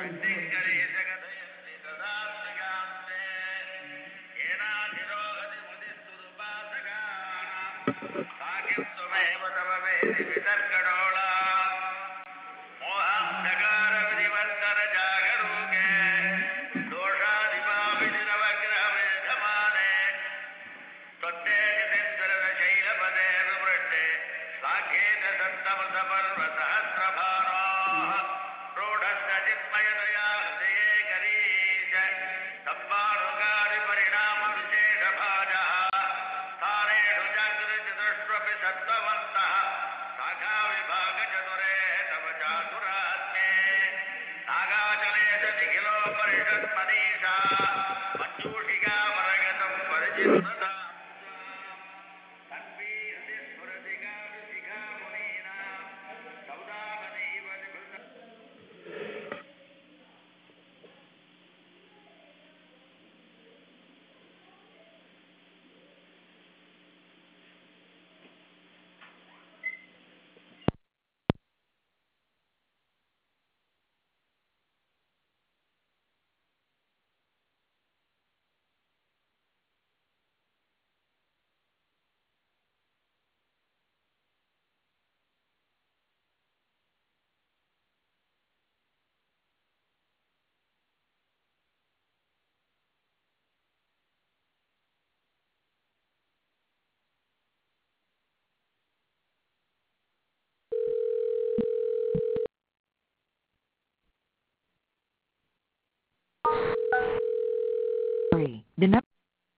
Sorry, the number.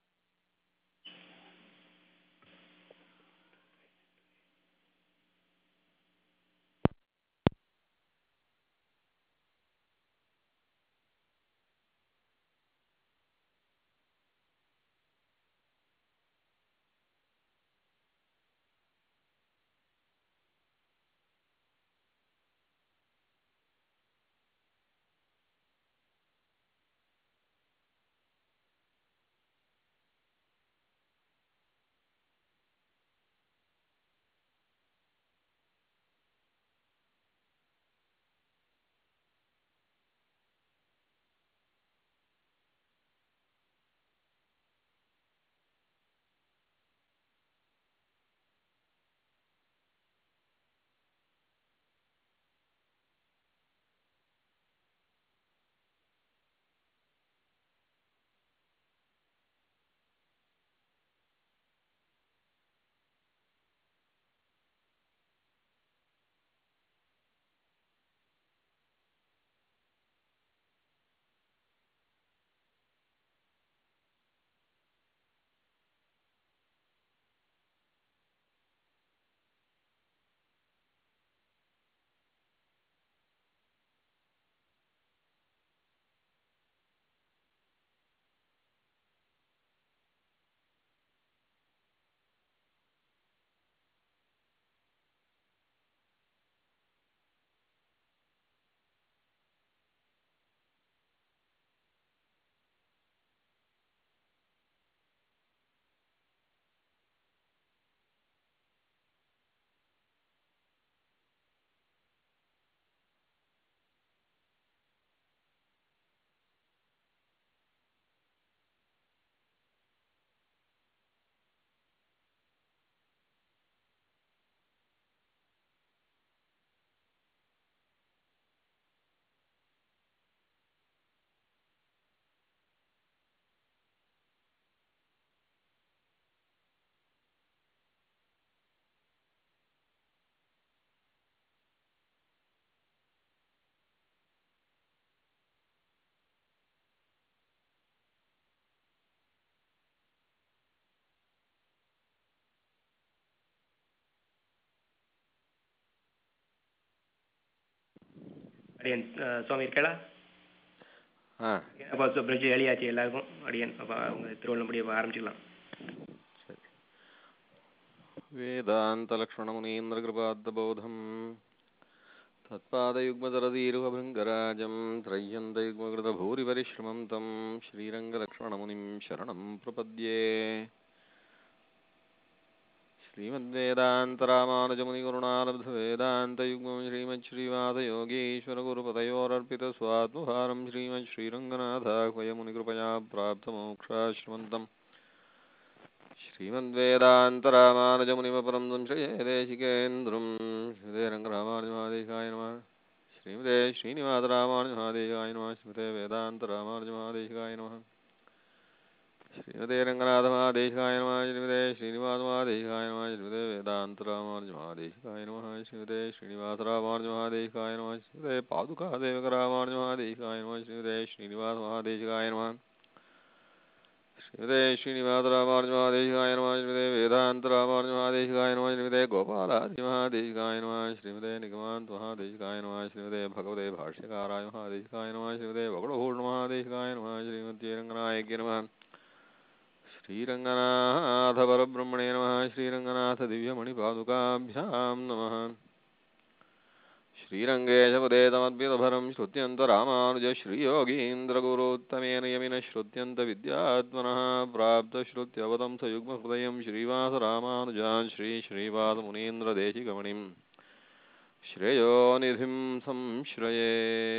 அடியன் அஹ், சுவாமி இருக்கலா ஆ அப்போ பிரிட்ஜ் ஏழியாச்சு எல்லாருக்கும் அடியன் அப்போ அவங்க திருவள்ளம்படி அப்போ ஆரம்பிச்சுக்கலாம் சரி वेदान्तलक्ष्मणमुनीन्द्रकृपाद्बोधम् तत्पादयुग्मदरदीरुभृङ्गराजं त्रय्यन्तयुग्मकृतभूरिपरिश्रमं तं श्रीरङ्गलक्ष्मणमुनिं शरणं प्रपद्ये श्रीमद्वेदान्तरामानुजमुनिकरुणालब्धवेदान्तयुग्मं श्रीमच्छ्रीवादयोगीश्वरगुरुपदयोरर्पितस्वात्मभारं श्रीमच्छ्रीरङ्गनाथाह्वयमुनिकृपया प्राप्तमोक्षाश्रमन्तम् श्रीमद्वेदान्तरामानुजमुनिमपरं संशये देशिकेन्द्रं श्रीमते रङ्गरामानुजमादेशाय नमः श्रीमते श्रीनिवासरामानुजमादेशाय नमः श्रीमते वेदान्तरामानुजमादेशाय नमः श्रीमते रङ्गनाथमादेशाय नमः श्रीमते श्रीनिवासमादेशाय नमः श्रीमते वेदान्तरामानुजमादेशाय नमः श्रीमते श्रीनिवासरामानुजमादेशाय नमः श्रीमते पादुकादेवकरामानुजमादेशाय नमः श्रीमते श्रीनिवासमहादेशाय नमः श्रीमते श्रीनिवासरामानुजमादेशाय नमः श्रीमते वेदान्तरामानुजमादेशाय नमः श्रीमते गोपालादिमहादेशिकाय नमः श्रीमते निगमान्तमहादेशिकाय नमः श्रीमते भगवते भाष्यकाराय महादेशिकाय नमः श्रीमते वगुडभूषणमहादेशिकाय नमः श्रीमते रङ्गनायके नमः श्रीरङ्गनाथपरब्रह्मणे नमः श्रीरङ्गनाथदिव्यमणिपादुकाभ्यां नमः श्रीरङ्गेशपदे तमद्भितभरं श्रुत्यन्तरामानुज श्रीयोगीन्द्रगुरोत्तमेन यमिनः श्रुत्यन्तविद्यात्मनः प्राप्तश्रुत्यवतं स युग्महृदयं श्रीवासरामानुजान् श्रीश्रीवासमुनीन्द्रदेशिकमणिं श्रेयोनिधिं संश्रये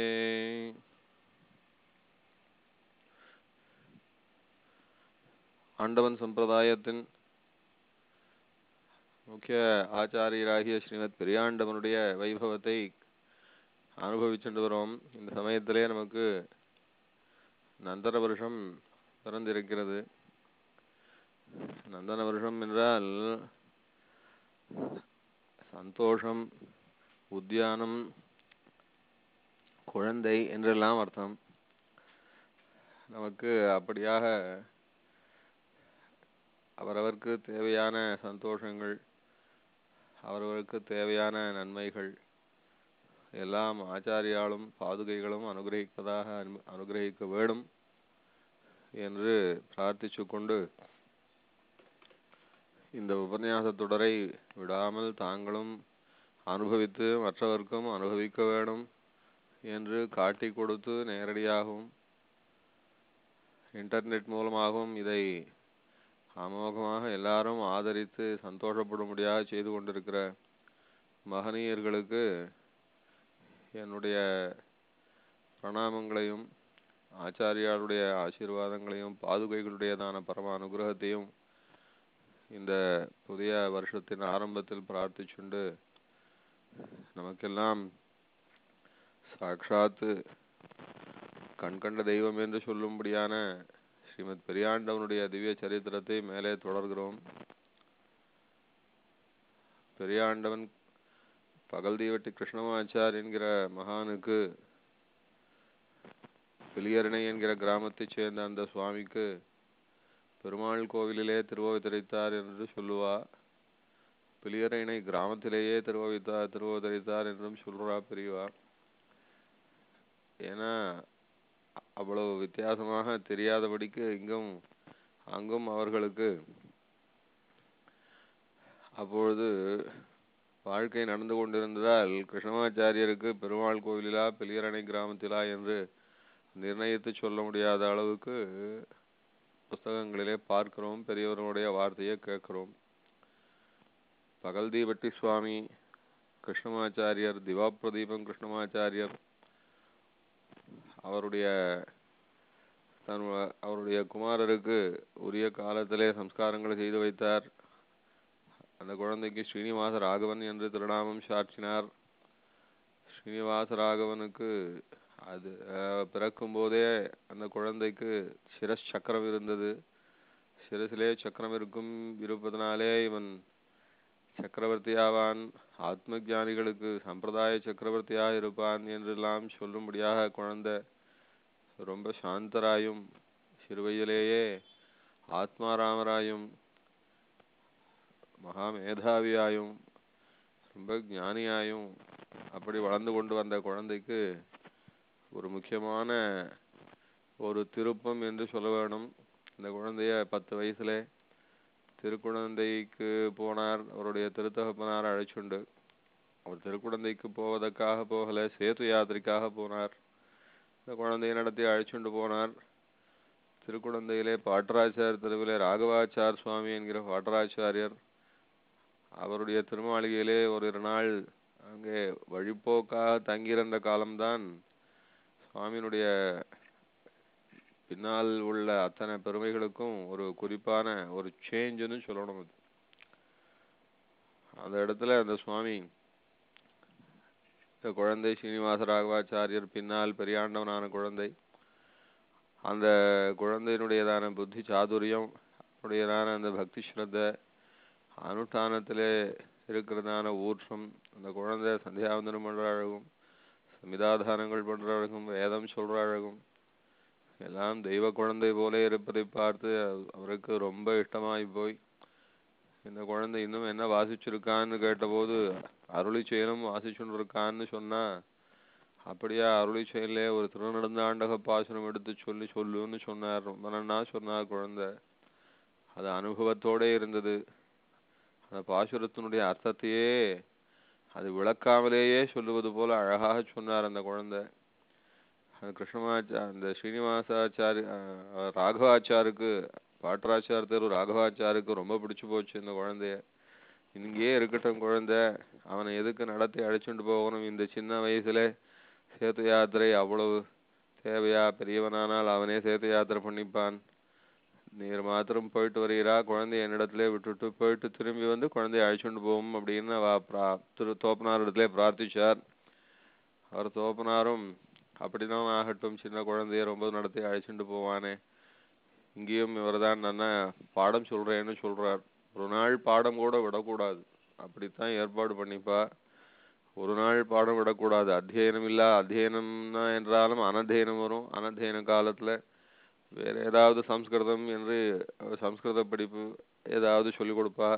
ஆண்டவன் சம்பிரதாயத்தின் முக்கிய ஆச்சாரியராகிய ஸ்ரீமத் பெரியாண்டவனுடைய வைபவத்தை அனுபவிச்சுட்டு வரோம் இந்த சமயத்திலே நமக்கு நந்தன வருஷம் பிறந்திருக்கிறது நந்தன வருஷம் என்றால் சந்தோஷம் உத்தியானம் குழந்தை என்றெல்லாம் அர்த்தம் நமக்கு அப்படியாக அவரவருக்கு தேவையான சந்தோஷங்கள் அவரவருக்கு தேவையான நன்மைகள் எல்லாம் ஆச்சாரியாலும் பாதுகைகளும் அனுகிரகிப்பதாக அனு- அனுகிரகிக்க வேணும் என்று பிரார்த்திச்சு கொண்டு இந்த உபன்யாச தொடரை விடாமல் தாங்களும் அனுபவித்து மற்றவர்க்கும் அனுபவிக்க வேணும் என்று காட்டிக் கொடுத்து நேரடியாகவும் இன்டர்நெட் மூலமாகவும் இதை அமோகமாக எல்லாரும் ஆதரித்து சந்தோஷப்படும்படியாக செய்து கொண்டிருக்கிற மகனீயர்களுக்கு என்னுடைய பிரணாமங்களையும் ஆச்சாரியாருடைய ஆசீர்வாதங்களையும் பாதுகைகளுடையதான பரம அனுகிரகத்தையும் இந்த புதிய வருஷத்தின் ஆரம்பத்தில் பிரார்த்திச்சுண்டு நமக்கெல்லாம் சாட்சாத்து கண்கண்ட தெய்வம் என்று சொல்லும்படியான ஸ்ரீமத் பெரியாண்டவனுடைய திவ்ய சரித்திரத்தை மேலே தொடர்கிறோம் பெரியாண்டவன் பகல்தீவட்டி கிருஷ்ணமாச்சார் என்கிற மகானுக்கு பிளியரணை என்கிற கிராமத்தைச் சேர்ந்த அந்த சுவாமிக்கு பெருமாள் கோவிலிலே திருவோவித்தரித்தார் என்று சொல்லுவா பிளியரணை கிராமத்திலேயே திருவோவித்தார் திருவோதரித்தார் என்றும் சொல்றா பெரியவா ஏன்னா அவ்வளவு வித்தியாசமாக தெரியாதபடிக்கு இங்கும் அங்கும் அவர்களுக்கு அப்பொழுது வாழ்க்கை நடந்து கொண்டிருந்ததால் கிருஷ்ணமாச்சாரியருக்கு பெருமாள் கோவிலிலா பெலியரணை கிராமத்திலா என்று நிர்ணயித்து சொல்ல முடியாத அளவுக்கு புஸ்தகங்களிலே பார்க்கிறோம் பெரியவர்களுடைய வார்த்தையை கேட்கிறோம் பகல்தீபட்டி சுவாமி கிருஷ்ணமாச்சாரியர் திவாப்பிரதீபம் கிருஷ்ணமாச்சாரியர் அவருடைய தன் வ- அவருடைய குமாரருக்கு உரிய காலத்திலே சம்ஸ்காரங்களை செய்து வைத்தார் அந்த குழந்தைக்கு ஸ்ரீனிவாச ராகவன் என்று திருநாமம் சாற்றினார் ஸ்ரீனிவாச ராகவனுக்கு அது அஹ், பிறக்கும் போதே அந்த குழந்தைக்கு சிரஸ் சக்கரம் இருந்தது சிரசிலே சக்கரம் இருக்கும் இருப்பதனாலே இவன் சக்கரவர்த்தியாவான் ஆத்ம ஞானிகளுக்கு சம்பிரதாய சக்கரவர்த்தியாக இருப்பான் என்றெல்லாம் சொல்லும்படியாக குழந்தை ரொம்ப சாந்தராயும் சிறுவயதிலேயே ஆத்மாராமராயும் மகா மேதாவியாயும் ரொம்ப ஞானியாயும் அப்படி வளர்ந்து கொண்டு வந்த குழந்தைக்கு ஒரு முக்கியமான ஒரு திருப்பம் என்று சொல்ல வேணும் இந்த குழந்தைய பத்து வயசுல திருக்குழந்தைக்கு போனார் அவருடைய திருத்தகப்பனார் அழைச்சுண்டு அவர் திருக்குழந்தைக்கு போவதற்காக போகல சேது யாத்திரைக்காக போனார் இந்த குழந்தையை நடத்தி அழைச்சுண்டு போனார் திருக்குழந்தையிலே பாட்டராச்சார் தெருவிலே ராகவாச்சார் சுவாமி என்கிற பாட்டராச்சாரியர் அவருடைய திருமாளிகையிலே ஒரு இரு நாள் அங்கே வழிப்போக்காக தங்கியிருந்த காலம்தான் சுவாமியினுடைய பின்னால் உள்ள அத்தனை பெருமைகளுக்கும் ஒரு குறிப்பான ஒரு சேஞ்சுன்னு சொல்லணும் அது அந்த இடத்துல அந்த சுவாமி இந்த குழந்தை ஸ்ரீனிவாச ராகவாச்சாரியர் பின்னால் பெரியாண்டவனான குழந்தை அந்த குழந்தையினுடையதான புத்தி சாதுரியம் உடையதான அந்த பக்தி ஸ்ரத்த அனுஷ்டானத்திலே இருக்கிறதான ஊற்றம் அந்த குழந்தை சந்தியாவந்தனம் பண்ற அழகும் சமிதாதானங்கள் பண்ற அழகும் வேதம் சொல்ற அழகும் எல்லாம் தெய்வ குழந்தை போல இருப்பதை பார்த்து அவ- அவருக்கு ரொம்ப இஷ்டமாய் போய் இந்த குழந்தை இன்னும் என்ன வாசிச்சிருக்கான்னு கேட்டபோது அருளி செயலும் வாசிச்சுட்டு இருக்கான்னு சொன்னா அப்படியா அருளி செயலே ஒரு திருநடந்தாண்டக பாசனம் எடுத்து சொல்லி சொல்லுன்னு சொன்னார் ரொம்ப நன்னா சொன்னார் குழந்தை அது அனுபவத்தோட இருந்தது அந்த பாசுரத்தினுடைய அர்த்தத்தையே அது விளக்காமலேயே சொல்லுவது போல அழகாக சொன்னார் அந்த குழந்தை அந்த கிருஷ்ணமாச்சா அந்த ஸ்ரீனிவாசாச்சாரி அஹ், ராகவாச்சாருக்கு பாட்டராச்சார் தேர்வு ராகவாச்சாருக்கு ரொம்ப பிடிச்சு போச்சு இந்த குழந்தைய இங்கேயே இருக்கட்டும் குழந்தை அவனை எதுக்கு நடத்தி அழைச்சிட்டு போகணும் இந்த சின்ன வயசுல சேத்து யாத்திரை அவ்வளவு தேவையா பெரியவனானால் அவனே சேத்து யாத்திரை பண்ணிப்பான் நீர் மாத்திரம் போயிட்டு வருகிறா குழந்தைய என்னிடத்திலே விட்டுட்டு போயிட்டு திரும்பி வந்து குழந்தைய அழைச்சிட்டு போகும் அப்படின்னு அவ பிரா திரு தோப்பனார் இடத்திலே பிரார்த்திச்சார் அவர் தோப்பனாரும் அப்படிதான் ஆகட்டும் சின்ன குழந்தைய ரொம்ப நடத்தி அழைச்சிட்டு போவானே இங்கேயும் இவர்தான் நல்லா பாடம் சொல்றேன்னு சொல்றார் ஒரு நாள் பாடம் கூட விடக்கூடாது அப்படித்தான் ஏற்பாடு பண்ணிப்பா ஒரு நாள் பாடம் விடக்கூடாது அத்தியனம் இல்ல அத்தியனம்னா என்றாலும் அனத்தியனம் வரும் அனத்தியன காலத்துல வேற ஏதாவது சம்ஸ்கிருதம் என்று அஹ், சம்ஸ்கிருத படிப்பு ஏதாவது சொல்லிக் கொடுப்பா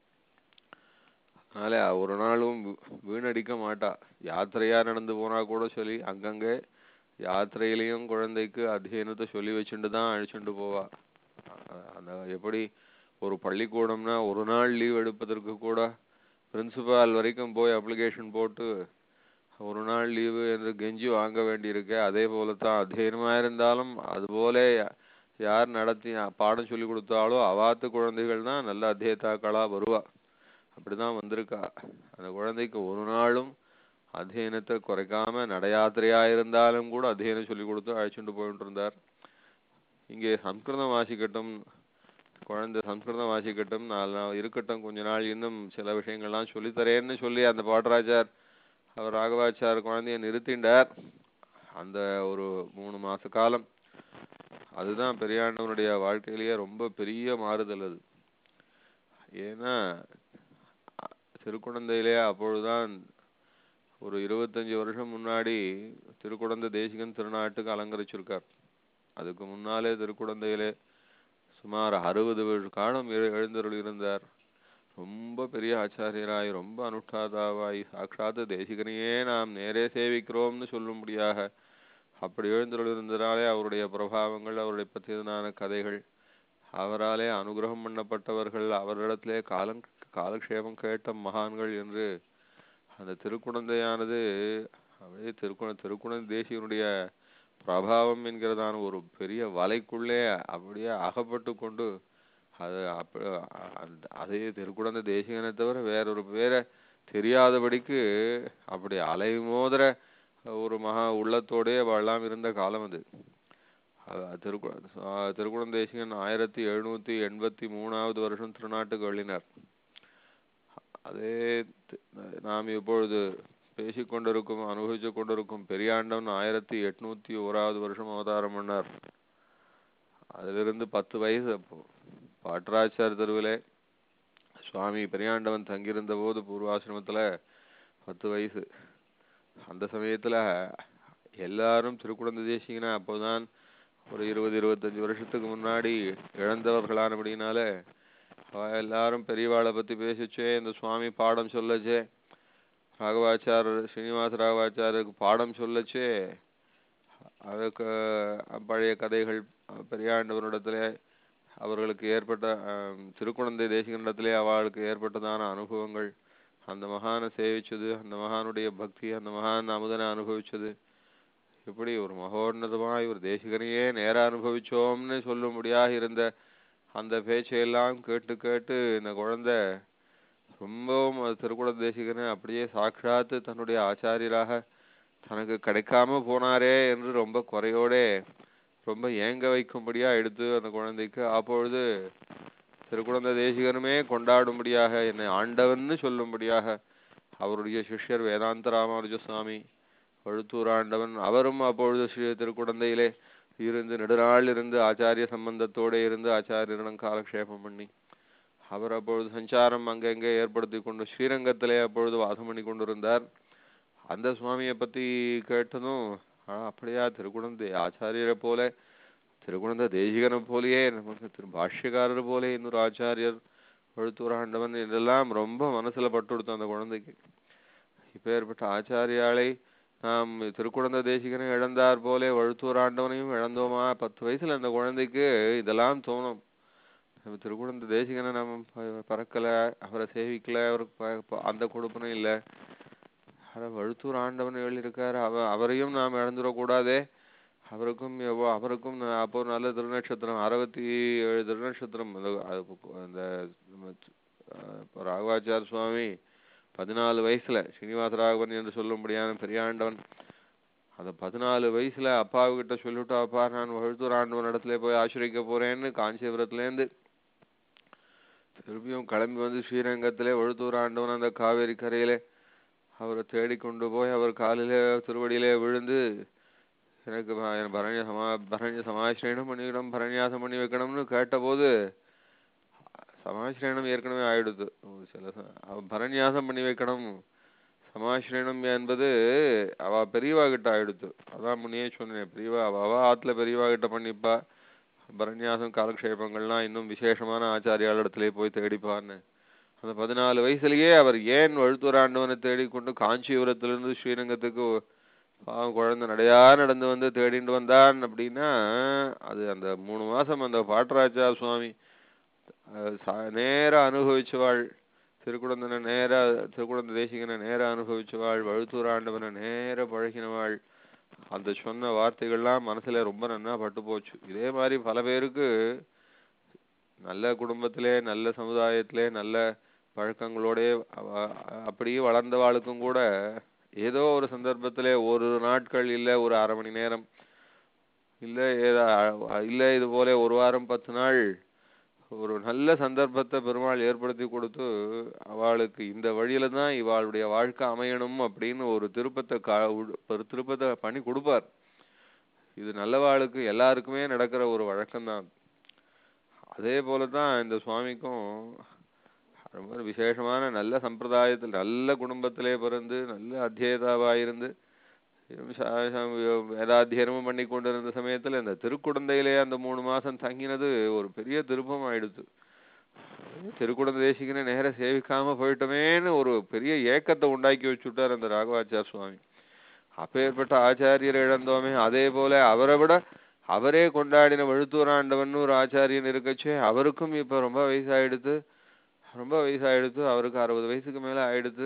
அதனால ஒரு நாளும் வீ- வீணடிக்க மாட்டா யாத்திரையா நடந்து போனா கூட சொல்லி அங்கங்கே யாத்திரையிலையும் குழந்தைக்கு அத்தியனத்தை சொல்லி வச்சுட்டு தான் அழைச்சிட்டு போவா அ- அந்த எப்படி ஒரு பள்ளிக்கூடம்னா ஒரு நாள் லீவ் எடுப்பதற்கு கூட பிரின்சிபால் வரைக்கும் போய் அப்ளிகேஷன் போட்டு ஒரு நாள் லீவு என்று கெஞ்சி வாங்க வேண்டியிருக்கு அதே போல தான் அத்தியனமா இருந்தாலும் அதுபோல யா- யார் நடத்தி அ- பாடம் சொல்லி கொடுத்தாலோ அவாத்து குழந்தைகள் தான் நல்ல அத்தியத்தாக்களா வருவா அப்படிதான் வந்திருக்கா அந்த குழந்தைக்கு ஒரு நாளும் அத்தியனத்தை குறைக்காம நடையாத்திரையா இருந்தாலும் கூட அத்தியனம் சொல்லி கொடுத்து அழைச்சிட்டு போயிட்டு இருந்தார் இங்கே சம்ஸ்கிருதம் வாசிக்கட்டும் குழந்தை சம்ஸ்கிருதம் வாசிக்கட்டும் நாலு நாள் இருக்கட்டும் கொஞ்ச நாள் இன்னும் சில விஷயங்கள்லாம் சொல்லித்தரேன்னு சொல்லி அந்த பாட்டராஜார் அவர் ராகவாச்சார் குழந்தைய நிறுத்திண்டார் அந்த ஒரு மூணு மாச காலம் அதுதான் பெரியாண்டவனுடைய வாழ்க்கையிலேயே ரொம்ப பெரிய மாறுதல் அது ஏன்னா அ- திருக்குழந்தையிலே அப்பொழுதுதான் ஒரு இருபத்தஞ்சு வருஷம் முன்னாடி திருக்குழந்தை தேசிகன் திருநாட்டுக்கு அலங்கரிச்சிருக்கார் அதுக்கு முன்னாலே திருக்குழந்தையிலே சுமார் அறுபது வருஷ காலம் எழு- எழுந்தருள் இருந்தார் ரொம்ப பெரிய ஆச்சாரியராய் ரொம்ப அனுஷ்டாதாவாய் சாட்சாத்து தேசிகனையே நாம் நேரே சேவிக்கிறோம்னு சொல்லும்படியாக அப்படி எழுந்தருள் இருந்ததாலே அவருடைய பிரபாவங்கள் அவருடைய பற்றியதான கதைகள் அவராலே அனுகிரகம் பண்ணப்பட்டவர்கள் அவரிடத்திலே காலம் காலக்ஷேபம் கேட்ட மகான்கள் என்று அந்த திருக்குழந்தையானது அப்படியே திருக்குண திருக்குழந்தை தேசியனுடைய பிரபாவம் என்கிறதான ஒரு பெரிய வலைக்குள்ளே அப்படியே அகப்பட்டு கொண்டு அது அப்ப அந்த அதே திருக்குழந்தை தேசிகனை தவிர வேறொரு பேரை தெரியாதபடிக்கு அப்படி அலை மோதுற ஒரு மகா உள்ளத்தோடே வாழலாம் இருந்த காலம் அது அது திருக்கு ஆஹ் திருக்குழந்தை தேசிகன் ஆயிரத்தி எழுநூத்தி எண்பத்தி மூணாவது வருஷம் திருநாட்டுக்கு வெளினார் அதே தி- நாம் இப்பொழுது பேசிக் கொண்டிருக்கும் அனுபவித்துக் கொண்டிருக்கும் பெரியாண்டன் ஆயிரத்தி எட்நூத்தி ஓராவது வருஷம் அவதாரம் பண்ணார் அதிலிருந்து பத்து வயசு அப்போ பாட்டராச்சார் தெருவிலே சுவாமி பெரியாண்டவன் தங்கியிருந்த போது பூர்வாசிரமத்துல பத்து வயசு அந்த சமயத்துல எல்லாரும் திருக்குழந்தை தேசிகனா அப்போதான் ஒரு இருபது இருபத்தஞ்சு வருஷத்துக்கு முன்னாடி இழந்தவர்களானபடினால அவ எல்லாரும் பெரியவாளை பத்தி பேசிச்சே இந்த சுவாமி பாடம் சொல்லச்சே ராகவாச்சாரர் ஸ்ரீனிவாச ராகவாச்சாரருக்கு பாடம் சொல்லச்சே அதுக்கு அஹ், பழைய கதைகள் அஹ், பெரியாண்டவரிடத்திலே அவர்களுக்கு ஏற்பட்ட அஹ், திருக்குழந்தை தேசிகனிடத்திலே அவளுக்கு ஏற்பட்டதான அனுபவங்கள் அந்த மகானை சேவிச்சது அந்த மகானுடைய பக்தி அந்த மகான் அமுதனை அனுபவிச்சது இப்படி ஒரு மகோன்னதமாய் ஒரு தேசிகனையே நேர அனுபவிச்சோம்னு சொல்லும்படியாக இருந்த அந்த பேச்சையெல்லாம் கேட்டு கேட்டு இந்த குழந்தை ரொம்பவும் அது திருக்குட தேசிகனை அப்படியே சாட்சாத்து தன்னுடைய ஆச்சாரியராக தனக்கு கிடைக்காம போனாரே என்று ரொம்ப குறையோடே ரொம்ப ஏங்க வைக்கும்படியா எடுத்து அந்த குழந்தைக்கு அப்பொழுது திருக்குழந்தை தேசிகனுமே கொண்டாடும்படியாக என்னை ஆண்டவன்னு சொல்லும்படியாக அவருடைய சிஷ்யர் வேதாந்த ராமானுஜ சுவாமி வழுத்தூர் ஆண்டவன் அவரும் அப்பொழுது ஸ்ரீ திருக்குடந்தையிலே இருந்து நெடுநாள் இருந்து ஆச்சாரிய சம்பந்தத்தோட இருந்து ஆச்சாரியரிடம் காலக்ஷேபம் பண்ணி அவர் அப்பொழுது சஞ்சாரம் அங்கங்கே ஏற்படுத்தி கொண்டு ஸ்ரீரங்கத்திலே அப்பொழுது வாசம் பண்ணி கொண்டிருந்தார் அந்த சுவாமியை பத்தி கேட்டதும் ஆ, அப்படியா திருக்குழந்தை ஆச்சாரியரை போல திருக்குழந்தை தேசிகனை போலயே நமக்கு திரு பாஷ்யக்காரர் போல இன்னொரு ஆச்சாரியர் வழுத்தூர் ஆண்டவன் இதெல்லாம் ரொம்ப மனசுல பட்டு கொடுத்தோம் அந்த குழந்தைக்கு இப்பேற்பட்ட ஆச்சாரியாளை நாம் திருக்குழந்தை தேசிகனை இழந்தார் போலே வழுத்தூர் ஆண்டவனையும் இழந்தோமா பத்து வயசுல அந்த குழந்தைக்கு இதெல்லாம் தோணும் நம்ம திருக்குழந்தை தேசிகனை நம்ம ப- பறக்கல அவரை சேவிக்கல அவருக்கு ப- ப- அந்த கொடுப்பனும் இல்ல ஆனா வழுத்தூர் ஆண்டவன் எழுதியிருக்காரு அவ அவரையும் நாம் இழந்துடக்கூடாதே அவருக்கும் எவ்வளோ அவருக்கும் ந- அப்போ நல்ல திருநட்சத்திரம் அறுபத்தி ஏழு திருநட்சத்திரம் அந்த அது பு- அந்த நம்ம து- அஹ் இப்ப ராகவாச்சார் சுவாமி பதினாலு வயசுல ஸ்ரீனிவாச ராகவன் என்று சொல்லும்படியான பெரியாண்டவன் அந்த பதினாலு வயசுல அப்பாவுக்கிட்ட சொல்லிவிட்டு அப்பா நான் வழுத்தூர் ஆண்டவன் இடத்துல போய் ஆசிரிக்க போறேன்னு காஞ்சிபுரத்துல இருந்து திருப்பியும் கிளம்பி வந்து ஸ்ரீரங்கத்திலே வழுத்தூர் ஆண்டவன் அந்த காவேரி கரையிலே அவரை தேடி கொண்டு போய் அவர் காலிலே திருவடியிலே விழுந்து எனக்கு ப- எனக்கு பரண்ய சமா பரண்ய சமாசிரயணம் பண்ணிவிடும் பரண்யாசம் பண்ணி வைக்கணும்னு கேட்டபோது சமாசிரயணம் ஏற்கனவே ஆயிடுது ஒரு சில ச- அவ பரண்யாசம் பண்ணி வைக்கணும் சமாசிரயணம் என்பது அவ பெரியவா கிட்ட ஆயிடுத்து அதான் முன்னையே சொன்னேன் பெரியவா அவ அவ ஆத்துல பெரியவா கிட்ட பண்ணிப்பா பரண்யாசம் காலக்ஷேபங்கள்லாம் இன்னும் விசேஷமான ஆச்சாரியால் இடத்திலே போய் தேடிப்பான்னு அந்த பதினாலு வயசுலயே அவர் ஏன் வழுத்தூராண்டவனை தேடிக்கொண்டு காஞ்சிபுரத்திலிருந்து ஸ்ரீரங்கத்துக்கு பாவம் குழந்தை நடையா நடந்து வந்து தேடிண்டு வந்தான் அப்படின்னா அது அந்த மூணு மாசம் அந்த பாட்டராஜா சுவாமி அஹ் சா- நேரா அனுபவிச்சவாள் திருக்குடந்தனை நேரா திருக்குடந்த தேசிகனை நேரா அனுபவிச்சவாள் வழுத்தூர் ஆண்டவனை நேர பழகினவாள் அந்த சொன்ன வார்த்தைகள்லாம் மனசுல ரொம்ப நன்னா பட்டு போச்சு இதே மாதிரி பல பேருக்கு நல்ல குடும்பத்திலே நல்ல சமுதாயத்திலே நல்ல பழக்கங்களோடே அவ- அப்படியே வளர்ந்தவாளுக்கும் கூட ஏதோ ஒரு சந்தர்ப்பத்திலே ஒரு நாட்கள் இல்ல ஒரு அரை மணி நேரம் இல்ல ஏதா இல்ல இது போல ஒரு வாரம் பத்து நாள் ஒரு நல்ல சந்தர்ப்பத்தை பெருமாள் ஏற்படுத்தி கொடுத்து அவளுக்கு இந்த வழியில தான் இவாளுடைய வாழ்க்கை அமையணும் அப்படின்னு ஒரு திருப்பத்தை கா- உ- ஒரு திருப்பத்தை பண்ணி கொடுப்பார் இது நல்லவாளுக்கு எல்லாருக்குமே நடக்கிற ஒரு வழக்கம்தான் அதே போலதான் இந்த சுவாமிக்கும் ரொம்ப விசேஷமான நல்ல சம்பிரதாயத்தில் நல்ல குடும்பத்திலே பிறந்து நல்ல அத்தியதாவாயிருந்து சா- சா- வேதாத்தியனமும் பண்ணி கொண்டிருந்த சமயத்துல இந்த திருக்குடந்தையிலே அந்த மூணு மாசம் தங்கினது ஒரு பெரிய திருப்பம் ஆயிடுத்து திருக்குடந்தை தேசிகனை நேர சேவிக்காம போயிட்டோமேன்னு ஒரு பெரிய ஏக்கத்தை உண்டாக்கி வச்சுட்டார் அந்த ராகவாச்சார் சுவாமி அப்பேற்பட்ட ஆச்சாரியர் இழந்தோமே அதே போல அவரை விட அவரே கொண்டாடின வழுத்தூராண்டவன் ஒரு ஆச்சாரியன் இருக்கச்சே அவருக்கும் இப்ப ரொம்ப வயசாயிடுத்து ரொம்ப வயசாயிடுத்து அவருக்கு அறுபது வயசுக்கு மேல ஆயிடுத்து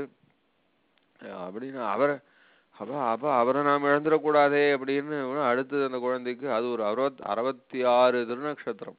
அஹ் அப்படின்னு அவரை அப்ப அப்ப அவரை நாம் இழந்துடக்கூடாதே அப்படின்னு அடுத்தது அந்த குழந்தைக்கு அது ஒரு அறுபத் அறுபத்தி ஆறு திருநக்ஷத்திரம்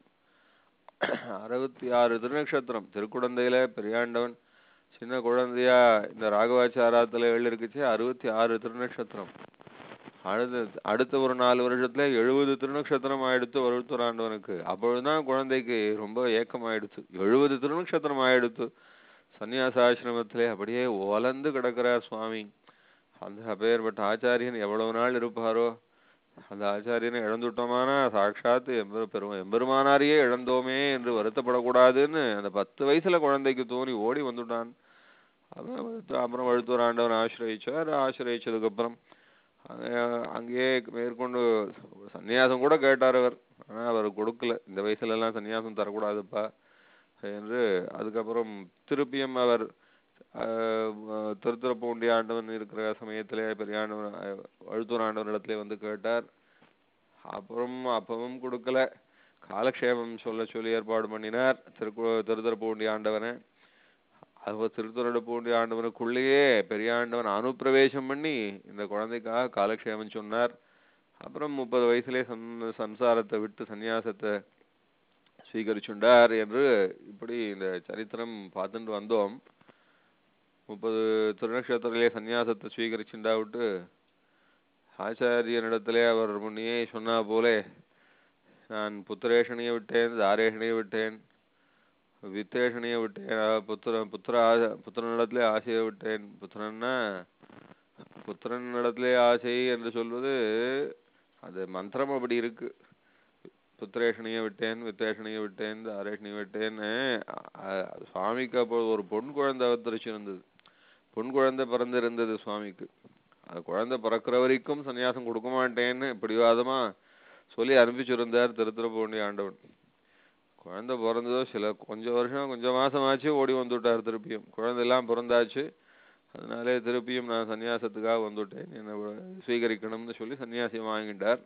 அறுபத்தி ஆறு திருநக்ஷத்திரம் திருக்குடந்தையில பெரியாண்டவன் சின்ன குழந்தையா இந்த ராகவாச்சாரத்துல எழுதிருக்குச்சு அறுபத்தி ஆறு திருநக்ஷத்திரம் அடுத்த அடுத்த ஒரு நாலு வருஷத்துல எழுபது திருநக்ஷத்திரம் ஆயிடுத்து வருத்தூர் ஆண்டவனுக்கு அப்பொழுதுதான் குழந்தைக்கு ரொம்ப ஏக்கம் ஆயிடுச்சு எழுபது திருநக்ஷத்திரம் ஆயிடுத்து சந்நியாசாசிரமத்திலே அப்படியே ஒலந்து கிடக்கிறார் சுவாமி அந்த அப்பேற்பட்ட ஆச்சாரியன் எவ்வளவு நாள் இருப்பாரோ அந்த ஆச்சாரியனை இழந்துட்டோமானா சாட்சாத் எம்பெரு பெரும் எம்பெருமானாரையே இழந்தோமே என்று வருத்தப்படக்கூடாதுன்னு அந்த பத்து வயசுல குழந்தைக்கு தோணி ஓடி வந்துட்டான் அப்புறம் வழுத்து- அப்புறம் வழுத்தூர் ஆண்டவன் ஆசிரயிச்சார் ஆசிரயிச்சதுக்கு அப்புறம் அங்க- அங்கேயே மேற்கொண்டு சந்நியாசம் கூட கேட்டார் அவர் ஆனா அவர் கொடுக்கல இந்த வயசுல எல்லாம் சந்நியாசம் தரக்கூடாதுப்பா என்று அதுக்கப்புறம் திருப்பியும் அவர் ஆஹ் திருத்துறப்பூண்டி ஆண்டவன் இருக்கிற சமயத்திலே பெரிய ஆண்டவன் ஆஹ் வழுத்தூர் ஆண்டவன் இடத்துல வந்து கேட்டார் அப்புறம் அப்பவும் கொடுக்கல காலக்ஷேபம் சொல்ல சொல்லி ஏற்பாடு பண்ணினார் திருக்கு திருத்துறப்பூண்டி ஆண்டவனை அது திருத்துறப்பூண்டி ஆண்டவனுக்குள்ளேயே பெரிய ஆண்டவன் அனுப்பிரவேசம் பண்ணி இந்த குழந்தைக்காக காலக்ஷேபம் சொன்னார் அப்புறம் முப்பது வயசுலே சன் சம்சாரத்தை விட்டு சந்நியாசத்தை ஸ்வீகரிச்சுண்டார் என்று இப்படி இந்த சரித்திரம் பார்த்துட்டு வந்தோம் முப்பது திருநக்ஷத்திரத்திலே சந்நியாசத்தை ஸ்வீகரிச்சுண்டா விட்டு ஆச்சாரியனிடத்திலே அவர் முன்னையே சொன்னா போலே நான் புத்திரேஷனையை விட்டேன் தாரேஷனையை விட்டேன் வித்தேஷனையை விட்டேன் அஹ் புத்திர புத்திர ஆசை புத்திரனிடத்திலே ஆசையை விட்டேன் புத்திரன்னா புத்திரனிடத்திலே ஆசை என்று சொல்வது அது மந்திரம் அப்படி இருக்கு புத்திரேஷனையை விட்டேன் வித்தேஷனையை விட்டேன் தாரேஷனையை விட்டேன்னு அ- அ- சுவாமிக்கு அப்போ ஒரு பொன் குழந்தை அவதரிச்சிருந்தது பொன் குழந்தை பிறந்திருந்தது சுவாமிக்கு அது குழந்தை பிறக்கிற வரைக்கும் சன்னியாசம் கொடுக்க மாட்டேன்னு பிடிவாதமா சொல்லி அனுப்பிச்சிருந்தார் திருத்துறப்பூண்டி ஆண்டவன் குழந்தை பிறந்ததோ சில கொஞ்சம் வருஷம் கொஞ்சம் மாசம் ஆச்சு ஓடி வந்துட்டார் திருப்பியும் குழந்தை எல்லாம் பிறந்தாச்சு அதனாலே திருப்பியும் நான் சன்னியாசத்துக்காக வந்துட்டேன் என்னை வ- ஸ்வீகரிக்கணும்னு சொல்லி சன்னியாசியம் வாங்கிட்டார்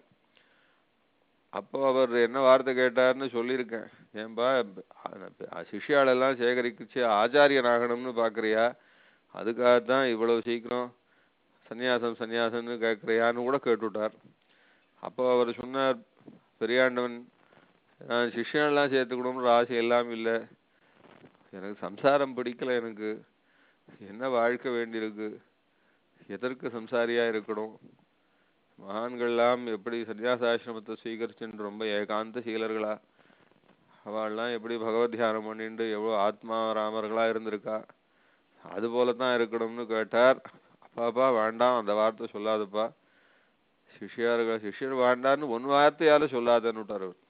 அப்போ அவர் என்ன வார்த்தை கேட்டார்னு சொல்லியிருக்கேன் ஏன்பா அ- சிஷ்யாளெல்லாம் சேகரிச்சு ஆச்சாரியன் ஆகணும்னு பார்க்கறியா அதுக்காகத்தான் இவ்வளவு சீக்கிரம் சந்நியாசம் சந்நியாசம்னு கேட்குறியான்னு கூட கேட்டுவிட்டார் அப்போ அவர் சொன்னார் பெரியாண்டவன் நான் சிஷ்யனெல்லாம் சேர்த்துக்கணும்ன்ற ஆசை எல்லாம் இல்லை எனக்கு சம்சாரம் பிடிக்கல எனக்கு என்ன வாழ்க்கை வேண்டியிருக்கு எதற்கு சம்சாரியா இருக்கணும் மகான்கள்லாம் எப்படி சன்னியாசாசிரமத்தை ஸ்வீகரிச்சுன்னு ரொம்ப ஏகாந்த சீலர்களா அவள்லாம் எப்படி பகவத் தியானம் பண்ணிட்டு எவ்வளோ ஆத்மா ராமர்களா இருந்திருக்கா அது போலத்தான் இருக்கணும்னு கேட்டார் அப்பாப்பா வேண்டாம் அந்த வார்த்தை சொல்லாதப்பா சிஷ்யர்கள் சிஷ்யர் வேண்டான்னு ஒன் வார்த்தையால சொல்லாதன்னு விட்டார் அவர்.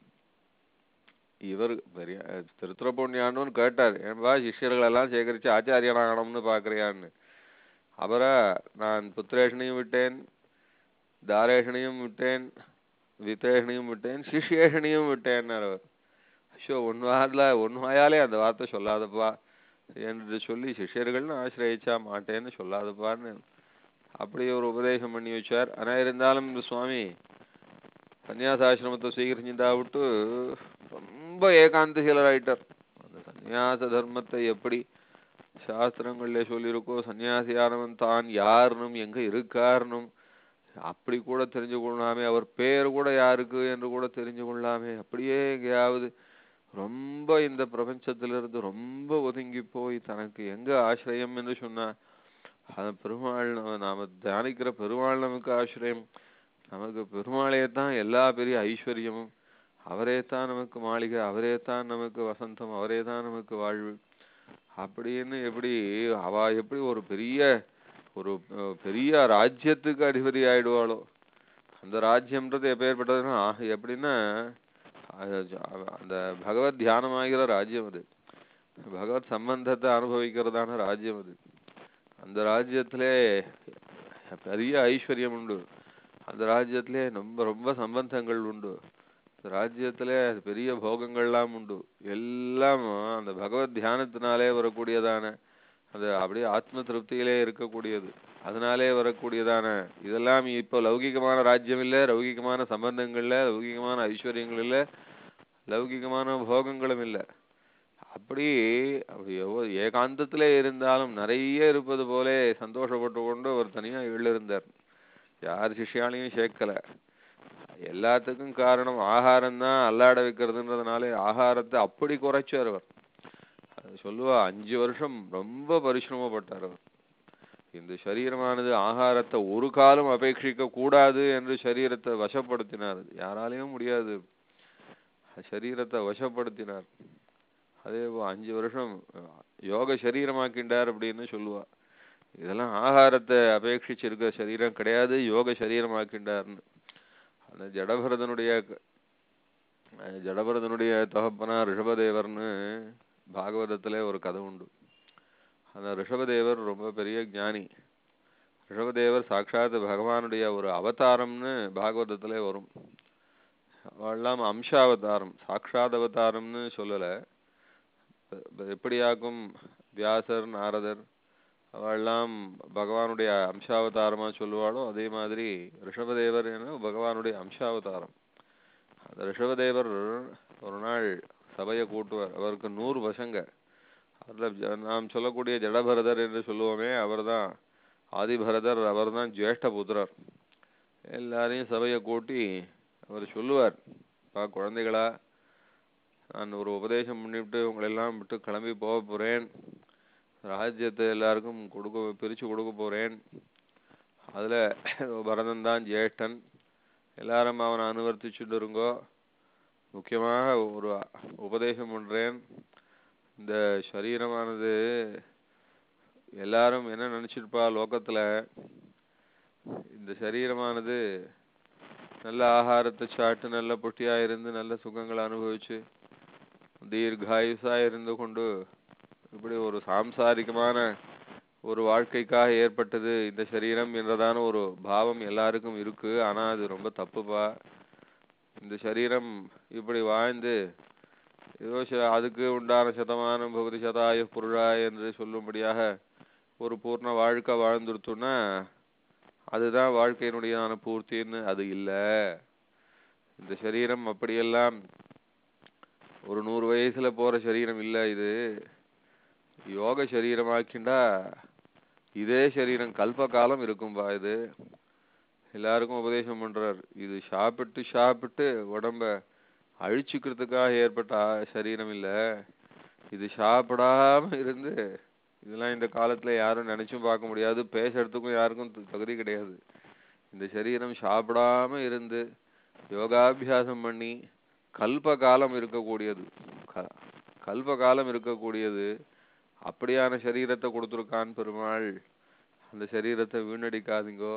இவர் பெரிய திருத்துறப்பொண்ணியாண்டவன் கேட்டார் ஏன்பா சிஷ்யர்கள் எல்லாம் சேகரிச்சு ஆச்சாரியனாகணும்னு பாக்குறியான்னு அவரா நான் புத்திரேஷனையும் விட்டேன் தாரேஷனையும் விட்டேன் வித்தேஷனையும் விட்டேன் சிஷ்யேஷனையும் விட்டேன்னார் அவர் ஷோ ஒன் வாரில் ஒன் வாயாலே அந்த வார்த்தை சொல்லாதப்பா என்று சொல்லி சிஷ்யர்கள்னு ஆசிரயிச்சா மாட்டேன்னு சொல்லாதப்பான்னு அப்படி ஒரு உபதேசம் பண்ணி வச்சார் ஆனா இருந்தாலும் இந்த சுவாமி சன்னியாசாசிரமத்தை ஸ்வீகரிச்சுட்டா விட்டு ரொம்ப ஏகாந்தசீலராயிட்டார் அந்த சந்நியாச தர்மத்தை எப்படி சாஸ்திரங்கள்ல சொல்லியிருக்கோ சன்னியாசியானவன் தான் யாருனும் எங்க இருக்காருனும் அப்படி கூட தெரிஞ்சு கொள்ளாமே அவர் பேர் கூட யாருக்கு என்று கூட தெரிஞ்சு கொள்ளாமே அப்படியே எங்கேயாவது ரொம்ப இந்த பிரபஞ்சத்திலிருந்து ரொம்ப ஒதுங்கி போய் தனக்கு எங்க ஆசிரியம் என்று சொன்னா அது பெருமாள் நம்ம நாம தியானிக்கிற பெருமாள் நமக்கு ஆசிரியம் நமக்கு பெருமாளே தான் எல்லா பெரிய ஐஸ்வர்யமும் அவரே தான் நமக்கு மாளிகை அவரே தான் நமக்கு வசந்தம் அவரே தான் நமக்கு வாழ்வு அப்படின்னு எப்படி அவ எப்படி ஒரு பெரிய ஒரு அஹ், பெரிய ராஜ்யத்துக்கு அதிபதி ஆயிடுவாளோ அந்த ராஜ்யம்ன்றது எப்பேற்பட்டதுன்னா ஆஹ், எப்படின்னா அது ஜ- அந்த பகவத் தியானமாகிற ராஜ்யம் அது பகவத் சம்பந்தத்தை அனுபவிக்கிறதான ராஜ்யம் அது அந்த ராஜ்யத்திலே பெரிய ஐஸ்வர்யம் உண்டு அந்த ராஜ்யத்திலே ரொம்ப ரொம்ப சம்பந்தங்கள் உண்டு அந்த ராஜ்யத்திலே பெரிய போகங்கள்லாம் உண்டு எல்லாம் அந்த பகவத் தியானத்தினாலே வரக்கூடியதான அது அப்படியே ஆத்ம திருப்தியிலே இருக்கக்கூடியது அதனாலே வரக்கூடியதான இதெல்லாம் இப்போ லௌகிகமான ராஜ்யம் இல்ல லௌகிகமான சம்பந்தங்கள் இல்ல லௌகிகமான ஐஸ்வர்யங்கள் இல்ல லௌகிகமான போகங்களும் இல்ல அப்படி அப்படி எவ்வ- ஏகாந்தத்திலே இருந்தாலும் நிறைய இருப்பது போலே சந்தோஷப்பட்டு கொண்டு அவர் தனியா எழுந்தார் யார் சிஷ்யாலையும் சேர்க்கல எல்லாத்துக்கும் காரணம் ஆகாரம் தான் அல்லாட வைக்கிறதுன்றதுனாலே ஆகாரத்தை அப்படி குறைச்சார் அவர் அது சொல்லுவா அஞ்சு வருஷம் ரொம்ப பரிசிரமப்பட்டார் அவர் இந்த சரீரமானது ஆகாரத்தை ஒரு காலம் அபேட்சிக்க கூடாது என்று சரீரத்தை வசப்படுத்தினார் யாராலையும் முடியாது சரீரத்தை வசப்படுத்தினார் அதே போ- அஞ்சு வருஷம் அஹ், யோக சரீரமாக்கிண்டார் அப்படின்னு சொல்லுவா இதெல்லாம் ஆகாரத்தை அபேட்சிச்சு இருக்கிற சரீரம் கிடையாது யோக சரீரமாக்கிண்டார்னு அந்த ஜடபரதனுடைய க- அஹ், ஜடபரதனுடைய தகப்பனா ரிஷபதேவர்னு பாகவதத்திலே ஒரு கதை உண்டு அந்த ரிஷபதேவர் ரொம்ப பெரிய ஞானி ரிஷபதேவர் சாட்சாத் பகவானுடைய ஒரு அவதாரம்னு பாகவதத்திலே வரும் அவெல்லாம் அம்சாவதாரம் சாட்சாத் அவதாரம்னு சொல்லல ப- ப- எப்படியாக்கும் வியாசர் நாரதர் அவெல்லாம் பகவானுடைய அம்சாவதாரமா சொல்லுவாளோ அதே மாதிரி ரிஷபதேவர் என பகவானுடைய அம்சாவதாரம் அந்த ரிஷபதேவர் ஒரு நாள் சபையை கூட்டுவார் அவருக்கு நூறு பசங்க அதுல ஜ- நாம் சொல்லக்கூடிய ஜடபரதர் என்று சொல்லுவோமே அவர்தான் ஆதிபரதர் அவர்தான் ஜேஷ்ட புத்திரர் எல்லாரையும் சபையை கூட்டி அவர் சொல்லுவார் பா குழந்தைகளா நான் ஒரு உபதேசம் பண்ணிவிட்டு உங்களை எல்லாம் விட்டு கிளம்பி போக போறேன் ராஜ்யத்தை எல்லாருக்கும் கொடுக்க பிரிச்சு கொடுக்க போறேன் அதுல பரதன் தான் ஜேஷ்டன் எல்லாரும் அவனை அனுவர்த்திச்சுட்டு இருங்கோ முக்கியமாக ஒரு உபதேசம் பண்றேன் இந்த சரீரமானது எல்லாரும் என்ன நினைச்சிருப்பா லோகத்துல இந்த சரீரமானது நல்ல ஆகாரத்தை சாப்பிட்டு நல்ல பொட்டியா இருந்து நல்ல சுகங்களை அனுபவிச்சு தீர்காயுசா இருந்து கொண்டு இப்படி ஒரு சாம்சாரிகமான ஒரு வாழ்க்கைக்காக ஏற்பட்டது இந்த சரீரம் என்றதான ஒரு பாவம் எல்லாருக்கும் இருக்கு ஆனா அது ரொம்ப தப்புப்பா இந்த சரீரம் இப்படி வாழ்ந்து ஏதோ ச- அதுக்கு உண்டான சதமானம் பகுதி சதாய புருஷா என்று சொல்லும்படியாக ஒரு பூர்ண வாழ்க்கை வாழ்ந்துருத்தோம்னா அதுதான் வாழ்க்கையினுடையதான பூர்த்தின்னு அது இல்ல இந்த சரீரம் அப்படியெல்லாம் ஒரு நூறு வயசுல போற சரீரம் இல்ல இது யோக சரீரமாக்கிண்டா இதே சரீரம் கல்ப காலம் இருக்கும்பா இது எல்லாருக்கும் உபதேசம் பண்றார் இது சாப்பிட்டு சாப்பிட்டு உடம்ப அழிச்சுக்கிறதுக்காக ஏற்பட்ட ஆ- சரீரம் இல்ல இது சாப்பிடாம இருந்து இதெல்லாம் இந்த காலத்துல யாரும் நினைச்சும் பார்க்க முடியாது பேசுறதுக்கும் யாருக்கும் த- தகுதி கிடையாது இந்த சரீரம் சாப்பிடாம இருந்து யோகாபியாசம் பண்ணி கல்ப காலம் இருக்கக்கூடியது க- கல்ப காலம் இருக்கக்கூடியது அப்படியான சரீரத்தை கொடுத்துருக்கான் பெருமாள் அந்த சரீரத்தை வீணடிக்காதீங்கோ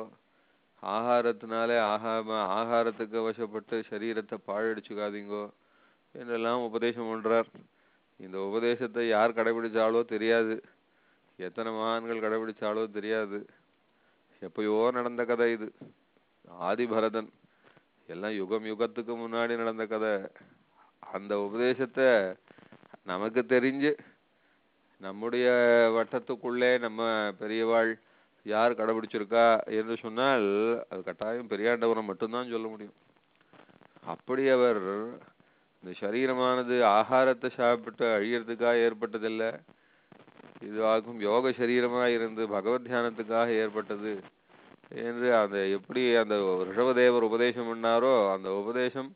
ஆகாரத்தினாலே ஆகாம ஆகாரத்துக்கு வசப்பட்டு சரீரத்தை பாழடிச்சுக்காதீங்கோ என்றெல்லாம் உபதேசம் பண்றார் இந்த உபதேசத்தை யார் கடைபிடிச்சாலோ தெரியாது எத்தனை மகான்கள் கடைபிடிச்சாலோ தெரியாது எப்பயோ நடந்த கதை இது ஆதி பரதன் எல்லாம் யுகம் யுகத்துக்கு முன்னாடி நடந்த கதை அந்த உபதேசத்தை நமக்கு தெரிஞ்சு நம்முடைய வட்டத்துக்குள்ளே நம்ம பெரியவாள் யார் கடைபிடிச்சிருக்கா என்று சொன்னால் அது கட்டாயம் பெரியாண்டவரை மட்டும்தான் சொல்ல முடியும் அப்படி அவர் இந்த சரீரமானது ஆகாரத்தை சாப்பிட்டு அழியறதுக்காக ஏற்பட்டதில்லை இதுவாகும் யோக சரீரமா இருந்து பகவத் தியானத்துக்காக ஏற்பட்டது என்று அந்த எப்படி அந்த ரிஷபதேவர் உபதேசம் பண்ணாரோ அந்த உபதேசம்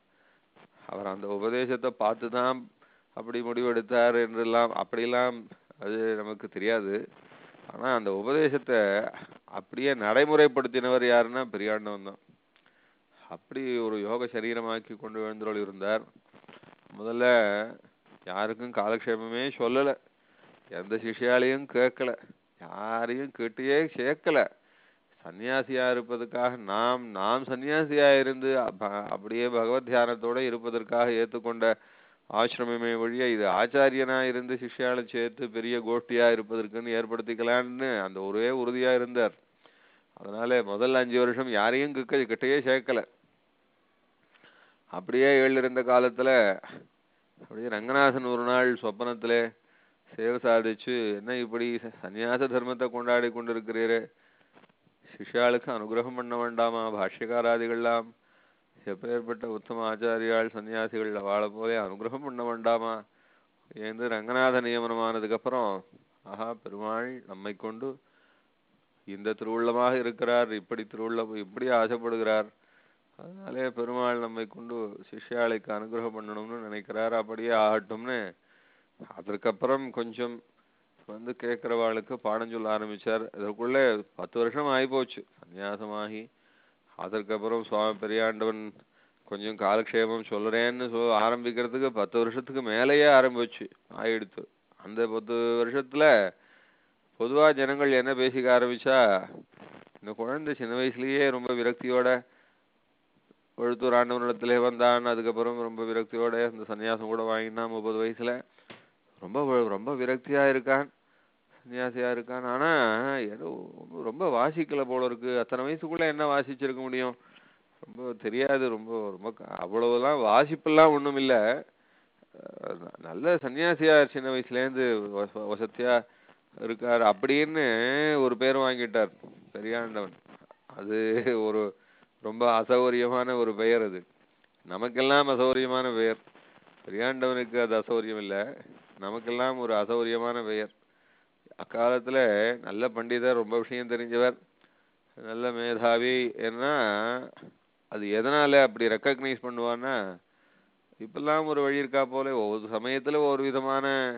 அவர் அந்த உபதேசத்தை பார்த்து தான் அப்படி முடிவெடுத்தார் என்றெல்லாம் அப்படிலாம் அது நமக்கு தெரியாது ஆனா அந்த உபதேசத்தை அப்படியே நடைமுறைப்படுத்தினவர் யாருன்னா பெரியாண்டவன் தான் அப்படி ஒரு யோக சரீரமாக்கி கொண்டு எழுந்தருள் இருந்தார் முதல்ல யாருக்கும் காலக்ஷேபமே சொல்லல எந்த சிஷ்யாலையும் கேட்கல யாரையும் கேட்டியே சேர்க்கல சன்னியாசியா இருப்பதற்காக நாம் நாம் சன்னியாசியா இருந்து அப்ப- அப்படியே பகவத் தியானத்தோட இருப்பதற்காக ஏத்துக்கொண்ட ஆசிரமமே வழியா இது ஆச்சாரியனா இருந்து சிஷ்யால சேர்த்து பெரிய கோஷ்டியா இருப்பதற்குன்னு ஏற்படுத்திக்கலான்னு அந்த ஒரே உறுதியா இருந்தார் அதனால முதல் அஞ்சு வருஷம் யாரையும் கிட்ட கிட்டயே சேர்க்கல அப்படியே ஏழு இருந்த காலத்துல அப்படியே ரங்கநாதன் ஒரு நாள் சொப்பனத்திலே சேவை சாதிச்சு என்ன இப்படி சந்நியாச தர்மத்தை கொண்டாடி கொண்டிருக்கிறீரே சிஷ்யாளுக்கு அனுகிரகம் பண்ண வேண்டாமா பாஷ்யகாராதிகள்லாம் எப்பேற்பட்ட உத்தம ஆச்சாரியாள் சன்னியாசிகள் வாழ போலே அனுகிரகம் பண்ண வேண்டாமா என்று ரங்கநாத நியமனமானதுக்கு அப்புறம் ஆஹா பெருமாள் நம்மை கொண்டு இந்த திருவுள்ளமாக இருக்கிறார் இப்படி திருவுள்ள இப்படி ஆசைப்படுகிறார் அதனாலே பெருமாள் நம்மை கொண்டு சிஷ்யாளுக்கு அனுகிரகம் பண்ணணும்னு நினைக்கிறார் அப்படியே ஆகட்டும்னு அதற்கப்புறம் கொஞ்சம் வந்து கேட்கிறவாளுக்கு பாடம் சொல்ல ஆரம்பிச்சார் இதற்குள்ளே பத்து வருஷம் ஆயிப்போச்சு சந்நியாசமாகி அதற்கப்புறம் சுவாமி பெரியாண்டவன் கொஞ்சம் காலக்ஷேபம் சொல்றேன்னு சொ ஆரம்பிக்கிறதுக்கு பத்து வருஷத்துக்கு மேலேயே ஆரம்பிச்சு ஆயிடுத்து அந்த பத்து வருஷத்துல பொதுவா ஜனங்கள் என்ன பேசிக்க ஆரம்பிச்சா இந்த குழந்தை சின்ன வயசுலயே ரொம்ப விரக்தியோட எழுத்தூர் ஆண்டவனிடத்திலே வந்தான் அதுக்கப்புறம் ரொம்ப விரக்தியோட இந்த சன்னியாசம் கூட வாங்கினான் முப்பது வயசுல ரொம்ப வ- ரொம்ப விரக்தியா இருக்கான் சன்னியாசியா இருக்கான் ஆனா ஏதோ ரொம்ப வாசிக்கல போல இருக்கு அத்தனை வயசுக்குள்ள என்ன வாசிச்சிருக்க முடியும் ரொம்ப தெரியாது ரொம்ப ரொம்ப க- அவ்வளவுலாம் வாசிப்பெல்லாம் ஒண்ணும் இல்ல அஹ் ந- நல்ல சன்னியாசியா சின்ன வயசுல இருந்து வச- வசத்தியா இருக்காரு அப்படின்னு ஒரு பேர் வாங்கிட்டார் பெரியாண்டவன் அது ஒரு ரொம்ப அசௌகரியமான ஒரு பெயர் அது நமக்கெல்லாம் அசௌகரியமான பெயர் பெரியாண்டவனுக்கு அது அசௌகரியம் இல்ல நமக்கெல்லாம் ஒரு அசௌகரியமான பெயர் அக்காலத்துல நல்ல பண்டிதர் ரொம்ப விஷயம் தெரிஞ்சவர் நல்ல மேதாவி ஏன்னா அது எதனால அப்படி ரெக்கக்னைஸ் பண்ணுவான்னா இப்பெல்லாம் ஒரு வழி இருக்கா போல ஒவ்வொரு சமயத்துல ஒரு விதமான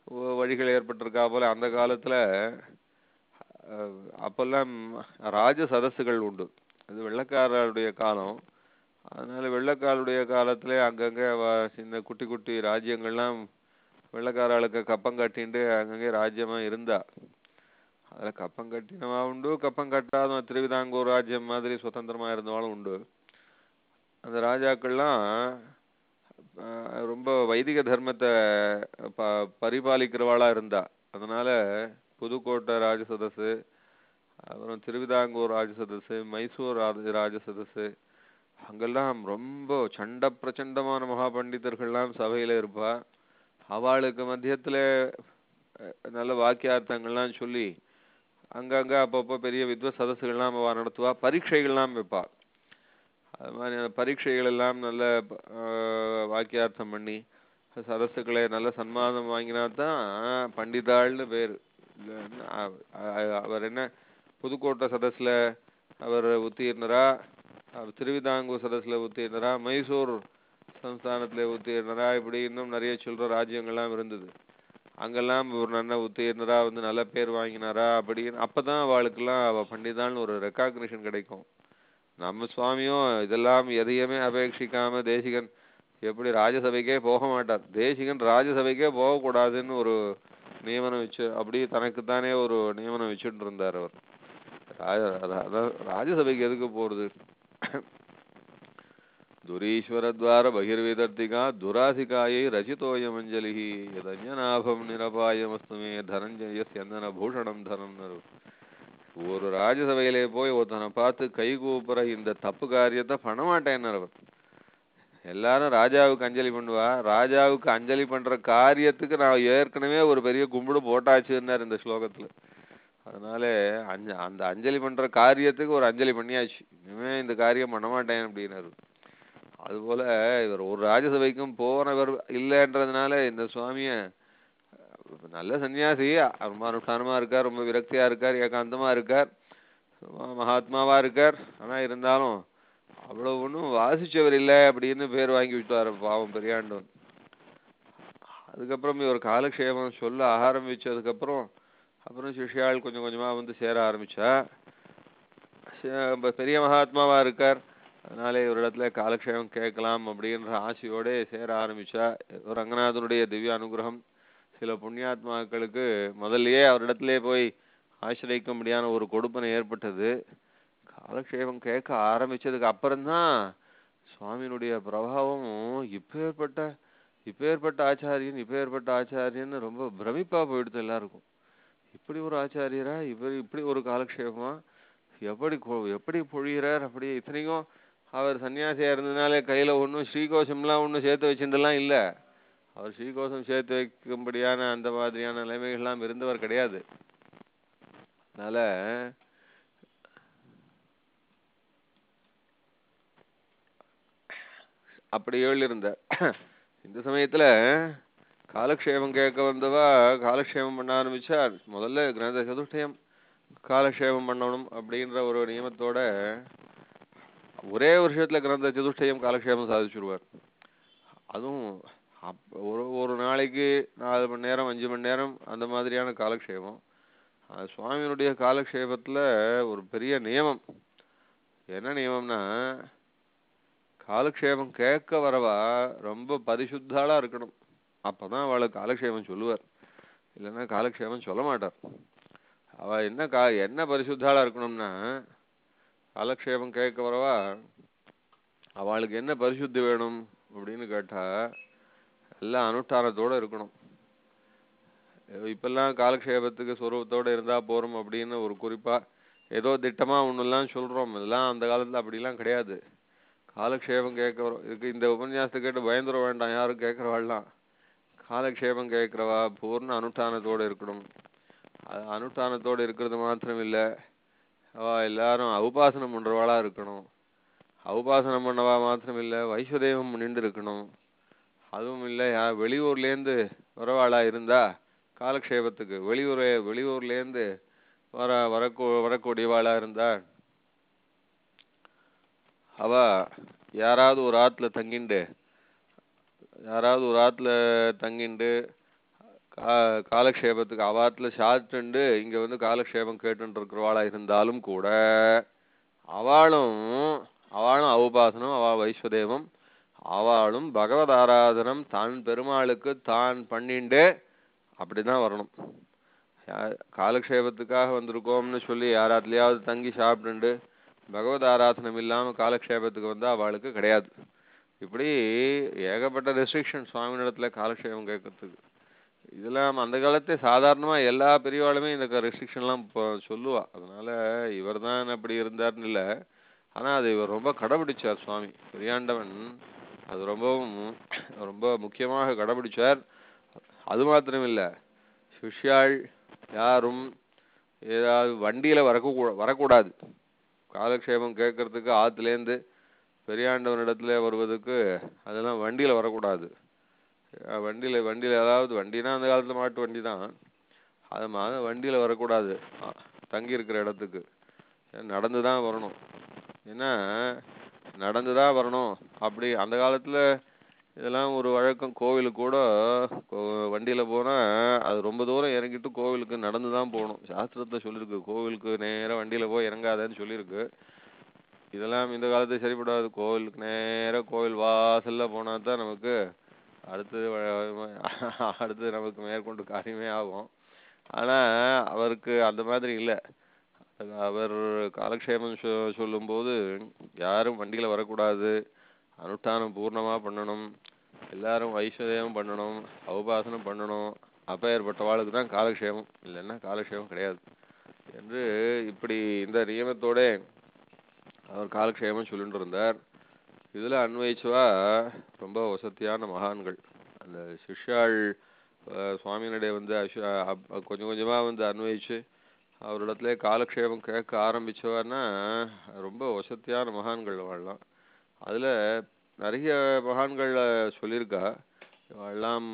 வ- வழிகள் ஏற்பட்டிருக்கா போல அந்த காலத்துல அஹ், அப்பெல்லாம் ராஜ சதஸ்சுகள் உண்டு அது வெள்ளக்காரருடைய காலம் அதனால வெள்ளக்காரருடைய காலத்துல அங்கங்க வ- சின்ன குட்டி குட்டி ராஜ்யங்கள்லாம் வெள்ளக்காரர்களுக்கு கப்பம் கட்டிண்டு அங்கங்கே ராஜ்யமா இருந்தா அதுல கப்பம் கட்டினவா உண்டு கப்பம் கட்டாத திருவிதாங்கூர் ராஜ்யம் மாதிரி சுதந்திரமா இருந்தவாளும் உண்டு அந்த ராஜாக்கள்லாம் அஹ், ரொம்ப வைதிக தர்மத்தை ப பரிபாலிக்கிறவாளா இருந்தா அதனால புதுக்கோட்டை ராஜசதசு அப்புறம் திருவிதாங்கூர் ராஜசதசு மைசூர் ராஜ ராஜசதசு அங்கெல்லாம் ரொம்ப சண்ட பிரச்சண்டமான மகா பண்டிதர்கள்லாம் சபையில இருப்பா அவளுக்கு மத்தியத்துல அஹ், நல்ல வாக்கியார்த்தங்கள்லாம் சொல்லி அங்கங்க அப்பப்போ பெரிய வித்வ சதசுகள்லாம் அவ நடத்துவா பரீட்சைகள்லாம் வைப்பா அது மாதிரி அந்த பரீட்சைகள் எல்லாம் நல்ல ஆஹ், வாக்கியார்த்தம் பண்ணி சதசுக்களை நல்ல சன்மானம் வாங்கினா தான் பண்டிதாள்னு பேர் இல்லைன்னா அவ- அ- அவர் என்ன புதுக்கோட்டை சதஸ்ல அவர் உத்தீர்ணரா அவர் திருவிதாங்கூர் சதஸ்ல உத்தீர்ணரா மைசூர் சம்ஸ்தானத்துல உத்தீர்ணரா இப்படி இன்னும் நிறைய சில்லற ராஜ்யங்கள்லாம் இருந்தது அங்கெல்லாம் ஒரு நல்ல உத்தீர்ணரா வந்து நல்ல பேர் வாங்கினாரா அப்படின்னு அப்பதான் அவளுக்கெல்லாம் அவ பண்டிதான்னு ஒரு ரெக்காக்னிஷன் கிடைக்கும் நம்ம சுவாமியும் இதெல்லாம் எதையுமே அபேட்சிக்காம தேசிகன் எப்படி ராஜசபைக்கே போக மாட்டார் தேசிகன் ராஜசபைக்கே போகக்கூடாதுன்னு ஒரு நியமனம் வச்சு அப்படியே தனக்குத்தானே ஒரு நியமனம் வச்சுட்டு இருந்தார் அவர் ராஜ அத- அதான் ராஜசபைக்கு எதுக்கு போறது துரீஸ்வரத்வார பகிர்விதர்த்திகா துராசிகாயை ரச்சிதோயமஞ்சலிஹி யதன்யநாபம் நிரபாயமஸ்துமே தனஞ்சய சந்தன பூஷணம் தரம்னு ஒரு ராஜசபையிலே போய் ஒருத்தனை பார்த்து கை கூப்புற இந்த தப்பு காரியத்தை பண்ண மாட்டேன்னார் அவர் எல்லாரும் ராஜாவுக்கு அஞ்சலி பண்ணுவா ராஜாவுக்கு அஞ்சலி பண்ற காரியத்துக்கு நான் ஏற்கனவே ஒரு பெரிய கும்பிடு போட்டாச்சுன்னார் இந்த ஸ்லோகத்துல அதனால அஞ்ச அந்த அஞ்சலி பண்ற காரியத்துக்கு ஒரு அஞ்சலி பண்ணியாச்சு இனிமே இந்த காரியம் பண்ண மாட்டேன் அப்படின்னாரு அதுபோல இவர் ஒரு ராஜசபைக்கும் போனவர் இல்லைன்றதுனால இந்த சுவாமிய நல்ல சன்னியாசி ரொம்ப அனுஷ்டானமா இருக்கார் ரொம்ப விரக்தியா இருக்கார் ஏகாந்தமா இருக்கார் ரொம்ப மகாத்மாவா இருக்கார் ஆனா இருந்தாலும் அவ்வளவு ஒண்ணும் வாசிச்சவர் இல்லை அப்படின்னு பேர் வாங்கி விட்டாரு பாவம் பெரியாண்டவன் அதுக்கப்புறம் இவர் காலக்ஷேபம் சொல்ல ஆரம்பிச்சதுக்கப்புறம் அப்புறம் சிஷ்யாள் கொஞ்சம் கொஞ்சமா வந்து சேர ஆரம்பிச்சா சே- ரொம்ப பெரிய மகாத்மாவா இருக்கார் அதனால இவரிடத்துல காலக்ஷேபம் கேட்கலாம் அப்படின்ற ஆசையோட சேர ஆரம்பிச்சா ரங்கநாதனுடைய திவ்ய அனுகிரகம் சில புண்ணியாத்மாக்களுக்கு முதல்லயே அவரிடத்திலே போய் ஆசிரியக்கும்படியான ஒரு கொடுப்பனை ஏற்பட்டது காலக்ஷேபம் கேட்க ஆரம்பிச்சதுக்கு அப்புறம்தான் சுவாமியினுடைய பிரபாவம் இப்பேற்பட்ட இப்பேற்பட்ட ஆச்சாரியன் இப்பேற்பட்ட ஆச்சாரியன் ரொம்ப பிரமிப்பா போயிடுது எல்லாருக்கும் இப்படி ஒரு ஆச்சாரியரா இவர் இப்படி ஒரு காலக்ஷேபமா எப்படி கொ- எப்படி பொழியிறார் அப்படி இத்தனைக்கும் அவர் சன்னியாசியா இருந்ததுனால கையில ஒண்ணும் ஸ்ரீகோஷம்லாம் ஒண்ணும் சேர்த்து வச்சிருந்தெல்லாம் இல்ல அவர் ஸ்ரீகோஷம் சேர்த்து வைக்கும்படியான அந்த மாதிரியான நிலைமைகள்லாம் இருந்தவர் கிடையாது அதனால அப்படி எழுதியிருந்தார் இந்த சமயத்துல காலக்ஷேபம் கேட்க வந்தவா காலக்ஷேபம் பண்ண ஆரம்பிச்சார் முதல்ல கிரந்த சதுஷ்டயம் காலக்ஷேபம் பண்ணணும் அப்படின்ற ஒரு நியமத்தோட ஒரே வருஷத்துல கிரந்த சதுஷ்டயம் காலக்ஷேபம் சாதிச்சிருவார் அதுவும் அப் ஒரு ஒரு நாளைக்கு நாலு மணி நேரம் அஞ்சு மணி நேரம் அந்த மாதிரியான காலக்ஷேபம் அது சுவாமியினுடைய காலக்ஷேபத்துல ஒரு பெரிய நியமம் என்ன நியமம்னா காலக்ஷேபம் கேட்க வரவா ரொம்ப பரிசுத்தாளா இருக்கணும் அப்பதான் அவளுக்கு காலக்ஷேபம் சொல்லுவார் இல்லைன்னா காலக்ஷேபம் சொல்ல மாட்டார் அவ என்ன கா என்ன பரிசுத்தாளா இருக்கணும்னா காலக்ஷேபம் கேட்க வரவா அவளுக்கு என்ன பரிசுத்தி வேணும் அப்படின்னு கேட்டா எல்லாம் அனுஷ்டானத்தோட இருக்கணும் இப்பெல்லாம் காலக்ஷேபத்துக்கு சொரூபத்தோட இருந்தா போறோம் அப்படின்னு ஒரு குறிப்பா ஏதோ திட்டமா ஒண்ணெல்லாம் சொல்றோம் இதெல்லாம் அந்த காலத்துல அப்படிலாம் கிடையாது காலக்ஷேபம் கேட்க வரும் இதுக்கு இந்த உபன்யாசத்தை கேட்டு பயந்துட வேண்டாம் யாரும் கேட்கறவாள்லாம் காலக்ஷேபம் கேட்கறவா பூர்ண அனுஷ்டானத்தோட இருக்கணும் அது அனுஷ்டானத்தோட இருக்கிறது மாத்திரம் இல்ல அவ எல்லாரும் உபாசனம் பண்றவாளா இருக்கணும் உபாசனம் பண்ணவா மாத்திரம் இல்ல வைஸ்வதேவம் பண்ணிட்டு இருக்கணும் அதுவும் இல்ல யா வெளியூர்ல இருந்து வரவாளா இருந்தா காலக்ஷேபத்துக்கு வெளியூர் வெளியூர்ல இருந்து வர வரக்கூ வரக்கூடியவாளா இருந்தா அவ யாராவது ஒரு ஆத்துல தங்கிண்டு யாராவது ஒரு ஆத்துல தங்கிண்டு கா காலக்ஷேபத்துக்கு அவாத்துல சாத்துண்டு இங்க வந்து காலக்ஷேபம் கேட்டுட்டு இருக்கிறவாளா இருந்தாலும் கூட அவளும் அவளும் அவுபாசனம் அவ வைஸ்வதேவம் அவளும் பகவத் ஆராதனம் தான் பெருமாளுக்கு தான் பண்ணிண்டே அப்படிதான் வரணும் யா- காலக்ஷேபத்துக்காக வந்திருக்கோம்னு சொல்லி யாராத்துலயாவது தங்கி சாப்பிட்டுண்டு பகவத் ஆராதனம் இல்லாம காலக்ஷேபத்துக்கு வந்தா அவளுக்கு கிடையாது இப்படி ஏகப்பட்ட ரெஸ்ட்ரிக்ஷன் சுவாமியிடத்துல காலக்ஷேபம் கேட்கறதுக்கு இதெல்லாம் அந்த காலத்து சாதாரணமா எல்லா பெரியவாளுமே இந்த ரெஸ்ட்ரிக்ஷன்லாம் இப்போ சொல்லுவா அதனால இவர்தான் அப்படி இருந்தார்னு இல்ல ஆனா அது இவர் ரொம்ப கடைபிடிச்சார் சுவாமி பெரியாண்டவன் அது ரொம்பவும் ரொம்ப முக்கியமாக கடைபிடிச்சார் அது மாத்திரம் இல்ல சிஷ்யாள் யாரும் ஏதாவது வண்டியில வரக்கூ வரக்கூடாது காலக்ஷேபம் கேட்கறதுக்கு ஆத்துலேருந்து பெரியாண்டவனிடத்துல வருவதுக்கு அதெல்லாம் வண்டியில வரக்கூடாது அஹ் வண்டியில வண்டியில அதாவது வண்டினா அந்த காலத்துல மாட்டு வண்டி தான் அது மா- வண்டியில வரக்கூடாது அஹ் தங்கி இருக்கிற இடத்துக்கு நடந்து தான் வரணும் ஏன்னா நடந்து தான் வரணும் அப்படி அந்த காலத்துல இதெல்லாம் ஒரு வழக்கம் கோவிலுக்கு கூட கோ- வண்டியில போனா அது ரொம்ப தூரம் இறங்கிட்டு கோவிலுக்கு நடந்து தான் போகணும் சாஸ்திரத்துல சொல்லிருக்கு கோவிலுக்கு நேரா வண்டியில போய் இறங்காதன்னு சொல்லியிருக்கு இதெல்லாம் இந்த காலத்து சரிப்படாது கோவிலுக்கு நேரா கோவில் வாசல்ல போனா தான் நமக்கு அடுத்தது வ- அடுத்தது நமக்கு மேற்கொண்டு காரியமே ஆகும் ஆனா அவருக்கு அந்த மாதிரி இல்ல அது அவர் காலக்ஷேபம் சொ சொல்லும்போது யாரும் வண்டியில வரக்கூடாது அனுஷ்டானம் பூர்ணமா பண்ணணும் எல்லாரும் ஐஸ்வர்யம் பண்ணணும் அவுபாசனம் பண்ணணும் அப்பேற்பட்டவாளுக்கு தான் காலக்ஷேபம் இல்லைன்னா காலக்ஷேபம் கிடையாது என்று இப்படி இந்த நியமத்தோட அவர் காலக்ஷேபம் சொல்லிட்டு இருந்தார் இதுல அன்வயிச்சுவா ரொம்ப வசதியான மகான்கள் அந்த சிஷ்யாள் அஹ், சுவாமியினுடைய வந்து அஷு- அப்- கொஞ்சம் கொஞ்சமா வந்து அன்வயிச்சு அவரிடத்துல காலக்ஷேபம் கேட்க ஆரம்பிச்சவான்னா ரொம்ப வசதியான மகான்கள் வாழலாம் அதுல நிறைய மகான்கள் சொல்லியிருக்கா இவெல்லாம்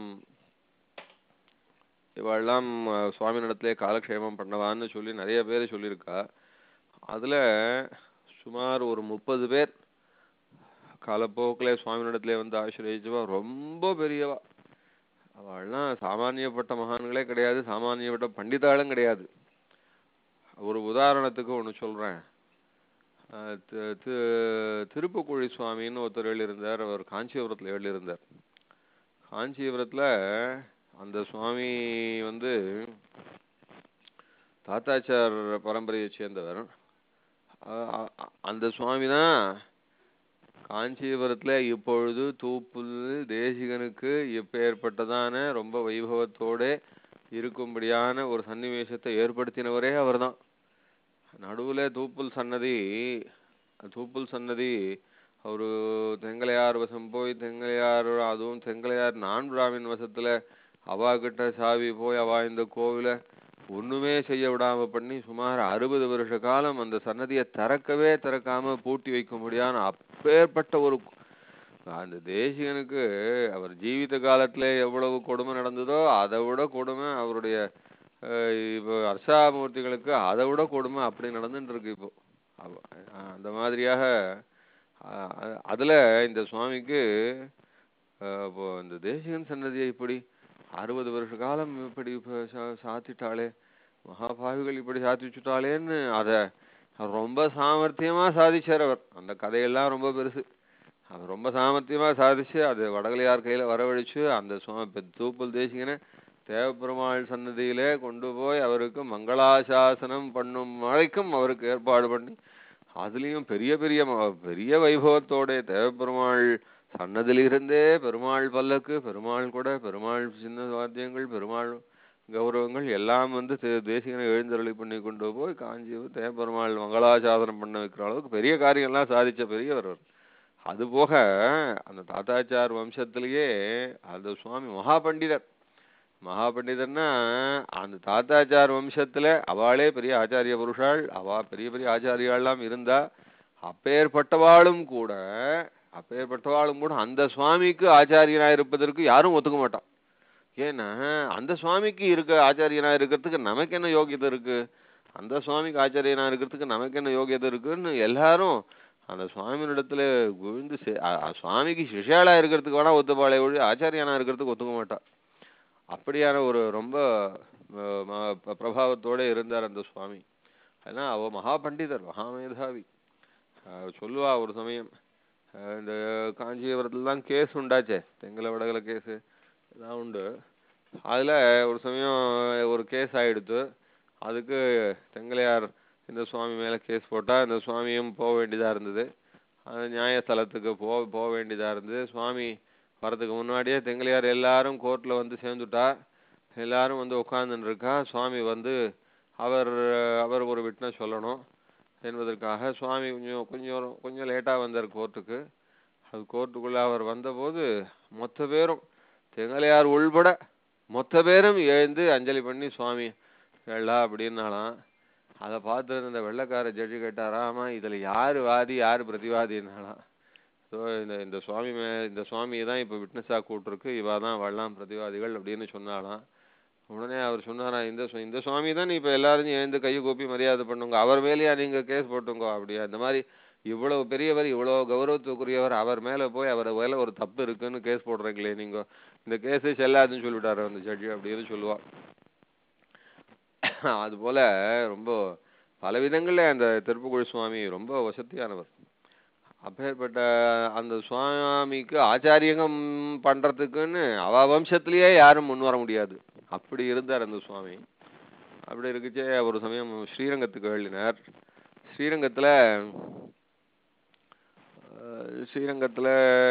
இவெல்லாம் அஹ், சுவாமியினிடத்திலே காலக்ஷேபம் பண்ணவான்னு சொல்லி நிறைய பேர் சொல்லியிருக்கா அதுல சுமார் ஒரு முப்பது பேர் காலப்போக்கில் சுவாமியினிடத்திலே வந்து ஆசிரியச்சுவா ரொம்ப பெரியவா அவள்லாம் சாமானியப்பட்ட மகான்களே கிடையாது சாமானியப்பட்ட பண்டிதாளும் கிடையாது ஒரு உதாரணத்துக்கு ஒண்ணு சொல்றேன் அஹ் தி- தி- திருப்புக்குழி சுவாமின்னு ஒருத்தர் எழுதியிருந்தார் அவர் காஞ்சிபுரத்துல எழுதியிருந்தார் காஞ்சிபுரத்துல அந்த சுவாமி வந்து தாத்தாச்சார் பரம்பரையை சேர்ந்தவர் அ- அ- அந்த சுவாமி தான் காஞ்சிபுரத்துல இப்பொழுது தூப்புல் தேசிகனுக்கு எப்பேற்பட்டதான ரொம்ப வைபவத்தோட இருக்கும்படியான ஒரு சன்னிவேசத்தை ஏற்படுத்தினவரே அவர்தான் நடுவுல தூப்புல் சன்னதி தூப்புல் சன்னதி அவரு தெங்கலையார் வசம் போய் தெங்கலையார் அதுவும் தெங்கலையார் நான் பிராமின் வசத்துல அவா கிட்ட சாவி போய் அவா இந்த கோவில ஒண்ணுமே செய்ய விடாம பண்ணி சுமார் அறுபது வருஷ காலம் அந்த சன்னதியை திறக்கவே திறக்காம பூட்டி வைக்கும்படியான அப்பேற்பட்ட ஒரு அந்த தேசிகனுக்கு அவர் ஜீவித காலத்துல எவ்வளவு கொடுமை நடந்ததோ அதை விட கொடுமை அவருடைய அஹ், இப்போ அர்ஷாமூர்த்திகளுக்கு அதை விட கொடுமை அப்படி நடந்துட்டு இருக்கு இப்போ அவ- அஹ், அந்த மாதிரியாக அஹ், அ- அதுல இந்த சுவாமிக்கு அஹ், இப்போ இந்த தேசிகன் சன்னதியை இப்படி அறுபது வருஷ காலம் இப்படி இப்ப சா- சாத்திட்டாளே மகாபாவிகள் இப்படி சாத்தி வச்சுட்டாளேன்னு அத ரொம்ப சாமர்த்தியமா சாதிச்சார் அவர் அந்த கதையெல்லாம் ரொம்ப பெருசு அவர் ரொம்ப சாமர்த்தியமா சாதிச்சு அது வடகலையார் கையில வரவழைச்சு அந்த சுவா- பெ- தூப்புல் தேசிகனை தேவப்பெருமாள் சன்னதியிலே கொண்டு போய் அவருக்கு மங்களாசாசனம் பண்ணும் வரைக்கும் அவருக்கு ஏற்பாடு பண்ணி அதுலயும் பெரிய பெரிய ம- பெரிய வைபவத்தோட தேவப்பெருமாள் சன்னதியிலிருந்தே பெருமாள் பல்லக்கு பெருமாள் கூட பெருமாள் சின்ன வாத்தியங்கள் பெருமாள் கௌரவங்கள் எல்லாம் வந்து தே- தேசிகனை எழுந்தருளி பண்ணி கொண்டு போய் காஞ்சிபுரம் தேவப்பெருமாள் மங்களாசாசனம் பண்ண வைக்கிற அளவுக்கு பெரிய காரியம்லாம் சாதிச்ச பெரியவர் அவர் அது போக அந்த தாத்தாச்சார் வம்சத்திலேயே அந்த சுவாமி மகா பண்டிதர் மகா பண்டிதர்னா அந்த தாத்தாச்சார் வம்சத்துல அவளே பெரிய ஆச்சாரிய புருஷாள் அவா பெரிய பெரிய ஆச்சாரியாள்லாம் இருந்தா அப்பேற்பட்டவாளும் கூட அப்பேற்பட்டவாளும் கூட அந்த சுவாமிக்கு ஆச்சாரியனா இருப்பதற்கு யாரும் ஒத்துக்க மாட்டான் ஏன்னா அந்த சுவாமிக்கு இருக்க ஆச்சாரியனா இருக்கிறதுக்கு நமக்கு என்ன யோகியதை இருக்கு அந்த சுவாமிக்கு ஆச்சாரியனா இருக்கிறதுக்கு நமக்கு என்ன யோகியதை இருக்குன்னு எல்லாரும் அந்த சுவாமியினிடத்துல விழுந்து சே- அ- அ- சுவாமிக்கு சிஷ்யாளா இருக்கிறதுக்கு வேணா ஒத்துப்பாளே ஒழி ஆச்சாரியனா இருக்கிறதுக்கு ஒத்துக்க மாட்டா அப்படியான ஒரு ரொம்ப அஹ், ம- பிரபாவத்தோட இருந்தார் அந்த சுவாமி ஏன்னா அவ மகா பண்டிதர் மகா மேதாவி அஹ் சொல்லுவா ஒரு சமயம் அஹ் இந்த காஞ்சிபுரத்துலலாம் கேஸ் உண்டாச்சே தெங்கல வடகல கேஸ் எல்லாம் உண்டு அதுல ஒரு சமயம் ஒரு கேஸ் ஆயிடுத்து அதுக்கு தெங்கலையார் இந்த சுவாமி மேல கேஸ் போட்டா இந்த சுவாமியும் போக வேண்டியதா இருந்தது அந்த நியாயஸ்தலத்துக்கு போ போக வேண்டியதா இருந்தது சுவாமி வரதுக்கு முன்னாடியே தெங்கலையார் எல்லாரும் கோர்ட்ல வந்து சேர்ந்துட்டா எல்லாரும் வந்து உட்கார்ந்துன்னு இருக்கா சுவாமி வந்து அவர் அவர் ஒரு விட்னஸ் சொல்லணும் என்பதற்காக சுவாமி கொஞ்சம் கொஞ்சம் கொஞ்சம் லேட்டா வந்தார் கோர்ட்டுக்கு அது கோர்ட்டுக்குள்ள அவர் வந்தபோது மொத்த பேரும் தெங்கலையார் உள்பட மொத்த பேரும் எழுந்து அஞ்சலி பண்ணி சுவாமி எள்ளா அப்படின்னாலாம் அதை பார்த்து இந்த வெள்ளைக்கார ஜட்ஜி கேட்டாரா ஆமா இதுல யாரு வாதி யாரு பிரதிவாதின்னாலாம் ஸோ இந்த இந்த சுவாமி மே இந்த சுவாமியை தான் இப்போ விட்னஸாக கூப்பிட்டுருக்கு இவா தான் வரலாம் பிரதிவாதிகள் அப்படின்னு சொன்னாலாம் உடனே அவர் சொன்னாராம் இந்த சு- இந்த சுவாமி தான் இப்போ எல்லாரும் எழுந்து கையை கூப்பி மரியாதை பண்ணுங்க அவர் மேலேயா நீங்க கேஸ் போட்டுங்க அப்படியா இந்த மாதிரி இவ்வளவு பெரியவர் இவ்வளவு கௌரவத்துக்குரியவர் அவர் மேல போய் அவர் மேல ஒரு தப்பு இருக்குன்னு கேஸ் போடுறீங்களே நீங்க இந்த கேஸே செல்லாதுன்னு சொல்லிவிட்டாரு அந்த ஜட்ஜி அப்படின்னு சொல்லுவா அது போல ரொம்ப பல விதங்கள்ல அந்த திருப்புகழ் சுவாமி ரொம்ப வசதியானவர் அப்பேற்பட்ட அந்த சுவாமிக்கு ஆச்சாரியகம் பண்றதுக்குன்னு அவ வம்சத்திலேயே யாரும் முன் வர முடியாது அப்படி இருந்தார் அந்த சுவாமி அப்படி இருக்குச்சே ஒரு சமயம் ஸ்ரீரங்கத்துக்கு எழுதினார் ஸ்ரீரங்கத்துல அஹ், ஸ்ரீரங்கத்துல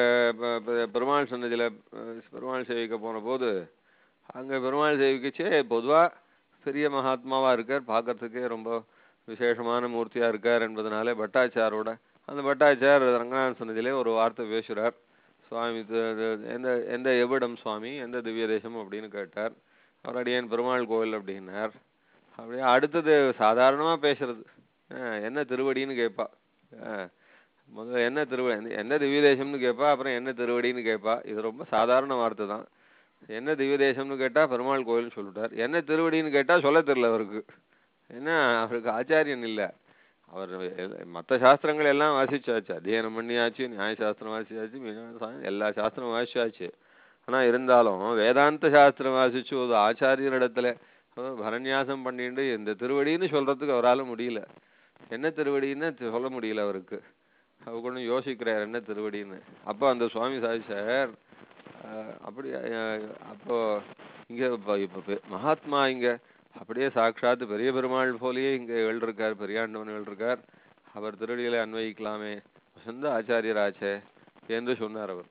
ப- ப- பெருமாள் சன்னதியில அஹ், பெருமாள் சேவிக்க போன போது அங்க பெருமாள் சேவிக்கச்சே பொதுவா பெரிய மகாத்மாவா இருக்கார் பார்க்கறதுக்கே ரொம்ப விசேஷமான மூர்த்தியா இருக்கார் என்பதனாலே பட்டாச்சாரோட அந்த பட்டாச்சார் ரங்கநாதன் சன்னதியிலே ஒரு வார்த்தை பேசுறார் சுவாமி து- து- எந்த எந்த எவ்விடம் சுவாமி எந்த திவ்ய தேசம் அப்படின்னு கேட்டார் அவர் அடியேன் பெருமாள் கோவில் அப்படின்னார் அப்படியே அடுத்தது சாதாரணமா பேசுறது அஹ் என்ன திருவடின்னு கேட்பா அஹ் முதல்ல என்ன திருவடி எந்த- எந்த திவ்ய தேசம்னு கேட்பா அப்புறம் என்ன திருவடின்னு கேட்பா இது ரொம்ப சாதாரண வார்த்தை தான் என்ன திவ்ய தேசம்னு கேட்டா பெருமாள் கோயில்னு சொல்லிட்டார் என்ன திருவடின்னு கேட்டா சொல்ல தெரியல அவருக்கு ஏன்னா அவருக்கு ஆச்சாரியன் இல்ல அவர் எல்- மத்த சாஸ்திரங்கள் எல்லாம் வாசிச்சாச்சு அத்தியனம் பண்ணியாச்சு நியாய சாஸ்திரம் வாசிச்சாச்சு மீமாம்சா சாஸ்திரம் எல்லா சாஸ்திரம் வாசிச்சாச்சு ஆனா இருந்தாலும் வேதாந்த சாஸ்திரம் வாசிச்சு ஒரு ஆச்சாரியரிடத்துல அஹ், பரநியாசம் பண்ணிட்டு இந்த திருவடின்னு சொல்றதுக்கு அவரால முடியல என்ன திருவடின்னு தெ- சொல்ல முடியல அவருக்கு அவர் கொஞ்சம் யோசிக்கிறார் என்ன திருவடின்னு அப்போ அந்த சுவாமி சாதிச்சார் அஹ், அப்படி அஹ், அப்போ இங்க இப்ப இப்ப பெ- மகாத்மா இங்க அப்படியே சாட்சாத் பெரிய பெருமாள் போலயே இங்க எழுதிருக்கார் பெரியாண்டவன் எழுதிருக்கார் அவர் திருவடிகளை அன்வயிக்கலாமே சொந்த ஆச்சாரியராச்சே என்று சொன்னார் அவர்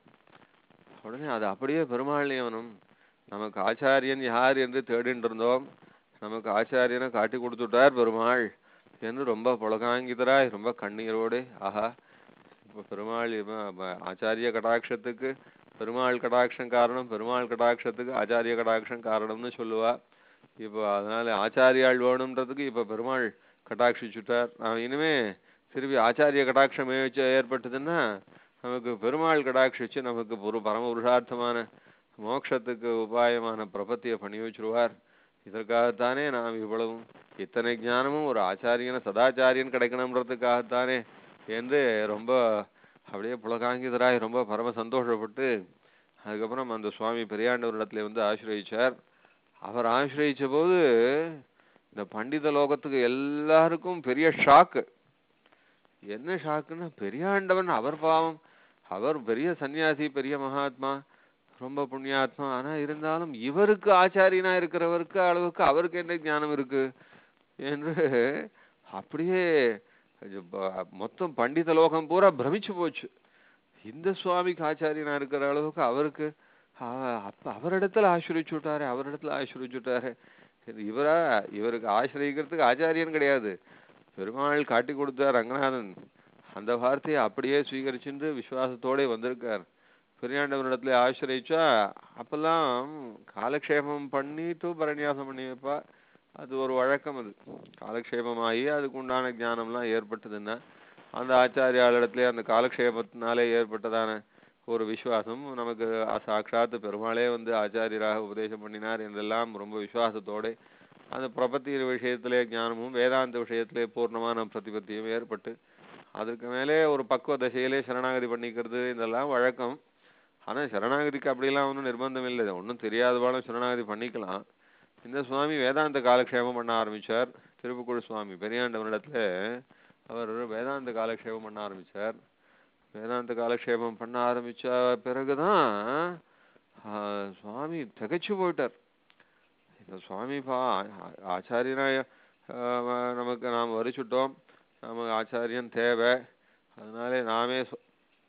உடனே அது அப்படியே பெருமாள்யவனும் நமக்கு ஆச்சாரியன் யார் என்று தேடிட்டு இருந்தோம் நமக்கு ஆச்சாரியனை காட்டி கொடுத்துட்டார் பெருமாள் என்று ரொம்ப புலகாங்கிதராய் ரொம்ப கண்ணீரோடு ஆஹா இப்ப பெருமாள் இவன் அவ- ஆச்சாரிய கடாட்சத்துக்கு பெருமாள் கடாட்சம் காரணம் பெருமாள் கடாட்சத்துக்கு ஆச்சாரிய கடாட்சம் காரணம்னு சொல்லுவா இப்போ அதனால ஆச்சாரியாள் வேணுன்றதுக்கு இப்ப பெருமாள் கடாட்சிச்சுட்டார் நான் இனிமே திருப்பி ஆச்சாரிய கடாட்சம் ஏ- ஏற்பட்டதுன்னா நமக்கு பெருமாள் கடாட்சிச்சு நமக்கு ஒரு பரம புருஷார்த்தமான மோட்சத்துக்கு உபாயமான பிரபத்தியை பண்ணி வச்சிருவார் இதற்காகத்தானே நாம் இவ்வளவும் இத்தனை ஞானமும் ஒரு ஆச்சாரியன சதாச்சாரியன் கிடைக்கணுன்றதுக்காகத்தானே என்று ரொம்ப அப்படியே புலகாங்கிதராய் ரொம்ப பரம சந்தோஷப்பட்டு அதுக்கப்புறம் அந்த சுவாமி பெரியாண்டவரிடத்துல வந்து ஆசிரயிச்சார் அவர் ஆசிரயிச்ச போது இந்த பண்டித லோகத்துக்கு எல்லாருக்கும் பெரிய ஷாக்கு என்ன ஷாக்குன்னா பெரியாண்டவன் அவர் பாவம் அவர் பெரிய சன்னியாசி பெரிய மகாத்மா ரொம்ப புண்ணியாத்மா ஆனா இருந்தாலும் இவருக்கு ஆச்சாரியனா இருக்கிறவருக்கு அளவுக்கு அவருக்கு என்ன ஞானம் இருக்கு என்று அப்படியே அது ப- மொத்தம் பண்டித லோகம் பூரா பிரமிச்சு போச்சு இந்த சுவாமிக்கு ஆச்சாரியனா இருக்கிற அளவுக்கு அவருக்கு அ- அப்ப அவரிடத்துல ஆசிரிச்சு விட்டாரு அவரிடத்துல ஆசிரிச்சு விட்டாரு சரி, இவரா இவருக்கு ஆசிரியக்கிறதுக்கு ஆச்சாரியன் கிடையாது பெருமாள் காட்டி கொடுத்த ரங்கநாதன் அந்த வார்த்தையை அப்படியே ஸ்வீகரிச்சுட்டு விசுவாசத்தோட வந்திருக்கார் பெரியாண்டவரிடத்துல ஆசிரியச்சா அப்பெல்லாம் காலக்ஷேபம் பண்ணிட்டு பரநியாசம் பண்ணி வைப்பா அது ஒரு வழக்கம் அது காலக்ஷேபமாகி அதுக்கு உண்டான ஞானம்லாம் ஏற்பட்டதுன்னா அந்த ஆச்சாரியாளிடத்துல அந்த காலக்ஷேபத்தினாலே ஏற்பட்டதான ஒரு விசுவாசம் நமக்கு அ- சாட்சாத் பெருமாளே வந்து ஆச்சாரியராக உபதேசம் பண்ணினார் என்றெல்லாம் ரொம்ப விசுவாசத்தோட அந்த பிரபத்தி விஷயத்திலே ஞானமும் வேதாந்த விஷயத்திலே பூர்ணமான பிரதிபத்தியும் ஏற்பட்டு அதற்கு மேலே ஒரு பக்குவ தசையிலே சரணாகதி பண்ணிக்கிறது இதெல்லாம் வழக்கம் ஆனா சரணாகதிக்கு அப்படிலாம் ஒன்றும் நிர்பந்தம் இல்லை ஒன்றும் தெரியாதவாளும் சரணாகதி பண்ணிக்கலாம் இந்த சுவாமி வேதாந்த காலக்ஷேபம் பண்ண ஆரம்பிச்சார் திருப்புக்குழு சுவாமி பெரியாண்டவனிடத்துல அவர் வேதாந்த காலக்ஷேபம் பண்ண ஆரம்பிச்சார் வேதாந்த காலக்ஷேபம் பண்ண ஆரம்பிச்ச பிறகுதான் ஆஹ், சுவாமி திகைச்சு போயிட்டார் இந்த சுவாமி பா ஆ- ஆச்சாரியனாய ஆஹ், நமக்கு நாம் வரிச்சுட்டோம் நமக்கு ஆச்சாரியன் தேவை அதனாலே நாமே சொ-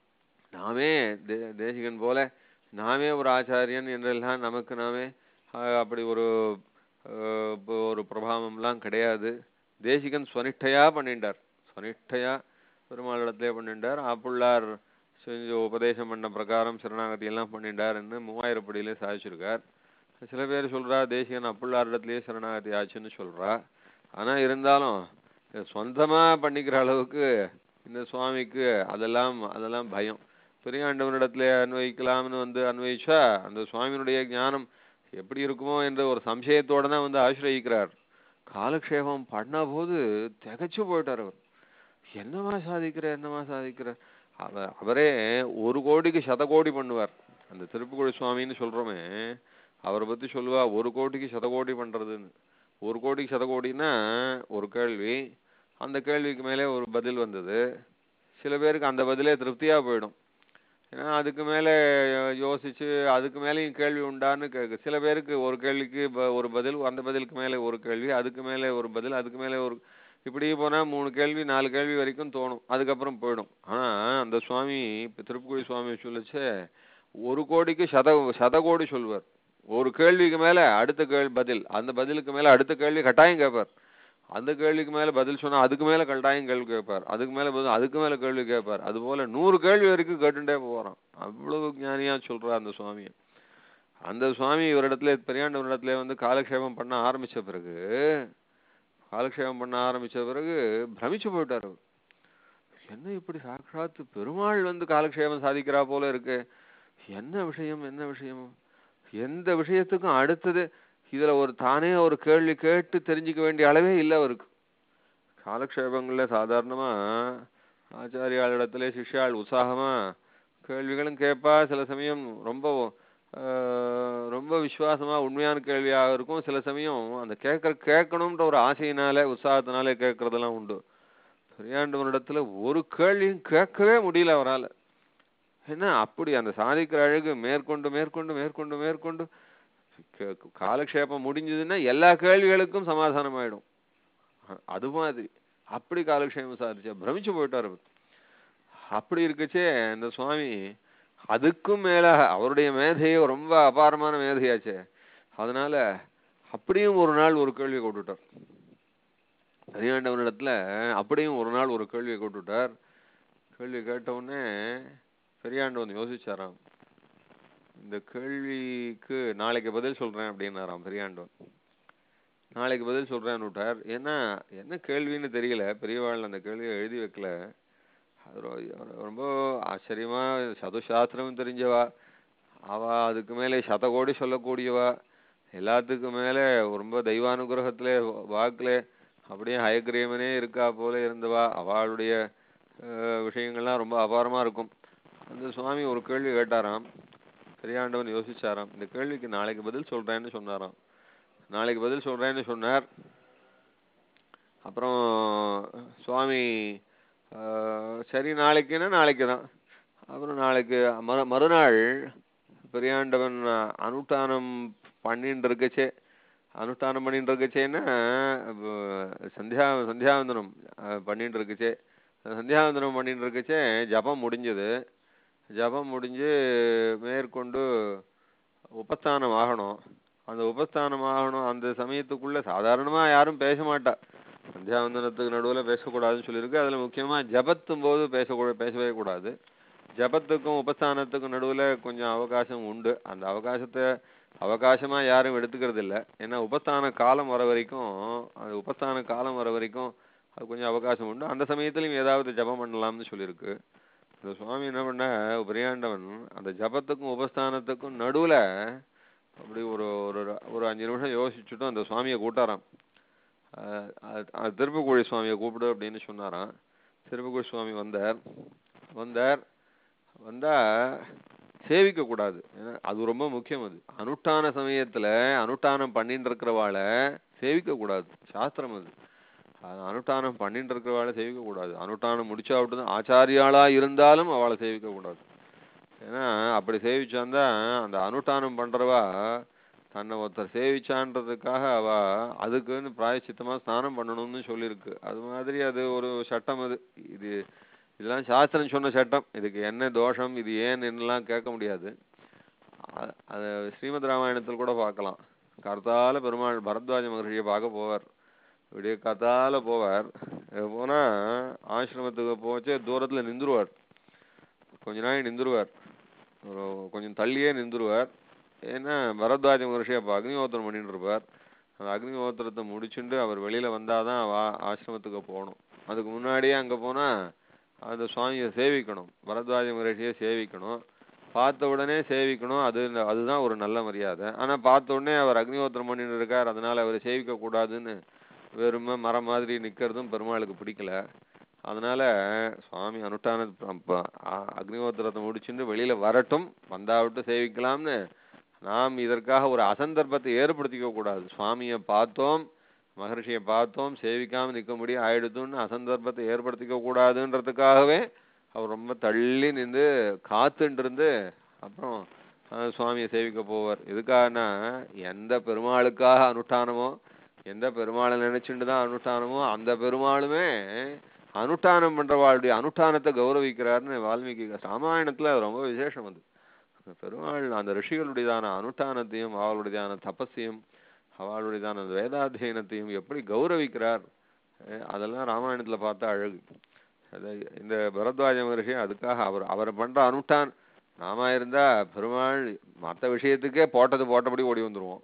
நாமே தே தேசிகன் போல நாமே ஒரு ஆச்சாரியன் என்றெல்லாம் நமக்கு நாமே ஆஹ், அப்படி ஒரு ஆஹ், இப்போ ஒரு பிரபாவம்லாம் கிடையாது தேசிகன் ஸ்வனிஷ்டையா பண்ணிட்டார் ஸ்வனிஷ்டையா பெருமாளிடத்திலே பண்ணிட்டார் ஆப்புள்ளார் செஞ்ச உபதேசம் பண்ண பிரகாரம் சரணாகதி எல்லாம் பண்ணிட்டாருன்னு மூவாயிரப்படியிலே சாதிச்சிருக்கார் சில பேர் சொல்றா தேசிகன் அப்புள்ளாரிடத்திலேயே சரணாகதி ஆச்சுன்னு சொல்றா ஆனா இருந்தாலும் இது சொந்தமா பண்ணிக்கிற அளவுக்கு இந்த சுவாமிக்கு அதெல்லாம் அதெல்லாம் பயம் பெரியாண்டவனிடத்துல அன்வயிக்கலாம்னு வந்து அன்வயிச்சா அந்த சுவாமியினுடைய ஞானம் எப்படி இருக்குமோ என்ற ஒரு சம்சயத்தோட தான் வந்து ஆசிரயிக்கிறார் காலக்ஷேபம் பண்ண போது திகைச்சு போயிட்டார் அவர் என்னமா சாதிக்கிற என்னமா சாதிக்கிற அவ அவரே ஒரு கோடிக்கு சத கோடி பண்ணுவார் அந்த திருப்புக்குழி சுவாமின்னு சொல்றோமே அவரை பத்தி சொல்லுவா ஒரு கோடிக்கு சத கோடி பண்றதுன்னு ஒரு கோடிக்கு சத கோடின்னா ஒரு கேள்வி அந்த கேள்விக்கு மேலே ஒரு பதில் வந்தது சில பேருக்கு அந்த பதிலே திருப்தியா போயிடும் ஏன்னா அதுக்கு மேலே யோசிச்சு அதுக்கு மேலேயும் கேள்வி உண்டான்னு கேட்கு சில பேருக்கு ஒரு கேள்விக்கு ப- ஒரு பதில் அந்த பதிலுக்கு மேலே ஒரு கேள்வி அதுக்கு மேலே ஒரு பதில் அதுக்கு மேலே ஒரு இப்படி போனா மூணு கேள்வி நாலு கேள்வி வரைக்கும் தோணும் அதுக்கப்புறம் போயிடும் ஆனா அந்த சுவாமி இப்ப திருப்புக்குழி சுவாமி சொல்லுச்சே ஒரு கோடிக்கு சத சத கோடி சொல்வார் ஒரு கேள்விக்கு மேல அடுத்த கேள்வி பதில் அந்த பதிலுக்கு மேல அடுத்த கேள்வி கட்டாயம் கேட்பார் அந்த கேள்விக்கு மேல பதில் சொன்னா அதுக்கு மேல கட்டாயம் கேள்வி கேட்பார் அதுக்கு மேல பதில் அதுக்கு மேல கேள்வி கேட்பார் அது போல நூறு கேள்வி வரைக்கும் கேட்டுட்டே போறான் அவ்வளவு ஞானியா சொல்றார் அந்த சுவாமி அந்த சுவாமி இவரிடத்துல பெரியாண்டவரிடத்துல வந்து காலக்ஷேபம் பண்ண ஆரம்பிச்ச பிறகு காலக்ஷேபம் பண்ண ஆரம்பிச்ச பிறகு பிரமிச்சு போயிட்டார் அவர் என்ன இப்படி சாட்சாத்து பெருமாள் வந்து காலக்ஷேபம் சாதிக்கிறா போல இருக்கு என்ன விஷயம் என்ன விஷயம் எந்த விஷயத்துக்கும் அடுத்தது இதுல ஒரு தானே ஒரு கேள்வி கேட்டு தெரிஞ்சுக்க வேண்டிய அளவே இல்லை அவருக்கு காலக்ஷேபங்கள்ல சாதாரணமா ஆச்சாரியாளிடத்துல சிஷ்யாள் உற்சாகமா கேள்விகளும் கேட்பா சில சமயம் ரொம்ப ஆஹ், ரொம்ப விசுவாசமா உண்மையான கேள்வியாக இருக்கும் சில சமயம் அந்த கேட்கற கேட்கணும்ன்ற ஒரு ஆசையினால உற்சாகத்தினாலே கேட்கறதெல்லாம் உண்டு பெரியாண்டவனிடத்துல ஒரு கேள்வியும் கேட்கவே முடியல அவரால என்ன அப்படி அந்த சாதிக்கிற அழகு மேற்கொண்டு மேற்கொண்டு மேற்கொண்டு மேற்கொண்டு கே- காலக்ஷேபம் முடிஞ்சதுன்னா எல்லா கேள்விகளுக்கும் சமாதானம் ஆயிடும் அ- அது மாதிரி அப்படி காலக்ஷேபம் சாதிச்சா பிரமிச்சு போயிட்டார் அவர் அப்படி இருக்குச்சே இந்த சுவாமி அதுக்கும் மேல அவருடைய மேதையே ரொம்ப அபாரமான மேதையாச்சே அதனால அப்படியும் ஒரு நாள் ஒரு கேள்வி போட்டுட்டார் பெரியாண்டவனிடத்துல அப்படியும் ஒரு நாள் ஒரு கேள்வியை போட்டுட்டார் கேள்வி கேட்ட உடனே பெரியாண்டவன் யோசிச்சாராம் இந்த கேள்விக்கு நாளைக்கு பதில் சொல்றேன் அப்படின்னாராம் பெரியாண்டவன் நாளைக்கு பதில் சொல்றேன்னு விட்டார் ஏன்னா என்ன கேள்வின்னு தெரியல பெரியவாள் அந்த கேள்வியை எழுதி வைக்கல அது ரொ- ரொம்ப ஆச்சரியமா சதுசாஸ்திரம் தெரிஞ்சவா அவ அதுக்கு மேலே சதகோடி சொல்லக்கூடியவா எல்லாத்துக்கும் மேலே ரொம்ப தெய்வானுகிரகத்திலே வாக்குல அப்படியே ஹயக்ரீவனே இருக்கா போல இருந்தவா அவளுடைய அஹ், விஷயங்கள்லாம் ரொம்ப அபாரமா இருக்கும் அந்த சுவாமி ஒரு கேள்வி கேட்டாராம் பெரியாண்டவன் யோசிச்சாராம் இந்த கேள்விக்கு நாளைக்கு பதில் சொல்றேன்னு சொன்னாராம் நாளைக்கு பதில் சொல்றேன்னு சொன்னார் அப்புறம் சுவாமி ஆஹ், சரி நாளைக்குன்னா நாளைக்கு தான் அப்புறம் நாளைக்கு மறு மறுநாள் பெரியாண்டவன் அனுஷ்டானம் பண்ணிட்டு இருக்கச்சே அனுஷ்டானம் பண்ணிட்டு இருக்கச்சேன்னா அப்போ சந்தியா சந்தியாவந்தனம் அஹ், பண்ணிட்டு இருக்கச்சே சந்தியாவந்தனம் பண்ணிட்டு இருக்கச்சே ஜபம் முடிஞ்சது ஜபம் முடிஞ்சு மேற்கொண்டு உபஸ்தானம் ஆகணும் அந்த உபஸ்தானம் ஆகணும் அந்த சமயத்துக்குள்ள சாதாரணமா யாரும் பேச மாட்டா சந்தியாவந்தனத்துக்கு நடுவுல பேசக்கூடாதுன்னு சொல்லியிருக்கு அதுல முக்கியமா ஜபத்தும் போது பேசக்கூட பேசவே கூடாது ஜபத்துக்கும் உபஸ்தானத்துக்கும் நடுவுல கொஞ்சம் அவகாசம் உண்டு அந்த அவகாசத்தை அவகாசமா யாரும் எடுத்துக்கிறது இல்ல ஏன்னா உபஸ்தான காலம் வர வரைக்கும் அந்த உபஸ்தான காலம் வர வரைக்கும் அது கொஞ்சம் அவகாசம் உண்டு அந்த சமயத்திலையும் ஏதாவது ஜபம் பண்ணலாம்னு சொல்லியிருக்கு இந்த சுவாமி என்ன பண்ண பெரியாண்டவன் அந்த ஜபத்துக்கும் உபஸ்தானத்துக்கும் நடுவுல அப்படி ஒரு ஒரு ஒரு அஞ்சு நிமிஷம் யோசிச்சுட்டும் அந்த சுவாமியை கூட்டாராம் அஹ் அது- அது திருப்புக்குழி சுவாமியை கூப்பிடு அப்படின்னு சொன்னாராம் திருப்புக்குழி சுவாமி வந்தார் வந்தார் வந்தா சேவிக்க கூடாது ஏன்னா அது ரொம்ப முக்கியம் அது அனுஷ்டான சமயத்துல அனுஷ்டானம் பண்ணிட்டு இருக்கிறவாளை சேவிக்க கூடாது சாஸ்திரம் அது அது அனுஷ்டானம் பண்ணிட்டு இருக்கிறவாளை சேவிக்க கூடாது அனுஷ்டானம் முடிச்சா விட்டு ஆச்சாரியாளா இருந்தாலும் அவளை சேவிக்க கூடாது ஏன்னா அப்படி சேவிச்சாந்தா அந்த அனுஷ்டானம் பண்றவா தன்னை ஒருத்தர் சேவிச்சான்றதுக்காக அவ அதுக்குன்னு பிராயச்சித்தமா ஸ்நானம் பண்ணணும்னு சொல்லியிருக்கு அது மாதிரி அது ஒரு சட்டம் அது இது இதெல்லாம் சாஸ்திரம் சொன்ன சட்டம் இதுக்கு என்ன தோஷம் இது ஏன் என்னலாம் கேட்க முடியாது அ- அது ஸ்ரீமத் ராமாயணத்தில் கூட பார்க்கலாம் கர்த்தால பெருமாள் பரத்வாஜ மகர்ஷியை பார்க்க போவார் விடிய கத்தால போவார் அங்க போனா ஆசிரமத்துக்கு போச்சு தூரத்துல நின்றுவார் கொஞ்ச நாள் நின்றுவார் ஒரு கொஞ்சம் தள்ளியே நின்றுவார் ஏன்னா பரத்வாஜ மகர்ஷியை அப்போ அக்னிஹோத்திரம் பண்ணிட்டு இருப்பார் அந்த அக்னிஹோத்திரத்தை முடிச்சுட்டு அவர் வெளியில வந்தாதான் அவ ஆசிரமத்துக்கு போகணும் அதுக்கு முன்னாடியே அங்க போனா அந்த சுவாமியை சேவிக்கணும் பரத்வாஜ மகர்ஷியை சேவிக்கணும் பார்த்த உடனே சேவிக்கணும் அது அதுதான் ஒரு நல்ல மரியாதை ஆனா பார்த்த உடனே அவர் அக்னிஹோத்திரம் பண்ணிட்டு இருக்கார் அதனால அவரை சேவிக்க கூடாதுன்னு வெறுமை மரம் மாதிரி நிக்கிறதும் பெருமாளுக்கு பிடிக்கல அதனால சுவாமி அனுஷ்டான அப்ப அ- அக்னிஹோத்திரத்தை முடிச்சுட்டு வெளியில வரட்டும் வந்தா விட்டு சேவிக்கலாம்னு நாம் இதற்காக ஒரு அசந்தர்ப்பத்தை ஏற்படுத்திக்க கூடாது சுவாமியை பார்த்தோம் மகர்ஷியை பார்த்தோம் சேவிக்காம நிக்க முடியும் ஆயிடுதுன்னு அசந்தர்ப்பத்தை ஏற்படுத்திக்க கூடாதுன்றதுக்காகவே அவர் ரொம்ப தள்ளி நின்று காத்துட்டு இருந்து அப்புறம் அஹ், சுவாமியை சேவிக்க போவார் எதுக்காகனா எந்த பெருமாளுக்காக அனுஷ்டானமோ எந்த பெருமாளை நினைச்சுட்டு தான் அனுஷ்டானமோ அந்த பெருமாளுமே அனுஷ்டானம் பண்றவாளுடைய அனுஷ்டானத்தை கௌரவிக்கிறாருன்னு வால்மீகி ராமாயணத்துல அது ரொம்ப விசேஷம் அது அந்த பெருமாள் அந்த ரிஷிகளுடையதான அனுஷ்டானத்தையும் அவளுடையதான தபஸையும் அவளுடையதான அந்த வேதாத்தியனத்தையும் எப்படி கௌரவிக்கிறார் அஹ் அதெல்லாம் ராமாயணத்துல பார்த்தா அழகு அது இந்த பரத்வாஜ மகர்ஷி அதுக்காக அவர் அவர் பண்ற அனுஷ்டான் நாம இருந்தா பெருமாள் மற்ற விஷயத்துக்கே போட்டது போட்டபடி ஓடி வந்துருவோம்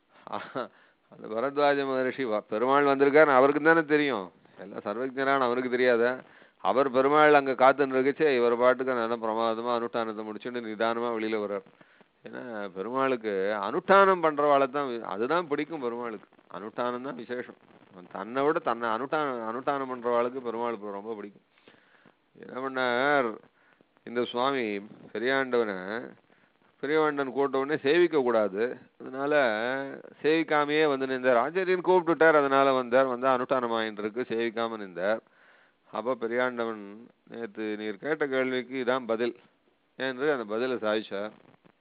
அந்த பரத்வாஜ மகர்ஷி வ- பெருமாள் வந்திருக்காருன்னு அவருக்கு தானே தெரியும் எல்லாம் சர்வஜரான அவருக்கு தெரியாதா அவர் பெருமாள் அங்க காத்துன்னு இருக்கச்சே இவர் பாட்டுக்கு நல்ல பிரமாதமா அனுஷ்டானத்தை முடிச்சுட்டு நிதானமா வெளியில வர்றார் ஏன்னா பெருமாளுக்கு அனுஷ்டானம் பண்றவாளை தான் வி- அதுதான் பிடிக்கும் பெருமாளுக்கு அனுஷ்டானம் தான் விசேஷம் அவன் தன்னை விட தன்னை அனுஷ்டானம் அனுஷ்டானம் பண்றவாளுக்கு பெருமாளுக்கு ரொம்ப பிடிக்கும் என்ன பண்ணார் இந்த சுவாமி பெரியாண்டவனை பெரியவாண்டன் கூட்ட உடனே சேவிக்க கூடாது அதனால சேவிக்காமையே வந்து நின்றார் ஆச்சாரியன் கூப்பிட்டுட்டார் அதனால வந்தார் வந்து அனுஷ்டானம் ஆயின்னு இருக்கு சேவிக்காம நின்றார் அப்ப பெரியாண்டவன் நேத்து நீர் கேட்ட கேள்விக்கு இதான் பதில் என்று அந்த பதிலை சாதிச்சார்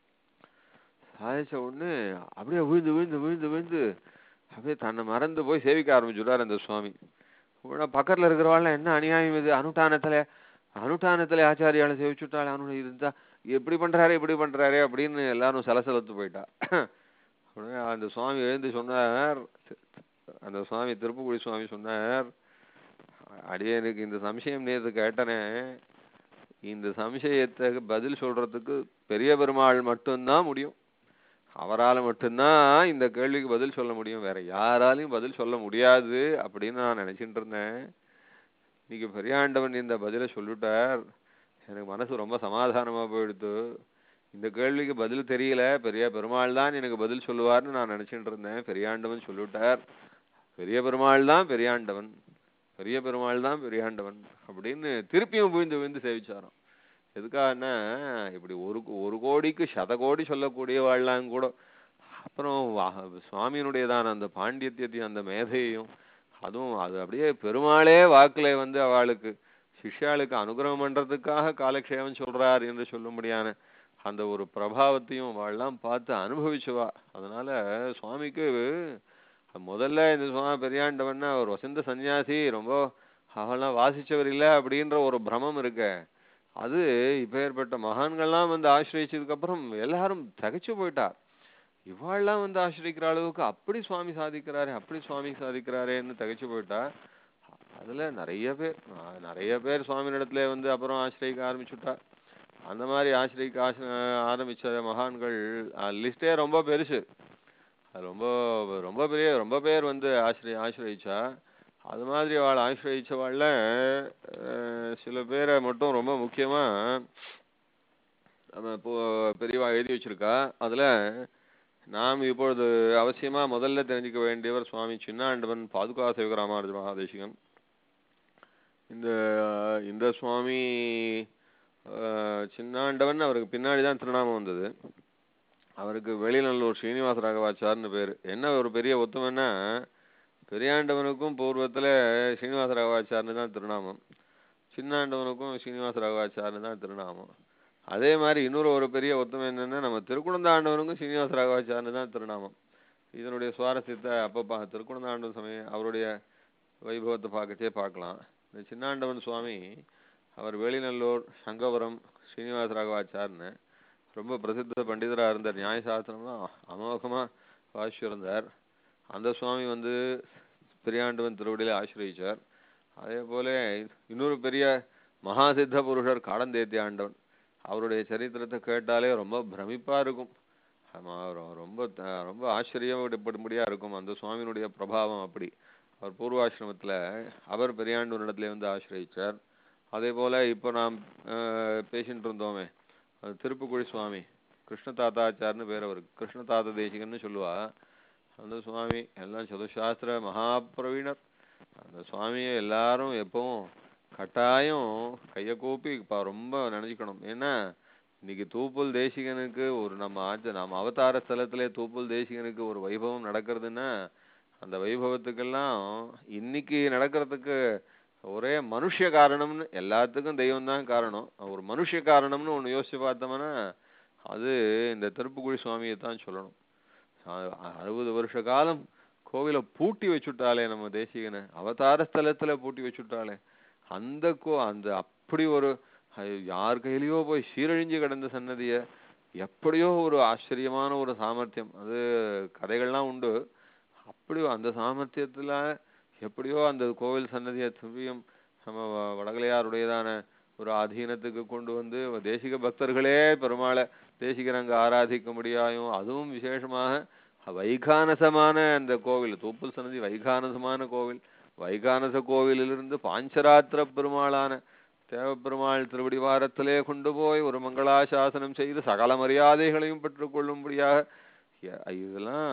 சாதிச்ச உடனே அப்படியே விழுந்து விழுந்து விழுந்து விழுந்து அப்படியே தன்னை மறந்து போய் சேவிக்க ஆரம்பிச்சுட்டார் அந்த சுவாமி உடனே பக்கத்துல இருக்கிறவாள்லாம் என்ன அநியாயம் இது அனுஷ்டானத்துல அனுஷ்டானத்துல ஆச்சாரியால சேவிச்சுட்டாள் அனு இருந்தா எப்படி பண்றாரு இப்படி பண்றாரு அப்படின்னு எல்லாரும் சலசலத்து போயிட்டா உடனே அந்த சுவாமி எழுந்து சொன்னார் அந்த சுவாமி திருப்புக்குடி சுவாமி சொன்னார் அடியனுக்கு இந்த சம்சயம் நேத்து கேட்டனே இந்த சம்சயத்துக்கு பதில் சொல்றதுக்கு பெரிய பெருமாள் மட்டும்தான் முடியும் அவரால மட்டும்தான் இந்த கேள்விக்கு பதில் சொல்ல முடியும் வேற யாராலையும் பதில் சொல்ல முடியாது அப்படின்னு நான் நினைச்சிட்டு இருந்தேன் இன்னைக்கு பெரியாண்டவன் இந்த பதிலை சொல்லிட்டார் எனக்கு மனசு ரொம்ப சமாதானமா போயிடுத்து இந்த கேள்விக்கு பதில் தெரியல பெரிய பெருமாள் தான் எனக்கு பதில் சொல்லுவார்னு நான் நினைச்சிட்டு இருந்தேன் பெரியாண்டவன் சொல்லிவிட்டார் பெரிய பெருமாள் தான் பெரியாண்டவன் பெரிய பெருமாள் தான் பெரியாண்டவன் அப்படின்னு திருப்பியும் விழுந்து விழுந்து சேவிச்சாராம் எதுக்காகன்னா இப்படி ஒரு கோ- ஒரு கோடிக்கு சத கோடி சொல்லக்கூடியவாள்லாம் கூட அப்புறம் வா- சுவாமியினுடையதான அந்த பாண்டித்யத்தையும் அந்த மேதையையும் அதுவும் அது அப்படியே பெருமாளே வாக்குல வந்து அவளுக்கு சிஷ்யாளுக்கு அனுகிரகம் பண்றதுக்காக காலக்ஷேபம் சொல்றார் என்று சொல்லும்படியான அந்த ஒரு பிரபாவத்தையும் அவள்லாம் பார்த்து அனுபவிச்சுவா அதனால சுவாமிக்கு முதல்ல இந்த சுவாமி பெரியாண்டவன்னா ஒரு வசந்த சன்னியாசி ரொம்ப அவெல்லாம் வாசிச்சவர் இல்ல அப்படின்ற ஒரு பிரமம் இருக்க அது இப்பேற்பட்ட மகான்கள்லாம் வந்து ஆசிரியச்சதுக்கு அப்புறம் எல்லாரும் திகைச்சு போயிட்டா இவாள்லாம் வந்து ஆசிரிக்கிற அளவுக்கு அப்படி சுவாமி சாதிக்கிறாரே அப்படி சுவாமி சாதிக்கிறாரேன்னு திகைச்சு போயிட்டா அதுல நிறைய பேர் ஆஹ் நிறைய பேர் சுவாமியிடத்துல வந்து அப்புறம் ஆசிரியக்க ஆரம்பிச்சுட்டா அந்த மாதிரி ஆசிரியக்க ஆசி ஆரம்பிச்ச மகான்கள் லிஸ்டே ரொம்ப பெருசு அது ரொம்ப ரொம்ப பெரிய ரொம்ப பேர் வந்து ஆசிரிய ஆசிரியச்சா அது மாதிரி அவள் ஆசிரியச்சவாள்ல அஹ், சில பேரை மட்டும் ரொம்ப முக்கியமா நம்ம இப்போ பெரியவா எழுதி வச்சிருக்கா அதுல நாம் இப்பொழுது அவசியமா முதல்ல தெரிஞ்சுக்க வேண்டியவர் சுவாமி சின்னாண்டவன் பாதுகா சேவக ராமானுஜ மகாதேசிகன் இந்த இந்த சுவாமி அஹ், சின்னாண்டவன் அவருக்கு பின்னாடி தான் திருநாமம் வந்தது அவருக்கு வெளிநல்லூர் ஸ்ரீனிவாச ராகவாச்சார்னு பேர் என்ன ஒரு பெரிய ஒத்துமைன்னா பெரியாண்டவனுக்கும் பூர்வத்துல ஸ்ரீனிவாச ராகவாச்சார்னு தான் திருநாமம் சின்னாண்டவனுக்கும் ஸ்ரீனிவாச ராகவாச்சார்னு தான் திருநாமம் அதே மாதிரி இன்னொரு ஒரு பெரிய ஒத்துமை என்னன்னா நம்ம திருக்குழந்தாண்டவனுக்கும் ஸ்ரீனிவாச ராகவாச்சார்னு தான் திருநாமம் இதனுடைய சுவாரஸ்யத்தை அப்போ பா திருக்குழந்தாண்டவன் சமயம் அவருடைய வைபவத்தை பார்க்கச்சே பார்க்கலாம் இந்த சின்னாண்டவன் சுவாமி அவர் வெளிநல்லூர் சங்கபுரம் ஸ்ரீனிவாச ராகவாச்சார்னு ரொம்ப பிரசித்த பண்டிதராக இருந்தார் நியாயசாஸ்திரம்லாம் அமோகமா வாசிச்சு இருந்தார் அந்த சுவாமி வந்து பெரியாண்டவன் திருவடியில ஆசிரியச்சார் அதே போல இன்னொரு பெரிய மகாசித்த புருஷர் காடந்தேத்தி ஆண்டவன் அவருடைய சரித்திரத்தை கேட்டாலே ரொம்ப பிரமிப்பா இருக்கும் ஆமா, ரொ- ரொம்ப த- ரொம்ப ஆச்சரியப்படும்படியா இருக்கும் அந்த சுவாமியினுடைய பிரபாவம் அப்படி அவர் பூர்வாசிரமத்துல அவர் பெரியாண்டவனிடத்துல வந்து ஆசிரியச்சார் அதே போல இப்போ நாம் அஹ், பேசிட்டு இருந்தோமே அது திருப்புக்குழி சுவாமி கிருஷ்ண தாத்தாச்சார்னு பேர் அவருக்கு கிருஷ்ண தாத்த தேசிகன்னு சொல்லுவா அந்த சுவாமி எல்லாம் சதுசாஸ்திர மகாபிரவீணர் அந்த சுவாமியை எல்லாரும் எப்பவும் கட்டாயம் கையை கூப்பி இப்ப ரொம்ப நினைச்சுக்கணும் ஏன்னா இன்னைக்கு தூப்புல் தேசிகனுக்கு ஒரு நம்ம ஆச்ச நம்ம அவதார ஸ்தலத்திலே தூப்புல் தேசிகனுக்கு ஒரு வைபவம் நடக்கிறதுன்னா அந்த வைபவத்துக்கெல்லாம் இன்னைக்கு நடக்கிறதுக்கு ஒரே மனுஷ காரணம்னு எல்லாத்துக்கும் தெய்வம் தான் காரணம் ஒரு மனுஷ காரணம்னு ஒண்ணு யோசிச்சு பார்த்தோம்னா அது இந்த திருப்புக்குழி சுவாமியை தான் சொல்லணும் அ- அறுபது வருஷ காலம் கோவிலை பூட்டி வச்சுட்டாலே நம்ம தேசிகனை அவதார ஸ்தலத்துல பூட்டி வச்சுட்டாலே அந்த கோ அந்த அப்படி ஒரு ஐயோ, யார் கையிலயோ போய் சீரழிஞ்சு கிடந்த சன்னதிய எப்படியோ ஒரு ஆச்சரியமான ஒரு சாமர்த்தியம் அது கதைகள்லாம் உண்டு அப்படி அந்த சாமர்த்தியத்துல எப்படியோ அந்த கோவில் சன்னதியை திரும்பியும் நம்ம வ- வடகலையாருடையதான ஒரு ஆதீனத்துக்கு கொண்டு வந்து தேசிக பக்தர்களே பெருமாளை தேசிகர் அங்க ஆராதிக்க முடியாயும் அதுவும் விசேஷமாக வைகானசமான அந்த கோவில் தூப்பல் சன்னதி வைகானசமான கோவில் வைகானச கோவிலிலிருந்து பாஞ்சராத்திர பெருமாளான தேவப்பெருமாள் திருவடிவாரத்திலே கொண்டு போய் ஒரு மங்களாசாசனம் செய்து சகல மரியாதைகளையும் பெற்றுக்கொள்ளும்படியாக எ- இதெல்லாம்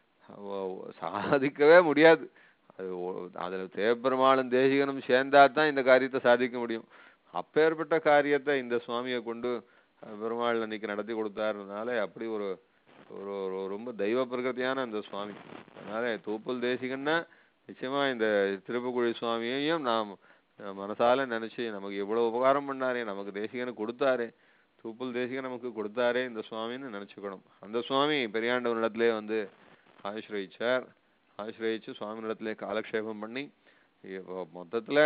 அவ- சாதிக்கவே முடியாது அது ஒ- அதுல தேவப்பெருமாளும் தேசிகனும் சேர்ந்தா தான் இந்த காரியத்தை சாதிக்க முடியும் அப்பேற்பட்ட காரியத்தை இந்த சுவாமியை கொண்டு அஹ், பெருமாள் அன்னைக்கு நடத்தி கொடுத்தாருனால அப்படி ஒரு ஒரு ஒரு ரொம்ப தெய்வ பிரகதியான அந்த சுவாமி அதனால தூப்பல் தேசிகன்னா நிச்சயமா இந்த திருப்புக்குழி சுவாமியையும் நாம் அஹ், மனசால நினைச்சு நமக்கு எவ்வளவு உபகாரம் பண்ணாரே நமக்கு தேசிகனை கொடுத்தாரே தூப்பல் தேசிகன் நமக்கு கொடுத்தாரே இந்த சுவாமின்னு நினைச்சுக்கணும் அந்த சுவாமி பெரியாண்டவனிடத்திலே வந்து ஆசிரயிச்சார் ஆசிரயிச்சு சுவாமியிடத்திலே காலக்ஷேபம் பண்ணி இப்போ மொத்தத்துல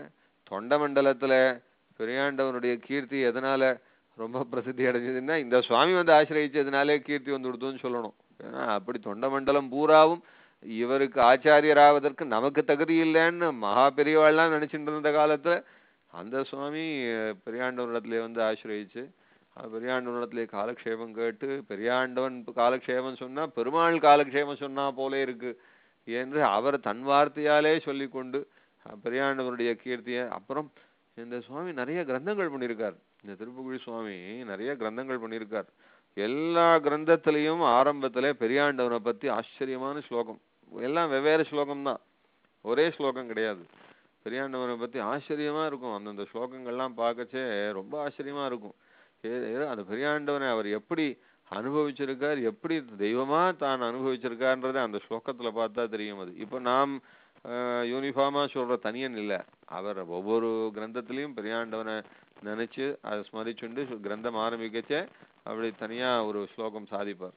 தொண்ட மண்டலத்துல பெரியாண்டவனுடைய கீர்த்தி எதனால ரொம்ப பிரசித்தி அடைஞ்சதுன்னா இந்த சுவாமி வந்து ஆசிரயிச்சதுனாலே கீர்த்தி வந்து கொடுத்தோன்னு சொல்லணும் ஏன்னா அப்படி தொண்ட மண்டலம் பூராவும் இவருக்கு ஆச்சாரியராவதற்கு நமக்கு தகுதி இல்லைன்னு மகா பெரியவாள்லாம் நினைச்சிட்டு இருந்த காலத்துல அந்த சுவாமி அஹ், பெரியாண்டவனிடத்திலே வந்து ஆசிரயிச்சு அஹ், பெரியாண்டவனிடத்திலே காலக்ஷேபம் கேட்டு பெரியாண்டவன் காலக்ஷேபம் சொன்னா பெருமாள் காலக்ஷேபம் சொன்னா போலே இருக்கு என்று அவர் தன் வார்த்தையாலே சொல்லிக்கொண்டு அஹ், பெரியாண்டவனுடைய கீர்த்தியை அப்புறம் இந்த சுவாமி நிறைய கிரந்தங்கள் பண்ணியிருக்கார் இந்த திருப்புகுழி சுவாமி நிறைய கிரந்தங்கள் பண்ணியிருக்கார் எல்லா கிரந்தத்திலையும் ஆரம்பத்துல பெரியாண்டவனை பத்தி ஆச்சரியமான ஸ்லோகம் எல்லாம் வெவ்வேறு ஸ்லோகம் தான் ஒரே ஸ்லோகம் கிடையாது பெரியாண்டவனை பத்தி ஆச்சரியமா இருக்கும் அந்தந்த ஸ்லோகங்கள்லாம் பார்க்கச்சே ரொம்ப ஆச்சரியமா இருக்கும் ஏ- ஏ- அந்த பெரியாண்டவனை அவர் எப்படி அனுபவிச்சிருக்கார் எப்படி தெய்வமா தான் அனுபவிச்சிருக்கார்ன்றதை அந்த ஸ்லோகத்துல பார்த்தா தெரியும் அது இப்போ நாம் யூனிஃபார்மா சொல்ற தனியன் இல்ல அவர் ஒவ்வொரு கிரந்தத்திலையும் பெரியாண்டவனை நினைச்சு அதை ஸ்மரிச்சுண்டு சு- கிரந்தம் ஆரம்பிக்கச்சே அப்படி தனியா ஒரு ஸ்லோகம் சாதிப்பார்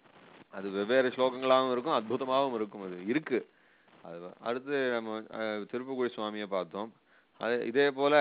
அது வெவ்வேறு ஸ்லோகங்களாகவும் இருக்கும் அற்புதமாகவும் இருக்கும் அது இருக்கு அது வ- அடுத்து நம்ம அஹ், திருப்புக்குழி சுவாமியை பார்த்தோம் அது இதே போல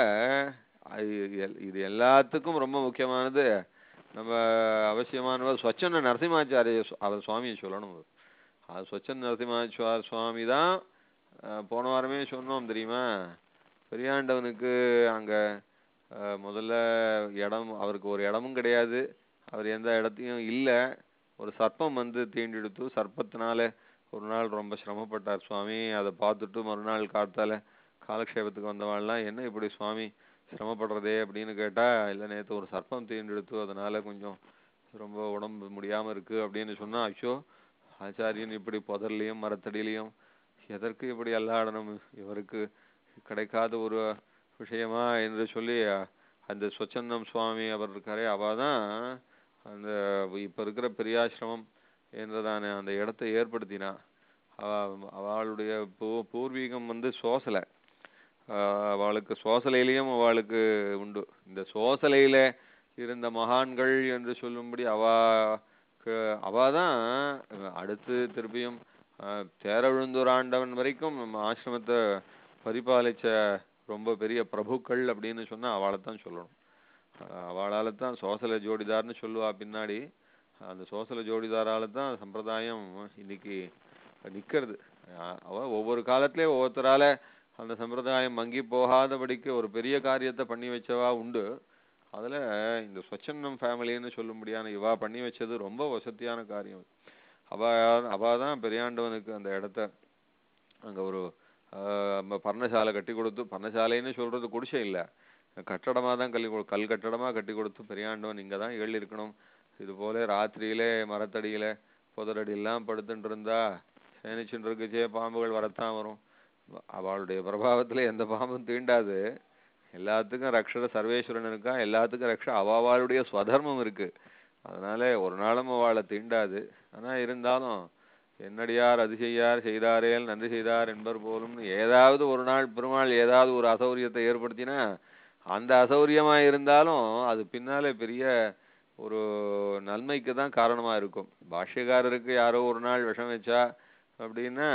அது எல்- இது எல்லாத்துக்கும் ரொம்ப முக்கியமானது நம்ம அவசியமானவர் ஸ்வச்சன்ன நரசிம்மாச்சாரிய சு- அவர் சுவாமியை சொல்லணும் அது ஸ்வச்சன் நரசிம்மாச்சார் சுவாமி தான் அஹ், போன வாரமே சொன்னோம் தெரியுமா பெரியாண்டவனுக்கு அங்க அஹ், முதல்ல இடம் அவருக்கு ஒரு இடமும் கிடையாது அவர் எந்த இடத்தையும் இல்ல ஒரு சர்ப்பம் வந்து தீண்டெடுத்து சர்ப்பத்தினால ஒரு நாள் ரொம்ப சிரமப்பட்டார் சுவாமி அதை பார்த்துட்டு மறுநாள் காத்தால காலக்ஷேபத்துக்கு வந்தவாள்லாம் என்ன இப்படி சுவாமி சிரமப்படுறதே அப்படின்னு கேட்டா இல்ல நேத்து ஒரு சர்ப்பம் தீண்டெடுத்து அதனால கொஞ்சம் ரொம்ப உடம்பு முடியாம இருக்கு அப்படின்னு சொன்னா ஐயோ ஆச்சாரியன் இப்படி புதர்லயும் மரத்தடியிலையும் எதற்கு இப்படி அல்லாடணும் இவருக்கு கிடைக்காத ஒரு விஷயமா என்று சொல்லி அஹ், அந்த சொச்சந்தம் சுவாமி அவர் இருக்காரே அவ தான் அந்த இப்ப இருக்கிற பெரியாசிரமம் என்றதான அந்த இடத்தை ஏற்படுத்தினா அவ அவளுடைய பூ பூர்வீகம் வந்து சோசலை ஆஹ் அவளுக்கு சோசலையிலையும் அவளுக்கு உண்டு இந்த சோசலையில இருந்த மகான்கள் என்று சொல்லும்படி அவ அவ தான் அடுத்து திருப்பியும் ஆஹ் தேரழுந்தூர் ஆண்டவன் வரைக்கும் நம்ம ஆசிரமத்தை பரிபாலிச்ச ரொம்ப பெரிய பிரபுக்கள் அப்படின்னு சொன்னா அவளை தான் சொல்லணும் ஆஹ் அவளால தான் சோசல ஜோடிதார்னு சொல்லுவா பின்னாடி அந்த சோசல ஜோடிதாரால தான் சம்பிரதாயம் இன்னைக்கு நிக்கிறது ஆஹ் அவ ஒவ்வொரு காலத்திலயும் ஒவ்வொருத்தரால அந்த சம்பிரதாயம் மங்கி போகாதபடிக்கு ஒரு பெரிய காரியத்தை பண்ணி வச்சவா உண்டு அதுல இந்த சொச்சன்னம் ஃபேமிலின்னு சொல்லும்படியான இவா பண்ணி வச்சது ரொம்ப வசதியான காரியம் அவ அவ தான் பெரியாண்டவனுக்கு அந்த இடத்த அங்க ஒரு ஆஹ் ம- பர்ணசாலை கட்டி கொடுத்து பர்ணசாலைன்னு சொல்றது குடிசை இல்ல கட்டடமா தான் கல் கல் கட்டடமா கட்டி கொடுத்து பெரியாண்டவன் இங்க தான் எழுதி இருக்கணும் இது போல ராத்திரியிலே மரத்தடியில புதரடியெல்லாம் படுத்துட்டு இருந்தா சேனிச்சுட்டு இருக்குச்சே பாம்புகள் வரத்தான் வரும் அவளுடைய பிரபாவத்துல எந்த பாம்பும் தீண்டாது எல்லாத்துக்கும் ரக்ஷர சர்வேஸ்வரன் இருக்கா எல்லாத்துக்கும் ரக்ஷ அவாவாளுடைய ஸ்வதர்மம் இருக்கு அதனால ஒரு நாளும் அவளை தீண்டாது ஆனா இருந்தாலும் என்னடியார் அது செய்யார் செய்தாரேல் நன்றி செய்தார் என்பர் போலும் ஏதாவது ஒரு நாள் பெருமாள் ஏதாவது ஒரு அசௌரியத்தை ஏற்படுத்தினா அந்த அசௌரியமா இருந்தாலும் அது பின்னாலே பெரிய ஒரு நன்மைக்கு தான் காரணமா இருக்கும் பாஷ்யக்காரருக்கு யாரோ ஒரு நாள் விஷம் வச்சா அப்படின்னா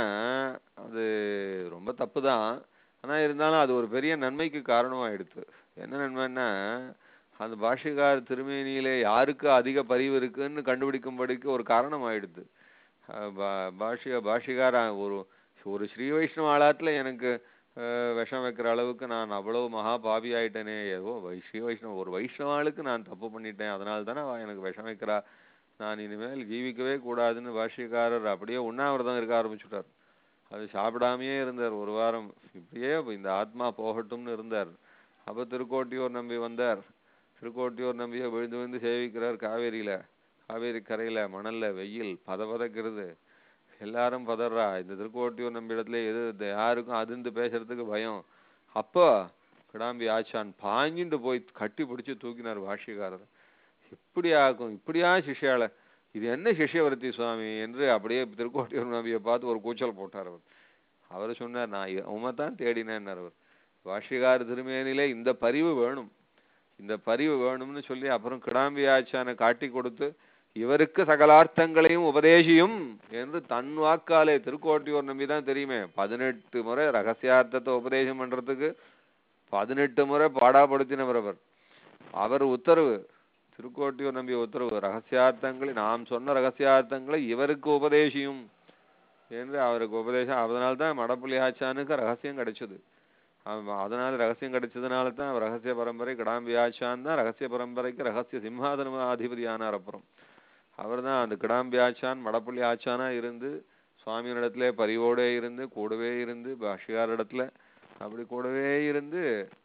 அது ரொம்ப தப்பு தான் ஆனா இருந்தாலும் அது ஒரு பெரிய நன்மைக்கு காரணமாயிடுது என்ன நன்மைன்னா அந்த பாஷ்யக்கார திருமேனியிலே யாருக்கு அதிக பரிவு இருக்குன்னு கண்டுபிடிக்கும்படிக்கு ஒரு காரணம் ஆயிடுது அஹ் பா- பாஷ்ய பாஷ்யக்கார ஒரு ஒரு ஸ்ரீ வைஷ்ணவ ஆளாத்துல எனக்கு அஹ், விஷம் வைக்கிற அளவுக்கு நான் அவ்வளவு மகா பாவி ஆயிட்டேனே ஏதோ வை- ஸ்ரீ வைஷ்ணவ ஒரு வைஷ்ணவாளுக்கு நான் தப்பு பண்ணிட்டேன் அதனால தானே அவ எனக்கு விஷம் வைக்கிறா நான் இனிமேல் ஜீவிக்கவே கூடாதுன்னு பாஷ்யக்காரர் அப்படியே உண்ணாவிரதம் இருக்க ஆரம்பிச்சுட்டார் அது சாப்பிடாமயே இருந்தார் ஒரு வாரம் இப்படியே இந்த ஆத்மா போகட்டும்னு இருந்தார் அப்ப திருக்கோட்டியூர் நம்பி வந்தார் திருக்கோட்டியூர் நம்பியை விழுந்து விழுந்து சேவிக்கிறார் காவேரியில காவேரி கரையில மணல்ல வெயில் பத பதக்கிறது எல்லாரும் பதறா இந்த திருக்கோட்டியூர் நம்பி இடத்துல எது இது யாருக்கும் அதிர்ந்து பேசுறதுக்கு பயம் அப்போ கிடாம்பி ஆச்சான் பாஞ்சுண்டு போய் கட்டி பிடிச்சு தூக்கினார் பாஷ்யக்காரர் இப்படி ஆக்கும் இப்படியா சிஷ்யால இது என்ன சிஷ்யவர்த்தி சுவாமி என்று அப்படியே திருக்கோட்டியூர் நம்பியை பார்த்து ஒரு கூச்சல் போட்டார் அவர் அவர் சொன்னார் நான் உமை தான் தேடினேன் அவர் பாஷ்யக்கார திருமேனிலே இந்த பரிவு வேணும் இந்த பரிவு வேணும்னு சொல்லி அப்புறம் கிடாம்பி ஆச்சானை காட்டி கொடுத்து இவருக்கு சகலார்த்தங்களையும் உபதேசியும் என்று தன் வாக்காலே திருக்கோட்டியூர் நம்பி தான் தெரியுமே பதினெட்டு முறை ரகசியார்த்தத்தை உபதேசம் பண்றதுக்கு பதினெட்டு முறை பாடாப்படுத்தினவர் அவர் அவர் உத்தரவு திருக்கோட்டியூர் நம்பி உத்தரவு ரகசியார்த்தங்களை நாம் சொன்ன ரகசியார்த்தங்களை இவருக்கு உபதேசியும் என்று அவருக்கு உபதேசம் அதனால தான் மடப்புலி ஆச்சானுக்கு ரகசியம் கிடைச்சது ஆமா, அதனால ரகசியம் கிடைச்சதுனால தான் அவர் ரகசிய பரம்பரை கிடாம்பி ஆச்சான் தான் ரகசிய பரம்பரைக்கு ரகசிய சிம்மாதன அதிபதி ஆனார் அப்புறம் அவர் தான் அந்த கிடாம்பி ஆச்சான் மடப்புள்ளி ஆச்சானா இருந்து சுவாமியினிடத்துல பரிவோடே இருந்து கூடவே இருந்து பாஷிகாரிடத்துல அப்படி கூடவே இருந்து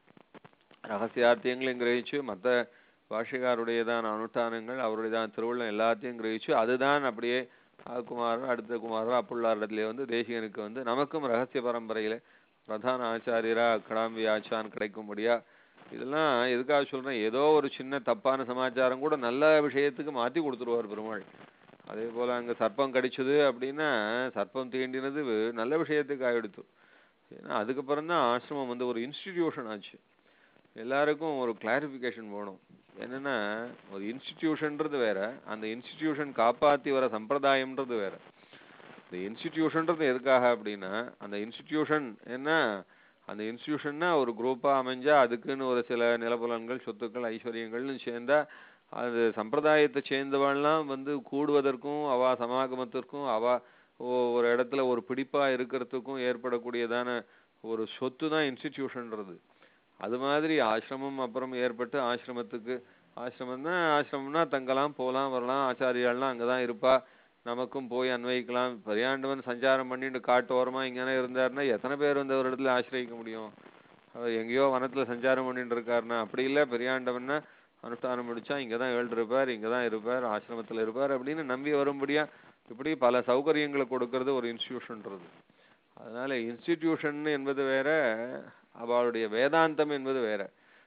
ரகசியார்த்தியங்களையும் கிரகிச்சு மற்ற பாஷிகாருடையதான அனுஷ்டானங்கள் அவருடையதான திருவுள்ளம் எல்லாத்தையும் கிரகிச்சு அதுதான் அப்படியே ஆ குமாரோ அடுத்த குமாரோ அப்புள்ளார் இடத்துல வந்து தேசிகனுக்கு வந்து நமக்கும் ரகசிய பரம்பரையில பிரதான ஆச்சாரியரா கிடாம்பி ஆச்சான் கிடைக்கும்படியா இதெல்லாம் எதுக்காக சொல்றேன் ஏதோ ஒரு சின்ன தப்பான சமாச்சாரம் கூட நல்ல விஷயத்துக்கு மாத்தி கொடுத்துருவார் பெருமாள் அதே போல அங்க சர்ப்பம் கடிச்சது அப்படின்னா சர்ப்பம் தீண்டினது நல்ல விஷயத்துக்கு ஆயிடுத்து ஏன்னா அதுக்கப்புறம் தான் ஆசிரமம் வந்து ஒரு இன்ஸ்டிடியூஷன் ஆச்சு எல்லாருக்கும் ஒரு கிளாரிஃபிகேஷன் வேணும் என்னன்னா ஒரு இன்ஸ்டிடியூஷன்ன்றது வேற அந்த இன்ஸ்டிடியூஷன் காப்பாத்தி வர சம்பிரதாயம்ன்றது வேற இந்த இன்ஸ்டிடியூஷன்றது எதுக்காக அப்படின்னா அந்த இன்ஸ்டிடியூஷன் என்ன அந்த இன்ஸ்டிடியூஷன்னா ஒரு குரூப்பா அமைஞ்சா அதுக்குன்னு ஒரு சில நிலப்புலன்கள் சொத்துக்கள் ஐஸ்வர்யங்கள்னு சேர்ந்தா அது சம்பிரதாயத்தை சேர்ந்தவன்லாம் வந்து கூடுவதற்கும் அவ சமாகமத்திற்கும் அவ ஒ- ஒரு இடத்துல ஒரு பிடிப்பா இருக்கிறதுக்கும் ஏற்படக்கூடியதான ஒரு சொத்து தான் இன்ஸ்டிடியூஷன்றது அது மாதிரி ஆசிரமம் அப்புறம் ஏற்பட்டு ஆசிரமத்துக்கு ஆசிரமம் தான் ஆசிரமம்னா தங்கலாம் போலாம் வரலாம் ஆச்சாரியாள்லாம் அங்கதான் இருப்பா நமக்கும் போய் அன்வயிக்கலாம் பெரியாண்டவன் சஞ்சாரம் பண்ணிட்டு காட்டு ஓரமா இங்கனே இருந்தாருன்னா எத்தனை பேர் வந்து ஒரு இடத்துல ஆசிரயிக்க முடியும் அவர் எங்கேயோ வனத்துல சஞ்சாரம் பண்ணிட்டு இருக்காருன்னா அப்படி இல்ல பெரியாண்டவன்னா அனுஷ்டானம் முடிச்சா இங்கதான் ஏழு இருப்பார் இங்கதான் இருப்பார் ஆசிரமத்துல இருப்பார் அப்படின்னு நம்பி வரும்படியா இப்படி பல சௌகரியங்களை கொடுக்கறது ஒரு இன்ஸ்டிடியூஷன்றது அதனால இன்ஸ்டிடியூஷன் என்பது வேற அவளுடைய வேதாந்தம் என்பது வேற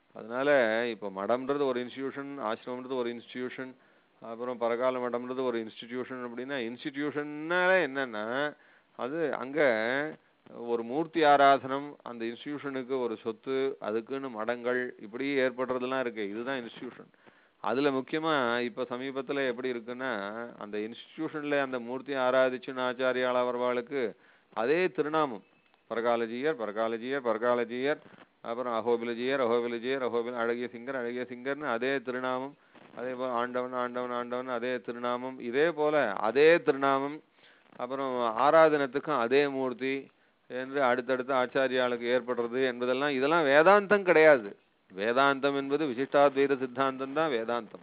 அதனால இப்போ மடம்ன்றது ஒரு இன்ஸ்டிடியூஷன் ஆசிரமம்ன்றது ஒரு இன்ஸ்டிடியூஷன் அப்புறம் பரகால மடம்ன்றது ஒரு இன்ஸ்டிடியூஷன் அப்படின்னா இன்ஸ்டிடியூஷன்னால என்னன்னா அது அங்க ஒரு மூர்த்தி ஆராதனம் அந்த இன்ஸ்டிடியூஷனுக்கு ஒரு சொத்து அதுக்குன்னு மடங்கள் இப்படி ஏற்படுறதெல்லாம் இருக்கு இதுதான் இன்ஸ்டிடியூஷன் அதுல முக்கியமா இப்ப சமீபத்துல எப்படி இருக்குன்னா அந்த இன்ஸ்டிடியூஷன்ல அந்த மூர்த்தி ஆராதிச்சுன்னு ஆச்சாரியால் அவர்களுக்கு அதே திருநாமம் பரகாலஜியர் பரகாலஜியர் பரகாலஜியர் அப்புறம் அகோபிலஜியர் அகோபிலஜியர் அகோபில அழகிய சிங்கர் அழகிய சிங்கர்னு அதே திருநாமம் அதே போல ஆண்டவன் ஆண்டவன் ஆண்டவன் அதே திருநாமம் இதே போல அதே திருநாமம் அப்புறம் ஆராதனத்துக்கும் அதே மூர்த்தி என்று அடுத்தடுத்த ஆச்சாரியாளுக்கு ஏற்படுறது என்பதெல்லாம் இதெல்லாம் வேதாந்தம் கிடையாது வேதாந்தம் என்பது விசிஷ்டாத்வைத சித்தாந்தம் தான் வேதாந்தம்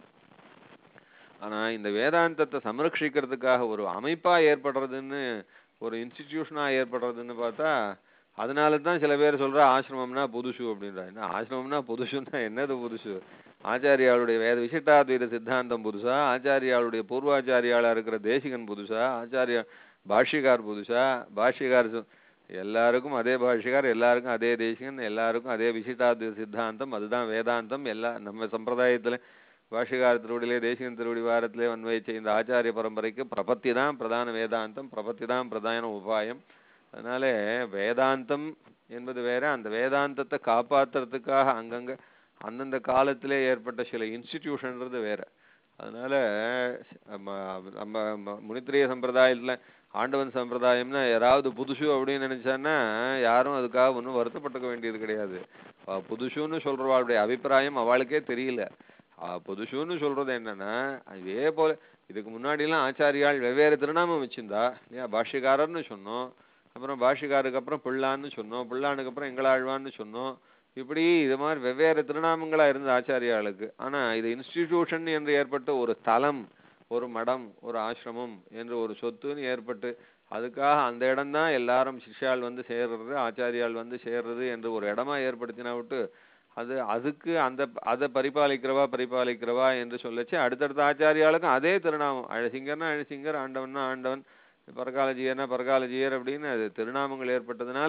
ஆனா இந்த வேதாந்தத்தை சம்ரட்சிக்கிறதுக்காக ஒரு அமைப்பா ஏற்படுறதுன்னு ஒரு இன்ஸ்டிடியூஷனா ஏற்படுறதுன்னு பார்த்தா அதனால தான் சில பேர் சொல்ற ஆசிரமம்னா புதுசு அப்படின்றா என்ன ஆசிரமம்னா புதுசுன்னா என்னது புதுசு ஆச்சாரியாளுடைய வேத விசிஷ்டாத்வைத சித்தாந்தம் புதுசா ஆச்சாரியாளுடைய பூர்வாச்சாரியாளா இருக்கிற தேசிகன் புதுசா ஆச்சாரியா பாஷ்யக்கார் புதுசா பாஷ்யக்கார் சொ- எல்லாருக்கும் அதே பாஷ்யக்கார் எல்லாருக்கும் அதே தேசிகன் எல்லாருக்கும் அதே விசிஷ்டாத்வைத சித்தாந்தம் அதுதான் வேதாந்தம் எல்லா நம்ம சம்பிரதாயத்துல பாஷ்யக்கார திருவடியிலே தேசிகன் திருவடி வாரத்திலே அன்வயிச்ச இந்த ஆச்சாரிய பரம்பரைக்கு பிரபத்தி தான் பிரதான வேதாந்தம் பிரபத்தி தான் பிரதான உபாயம் அதனால வேதாந்தம் என்பது வேற அந்த வேதாந்தத்தை காப்பாத்துறதுக்காக அங்கங்க அந்தந்த காலத்திலே ஏற்பட்ட சில இன்ஸ்டிடியூஷன்றது வேற அதனால நம்ம நம்ம ம- முனித்திரிய சம்பிரதாயத்துல ஆண்டவன் சம்பிரதாயம்னா யாராவது புதுசு அப்படின்னு நினைச்சான்னா யாரும் அதுக்காக ஒன்றும் வருத்தப்பட்டுக்க வேண்டியது கிடையாது அஹ் புதுசுன்னு சொல்றவாளுடைய அபிப்பிராயம் அவளுக்கே தெரியல அஹ் புதுசுன்னு சொல்றது என்னன்னா இதே போல இதுக்கு முன்னாடி எல்லாம் ஆச்சாரியால் வெவ்வேறு திருநாமம் வச்சிருந்தா இல்லையா பாஷ்யக்காரர்னு சொன்னோம் அப்புறம் பாஷ்யக்காருக்கு அப்புறம் பிள்ளான்னு சொன்னோம் பிள்ளானுக்கு அப்புறம் எங்களாழ்வான்னு சொன்னோம் இப்படி இது மாதிரி வெவ்வேறு திருநாமங்களா இருந்த ஆச்சாரியாளுக்கு ஆனா இது இன்ஸ்டிடியூஷன் என்று ஏற்பட்ட ஒரு தலம் ஒரு மடம் ஒரு ஆசிரமம் என்று ஒரு சொத்துன்னு ஏற்பட்டு அதுக்காக அந்த இடம்தான் எல்லாரும் சிஷ்யாள் வந்து சேர்றது ஆச்சாரியால் வந்து சேர்றது என்று ஒரு இடமா ஏற்படுத்தினா விட்டு அது அதுக்கு அந்த அதை பரிபாலிக்கிறவா பரிபாலிக்கிறவா என்று சொல்லச்சு அடுத்தடுத்த ஆச்சாரியாளுக்கும் அதே திருநாமம் அழசிங்கர்னா அழசிங்கர் ஆண்டவன்னா ஆண்டவன் பரகாலஜியர்னா பரகாலஜியர் அப்படின்னு அது திருநாமங்கள் ஏற்பட்டதுனால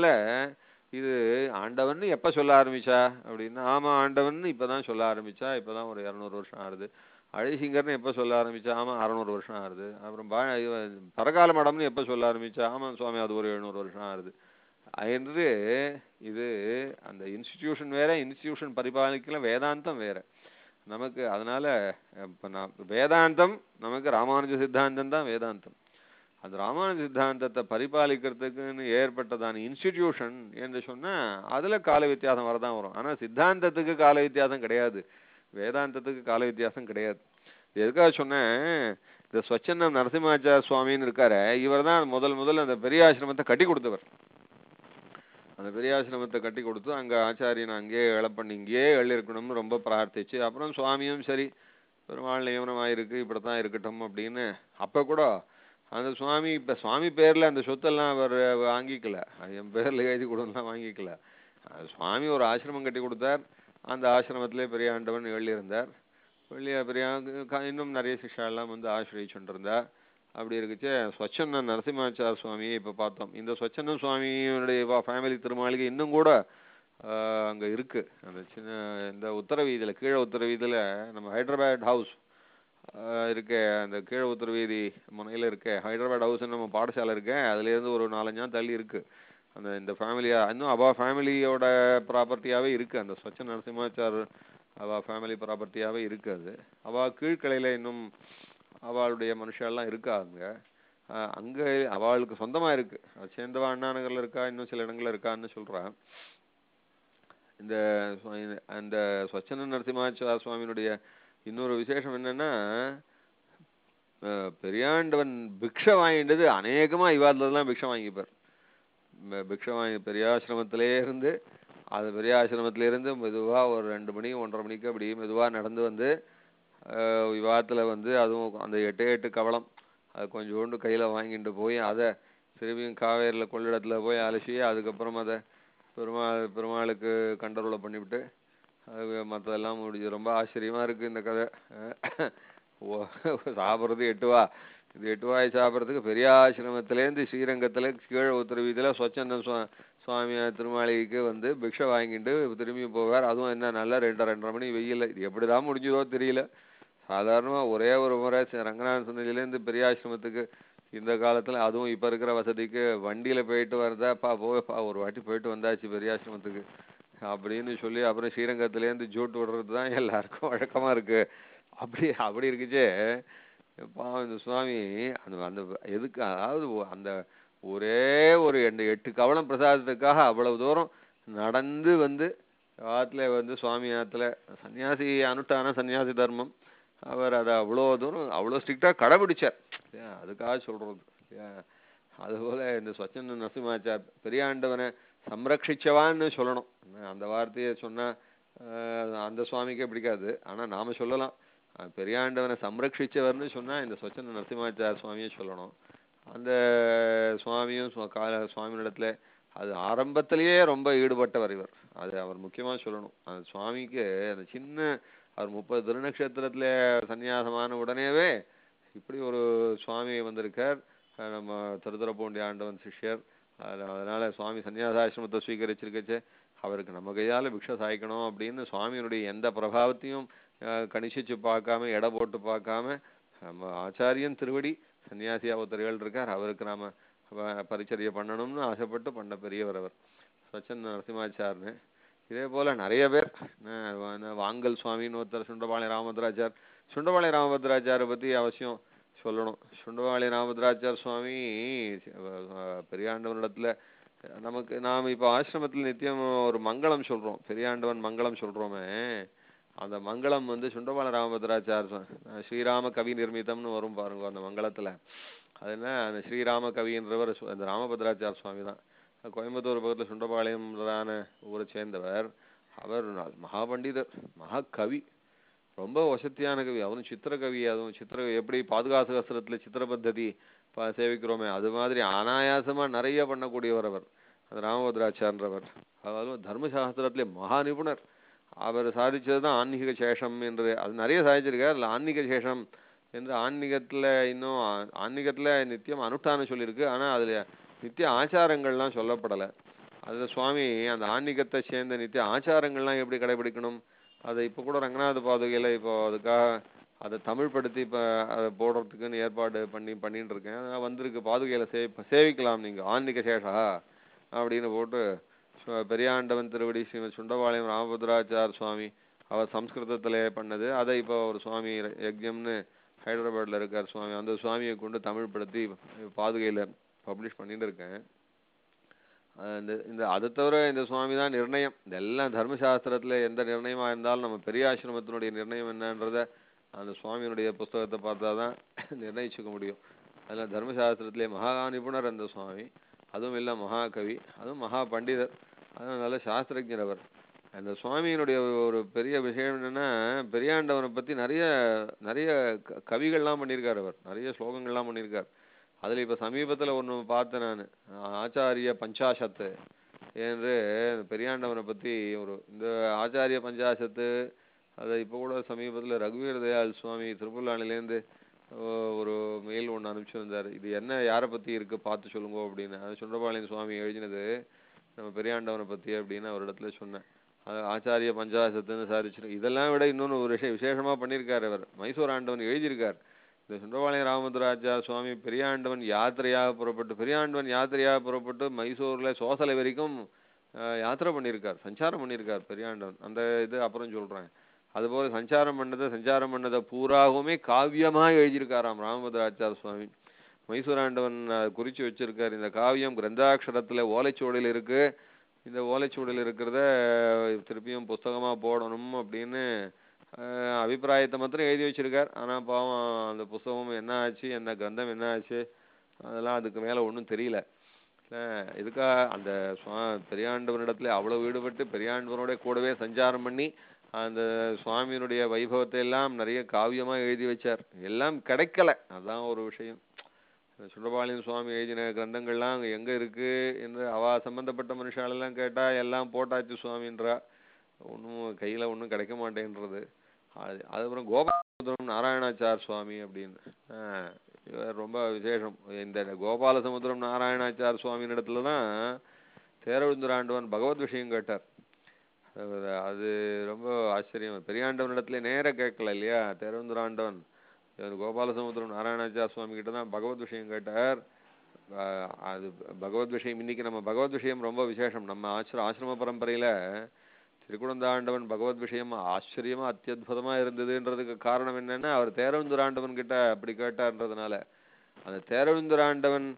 இது ஆண்டவன் எப்ப சொல்ல ஆரம்பிச்சா அப்படின்னா ஆமா ஆண்டவன் இப்பதான் சொல்ல ஆரம்பிச்சா இப்பதான் ஒரு இருநூறு வருஷம் ஆறுது அழிசிங்கர்னு எப்ப சொல்ல ஆரம்பிச்சா ஆமா அறநூறு வருஷம் ஆறுது அப்புறம் பா இவ- பரகால மடம்னு எப்ப சொல்ல ஆரம்பிச்சா ஆமா சுவாமி அது ஒரு எழுநூறு வருஷம் ஆறுது என்று இது அந்த இன்ஸ்டிடியூஷன் வேற இன்ஸ்டிடியூஷன் பரிபாலிக்கல வேதாந்தம் வேற நமக்கு அதனால இப்ப நான் வேதாந்தம் நமக்கு ராமானுஜ சித்தாந்தம் தான் வேதாந்தம் அந்த ராமானுஜ சித்தாந்தத்தை பரிபாலிக்கிறதுக்குன்னு ஏற்பட்டதான இன்ஸ்டிடியூஷன் என்று சொன்னா அதுல கால வித்தியாசம் வரதான் வரும் ஆனா சித்தாந்தத்துக்கு கால வித்தியாசம் கிடையாது வேதாந்தத்துக்கு கால வித்தியாசம் கிடையாது இது எதுக்காக சொன்னேன் இந்த ஸ்வச்சன்னம் நரசிம்மாச்சார சுவாமின்னு இருக்காரு இவர் தான் முதல் முதல்ல அந்த பெரிய ஆசிரமத்தை கட்டி கொடுத்தவர் அந்த பெரிய ஆசிரமத்தை கட்டி கொடுத்து அங்க ஆச்சாரியன் அங்கேயே எழ பண்ணி இங்கேயே எழுஇருக்கணும்னு ரொம்ப பிரார்த்திச்சு அப்புறம் சுவாமியும் சரி பெருமாள் நியமனமாயிருக்கு இப்படித்தான் இருக்கட்டும் அப்படின்னு அப்ப கூட அந்த சுவாமி இப்ப சுவாமி பேர்ல அந்த சொத்தெல்லாம் அவர் வாங்கிக்கல அது என் பேர்ல எழுதி கொடுலாம் வாங்கிக்கல அது சுவாமி ஒரு ஆசிரமம் கட்டி கொடுத்தார் அந்த ஆசிரமத்திலே பெரிய ஆண்டவன் எழுதியிருந்தார் வெளியே பெரிய இன்னும் நிறைய சிஷ்யா எல்லாம் வந்து ஆசிரியச்சுட்டு இருந்தா அப்படி இருக்குச்சு ஸ்வச்சன்ன நரசிம்மாச்சார சுவாமியை இப்ப பார்த்தோம் இந்த ஸ்வச்சன்ன சுவாமியுடைய ஃபேமிலி திருமாளிகை இன்னும் கூட ஆஹ் அங்க இருக்கு அந்த சின்ன இந்த உத்தர வீதியில கீழே உத்தர வீதியில நம்ம ஹைதராபாத் ஹவுஸ் இருக்கே அந்த கீழே உத்தர வீதி முனையில இருக்கே ஹைதராபாத் ஹவுஸ் நம்ம பாடசாலை இருக்கே அதுல இருந்து ஒரு நாலஞ்சாம் தள்ளி இருக்கு அந்த இந்த ஃபேமிலியா இன்னும் அவ ஃபேமிலியோட ப்ராப்பர்ட்டியாவே இருக்கு அந்த ஸ்வச்ச நரசிம்மாச்சார் அவ ஃபேமிலி ப்ராப்பர்ட்டியாவே இருக்கு அது அவ கீழ்கலையில இன்னும் அவளுடைய மனுஷெல்லாம் இருக்கா அங்க ஆஹ் அங்க அவளுக்கு சொந்தமா இருக்கு அது சேர்ந்தவா அண்ணா நகர்ல இருக்கா இன்னும் சில இடங்கள்ல இருக்கான்னு சொல்றான் இந்த சுவா- அந்த ஸ்வச்சன நரசிம்மாச்சார சுவாமியினுடைய இன்னொரு விசேஷம் என்னன்னா அஹ் பெரியாண்டவன் பிக்ஷை வாங்கிட்டது அநேகமா இவாதுலதான் பிக்ஷை வாங்கிப்பார் ம- பிக்ஷை வாங்கி பெரியாசிரமத்திலே இருந்து அது பெரியாசிரமத்தில இருந்து மெதுவா ஒரு ரெண்டு மணி ஒன்றரை மணிக்கு அப்படி மெதுவா நடந்து வந்து அஹ் விவாதத்துல வந்து அதுவும் அந்த எட்டே எட்டு கவளம் அது கொஞ்சோண்டு கையில வாங்கிட்டு போய் அதை திரும்பியும் காவேரியில கொள்ளிடத்துல போய் அலசி அதுக்கப்புறம் அதை பெருமாள் பெருமாளுக்கு கண்டருளை பண்ணிவிட்டு அது மற்றதெல்லாம் முடிஞ்சு ரொம்ப ஆச்சரியமா இருக்கு இந்த கதை ஓ, சாப்பிடுறது எட்டுவா இது எட்டுவாய் சாப்பிட்றதுக்கு பெரிய ஆசிரமத்திலேருந்து ஸ்ரீரங்கத்துல கீழே உத்தர வீதியில ஸ்வச்சந்தம் சுவா- சுவாமியார் திருமாளிகைக்கு வந்து பிக்ஷை வாங்கிட்டு திரும்பி போவார் அதுவும் என்ன நல்ல ரெண்டரை ரெண்டரை மணி வெயில் இது எப்படிதான் முடிஞ்சதோ தெரியல சாதாரணமா ஒரே ஒரு முறை ச- ரங்கநாத சன்னதியிலேருந்து பெரியாசிரமத்துக்கு இந்த காலத்துல அதுவும் இப்ப இருக்கிற வசதிக்கு வண்டியில போயிட்டு வரதாப்பா போப்பா ஒரு வாட்டி போயிட்டு வந்தாச்சு பெரியாசிரமத்துக்கு அப்படின்னு சொல்லி அப்புறம் ஸ்ரீரங்கத்திலேருந்து ஜூட் விடுறது தான் எல்லாருக்கும் வழக்கமா இருக்கு அப்படி அப்படி இருக்குச்சே பாவம் இந்த சுவாமி அந்த அந்த எதுக்கு அதாவது ஒ- அந்த ஒரே ஒரு எட்டு எட்டு கவளம் பிரசாதத்துக்காக அவ்வளவு தூரம் நடந்து வந்து ஆத்துல வந்து சுவாமி ஆத்துல சன்னியாசி அனுஷ்டான சன்னியாசி தர்மம் அவர் அதை அவ்வளோ தூரம் அவ்வளோ ஸ்ட்ரிக்டா கடைபிடிச்சார் ஏன் அதுக்காக சொல்றது ஏன் அதுபோல இந்த ஸ்வச்சந்த நரசிம்மாச்சார் பெரியாண்டவனை சம்ரட்சிச்சவான்னு சொல்லணும் என்ன, அந்த வார்த்தையை சொன்னா ஆஹ், அந்த சுவாமிக்கே பிடிக்காது ஆனா நாம சொல்லலாம் அஹ், பெரியாண்டவனை சம்ரட்சிச்சவர்னு சொன்னா இந்த ஸ்வச்சந்த நரசிம்மாச்சார் சுவாமியை சொல்லணும் அந்த சுவாமியும் சுவா- கால சுவாமியிடத்துல அது ஆரம்பத்திலேயே ரொம்ப ஈடுபட்டவர் இவர் அது அவர் முக்கியமா சொல்லணும் அந்த சுவாமிக்கு அந்த சின்ன அவர் முப்பது திருநக்ஷத்திரத்துல சந்நியாசமான உடனேவே இப்படி ஒரு சுவாமி வந்திருக்கார் அஹ் நம்ம திருத்துறப்பூண்டி ஆண்டவன் சிஷ்யர் அது- அதனால சுவாமி சன்னியாசாசிரமத்தை ஸ்வீகரிச்சிருக்கச்சே அவருக்கு நம்ம கையால பிக்ஷை சாய்க்கணும் அப்படின்னு சுவாமியினுடைய எந்த பிரபாவத்தையும் அஹ், கணிசிச்சு பார்க்காம எடை போட்டு பார்க்காம நம்ம ஆச்சாரியன் திருவடி சன்னியாசியா ஒருத்தர்கள் இருக்கார் அவருக்கு நாம ப- பரிச்சர்யை பண்ணணும்னு ஆசைப்பட்டு பண்ண பெரியவர் அவர் சச்சன் நரசிம்மாச்சார்னு இதே போல நிறைய பேர் அஹ் வா- இந்த வாங்கல் சுவாமின்னு ஒருத்தர் சுண்டபாளையம் ராமபத்ராச்சார் சுண்டபாளையம் ராமபத்ராச்சாரை பத்தி அவசியம் சொல்லணும் சுண்டபாளையம் ராமபத்ராச்சார் சுவாமி அஹ் பெரியாண்டவனிடத்துல நமக்கு நாம் இப்போ ஆசிரமத்தில் நித்தியம் ஒரு மங்களம் சொல்றோம் பெரியாண்டவன் மங்களம் சொல்றோமே அந்த மங்களம் வந்து சுண்டபால ராமபத்ராச்சார் சொ- அஹ் ஸ்ரீராம கவி நிர்மிதம்னு வரும் பாருங்க அந்த மங்களத்துல அது என்ன அந்த ஸ்ரீராம கவின்றவர் சு- அந்த ராமபத்ராச்சார் சுவாமி தான் கோயம்புத்தூர் பக்கத்துல சுண்டபாளையம்லான ஊரை சேர்ந்தவர் அவர் ந- மகாபண்டிதர் மகாகவி ரொம்ப வசத்தியான கவி அவரும் சித்திர கவி அதுவும் சித்திர எப்படி பாதுகாசு கஸ்திரத்துல சித்திர பத்ததி ப- சேவிக்கிறோமே அது மாதிரி அனாயாசமா நிறைய பண்ணக்கூடியவர் அவர் அந்த ராமபத்ராச்சார்ன்றவர் அதுவும் தர்மசாஸ்திரத்திலே மகா நிபுணர் அவர் சாதிச்சது தான் ஆன்மீக சேஷம் என்று அது நிறைய சாதிச்சிருக்கார் அதுல ஆன்மீக சேஷம் என்று ஆன்மீகத்துல இன்னும் ஆ- ஆன்மீகத்துல நித்தியம் அனுஷ்டானம் சொல்லியிருக்கு ஆனா அதுல நித்திய ஆச்சாரங்கள்லாம் சொல்லப்படல அதுல சுவாமி அந்த ஆன்மீகத்தை சேர்ந்த நித்திய ஆச்சாரங்கள்லாம் எப்படி கடைபிடிக்கணும் அதை இப்ப கூட ரங்கநாத பாதுகையில இப்போ அதுக்காக அதை தமிழ் படுத்தி இப்ப அதை போடுறதுக்குன்னு ஏற்பாடு பண்ணி பண்ணிட்டு இருக்கேன் அதான் வந்திருக்கு பாதுகையில சேவி சேவிக்கலாம் நீங்க ஆன்மீக சேஷா அப்படின்னு போட்டு சு- பெரியாண்டவன் திருவடி ஸ்ரீமத் சுண்டபாளையம் ராமபத்ராச்சார் சுவாமி அவர் சம்ஸ்கிருதத்திலே பண்ணது அதை இப்போ ஒரு சுவாமி யஜ்யம்னு ஹைதராபாத்ல இருக்கார் சுவாமி அந்த சுவாமியை கொண்டு தமிழ் படுத்தி பாதுகையில பப்ளிஷ் பண்ணிட்டு இருக்கேன் அஹ் இந்த இந்த அதை தவிர இந்த சுவாமி தான் நிர்ணயம் இதெல்லாம் தர்மசாஸ்திரத்துல எந்த நிர்ணயமா இருந்தாலும் நம்ம பெரிய ஆசிரமத்தினுடைய நிர்ணயம் என்னன்றத அந்த சுவாமியினுடைய புஸ்தகத்தை பார்த்தா தான் நிர்ணயிச்சுக்க முடியும் அதில் தர்மசாஸ்திரத்திலே மகா நிபுணர் அந்த சுவாமி அதுவும் இல்ல மகாகவி அதுவும் மகா பண்டிதர் அதுவும் நல்ல சாஸ்திரஜர் அவர் அந்த சுவாமியினுடைய ஒரு பெரிய விஷயம் என்னன்னா பெரியாண்டவனை பத்தி நிறைய நிறைய க- கவிகள்லாம் பண்ணியிருக்கார் அவர் நிறைய ஸ்லோகங்கள்லாம் பண்ணியிருக்கார் அதுல இப்ப சமீபத்துல ஒண்ணு பார்த்தேன் நான் ஆச்சாரிய பஞ்சாசத்து என்று பெரியாண்டவனை பத்தி ஒரு இந்த ஆச்சாரிய பஞ்சாசத்து அதை இப்ப கூட சமீபத்துல ரகுவீர தயாள் சுவாமி திருப்புல்லானிலேருந்து ஒரு மெயில் ஒண்ணு அனுப்பிச்சிருந்தாரு இது என்ன யாரை பத்தி இருக்கு பார்த்து சொல்லுங்க அப்படின்னு அது சுண்டபாளையம் சுவாமி எழுதினது நம்ம பெரியாண்டவனை பத்தி அப்படின்னு அவரிடத்துல சொன்னேன் அது ஆச்சாரிய பஞ்சாசத்துன்னு சாதிச்சிரு இதெல்லாம் விட இன்னொன்னு ஒரு விஷயம் விசேஷமா பண்ணியிருக்காரு அவர் மைசூர் ஆண்டவன் எழுதியிருக்கார் இந்த சுண்டபாளையம் ராமதுராஜா சுவாமி பெரியாண்டவன் யாத்திரையாக புறப்பட்டு பெரியாண்டவன் யாத்திரையாக புறப்பட்டு மைசூர்ல சோசலை வரைக்கும் அஹ், யாத்திரை பண்ணியிருக்கார் சஞ்சாரம் பண்ணியிருக்கார் பெரியாண்டவன் அந்த இது அப்புறம் சொல்றேன் அதுபோல சஞ்சாரம் பண்ணதை சஞ்சாரம் பண்ணதை பூராவுமே காவியமா எழுதியிருக்காராம் ராமபத்ராச்சார் சுவாமி மைசூராண்டவன் அஹ், குறிச்சு வச்சிருக்கார் இந்த காவியம் கிரந்தாட்சரத்துல ஓலைச்சுவடியில் இருக்கு இந்த ஓலைச்சுவடியில் இருக்கிறத அஹ், திருப்பியும் புஸ்தகமா போடணும் அப்படின்னு அஹ், அபிப்பிராயத்தை மாத்திரம் எழுதி வச்சிருக்கார் ஆனா பாவம் அந்த புஸ்தகம் என்ன ஆச்சு என்ன கிரந்தம் என்ன ஆச்சு அதெல்லாம் அதுக்கு மேல ஒண்ணும் தெரியல அஹ், இதுக்கா அந்த சுவா பெரியாண்டவனிடத்துல அவ்வளவு ஈடுபட்டு பெரியாண்டவனோட கூடவே சஞ்சாரம் பண்ணி அந்த சுவாமியினுடைய வைபவத்தை எல்லாம் நிறைய காவியமா எழுதி வச்சார் எல்லாம் கிடைக்கல அதான் ஒரு விஷயம் இந்த சுண்டபாளையம் சுவாமி எழுதின கிரந்தங்கள்லாம் அங்க எங்க இருக்கு என்று அவ சம்பந்தப்பட்ட மனுஷாலெல்லாம் கேட்டா எல்லாம் போட்டாச்சு சுவாமின்றா ஒண்ணும் கையில ஒண்ணும் கிடைக்க மாட்டேன்றது அது அதுக்கப்புறம் கோபாலசமுத்திரம் நாராயணாச்சார் சுவாமி அப்படின்னு ஆஹ் இவர் ரொம்ப விசேஷம் இந்த கோபாலசமுத்திரம் நாராயணாச்சார் சுவாமியின் இடத்துல தான் தேரவிந்தராண்டவன் பகவத் விஷயம் கேட்டார் அது அது ரொம்ப ஆச்சரியம் பெரியாண்டவனிடத்துல நேரா கேட்கல இல்லையா தேரவிந்தராண்டவன் இவர் கோபாலசமுத்திரம் நாராயணாச்சார சுவாமி கிட்ட தான் பகவத் விஷயம் கேட்டார் ஆஹ் அது பகவத் விஷயம் இன்னைக்கு நம்ம பகவத் விஷயம் ரொம்ப விசேஷம் நம்ம ஆசிர ஆசிரம பரம்பரையில திருக்குழந்தாண்டவன் பகவத் விஷயம் ஆச்சரியமா அத்தியுதமா இருந்ததுன்றதுக்கு காரணம் என்னன்னா அவர் தேரவிந்தராண்டவன் கிட்ட அப்படி கேட்டார்ன்றதுனால அந்த தேரவிந்தராண்டவன்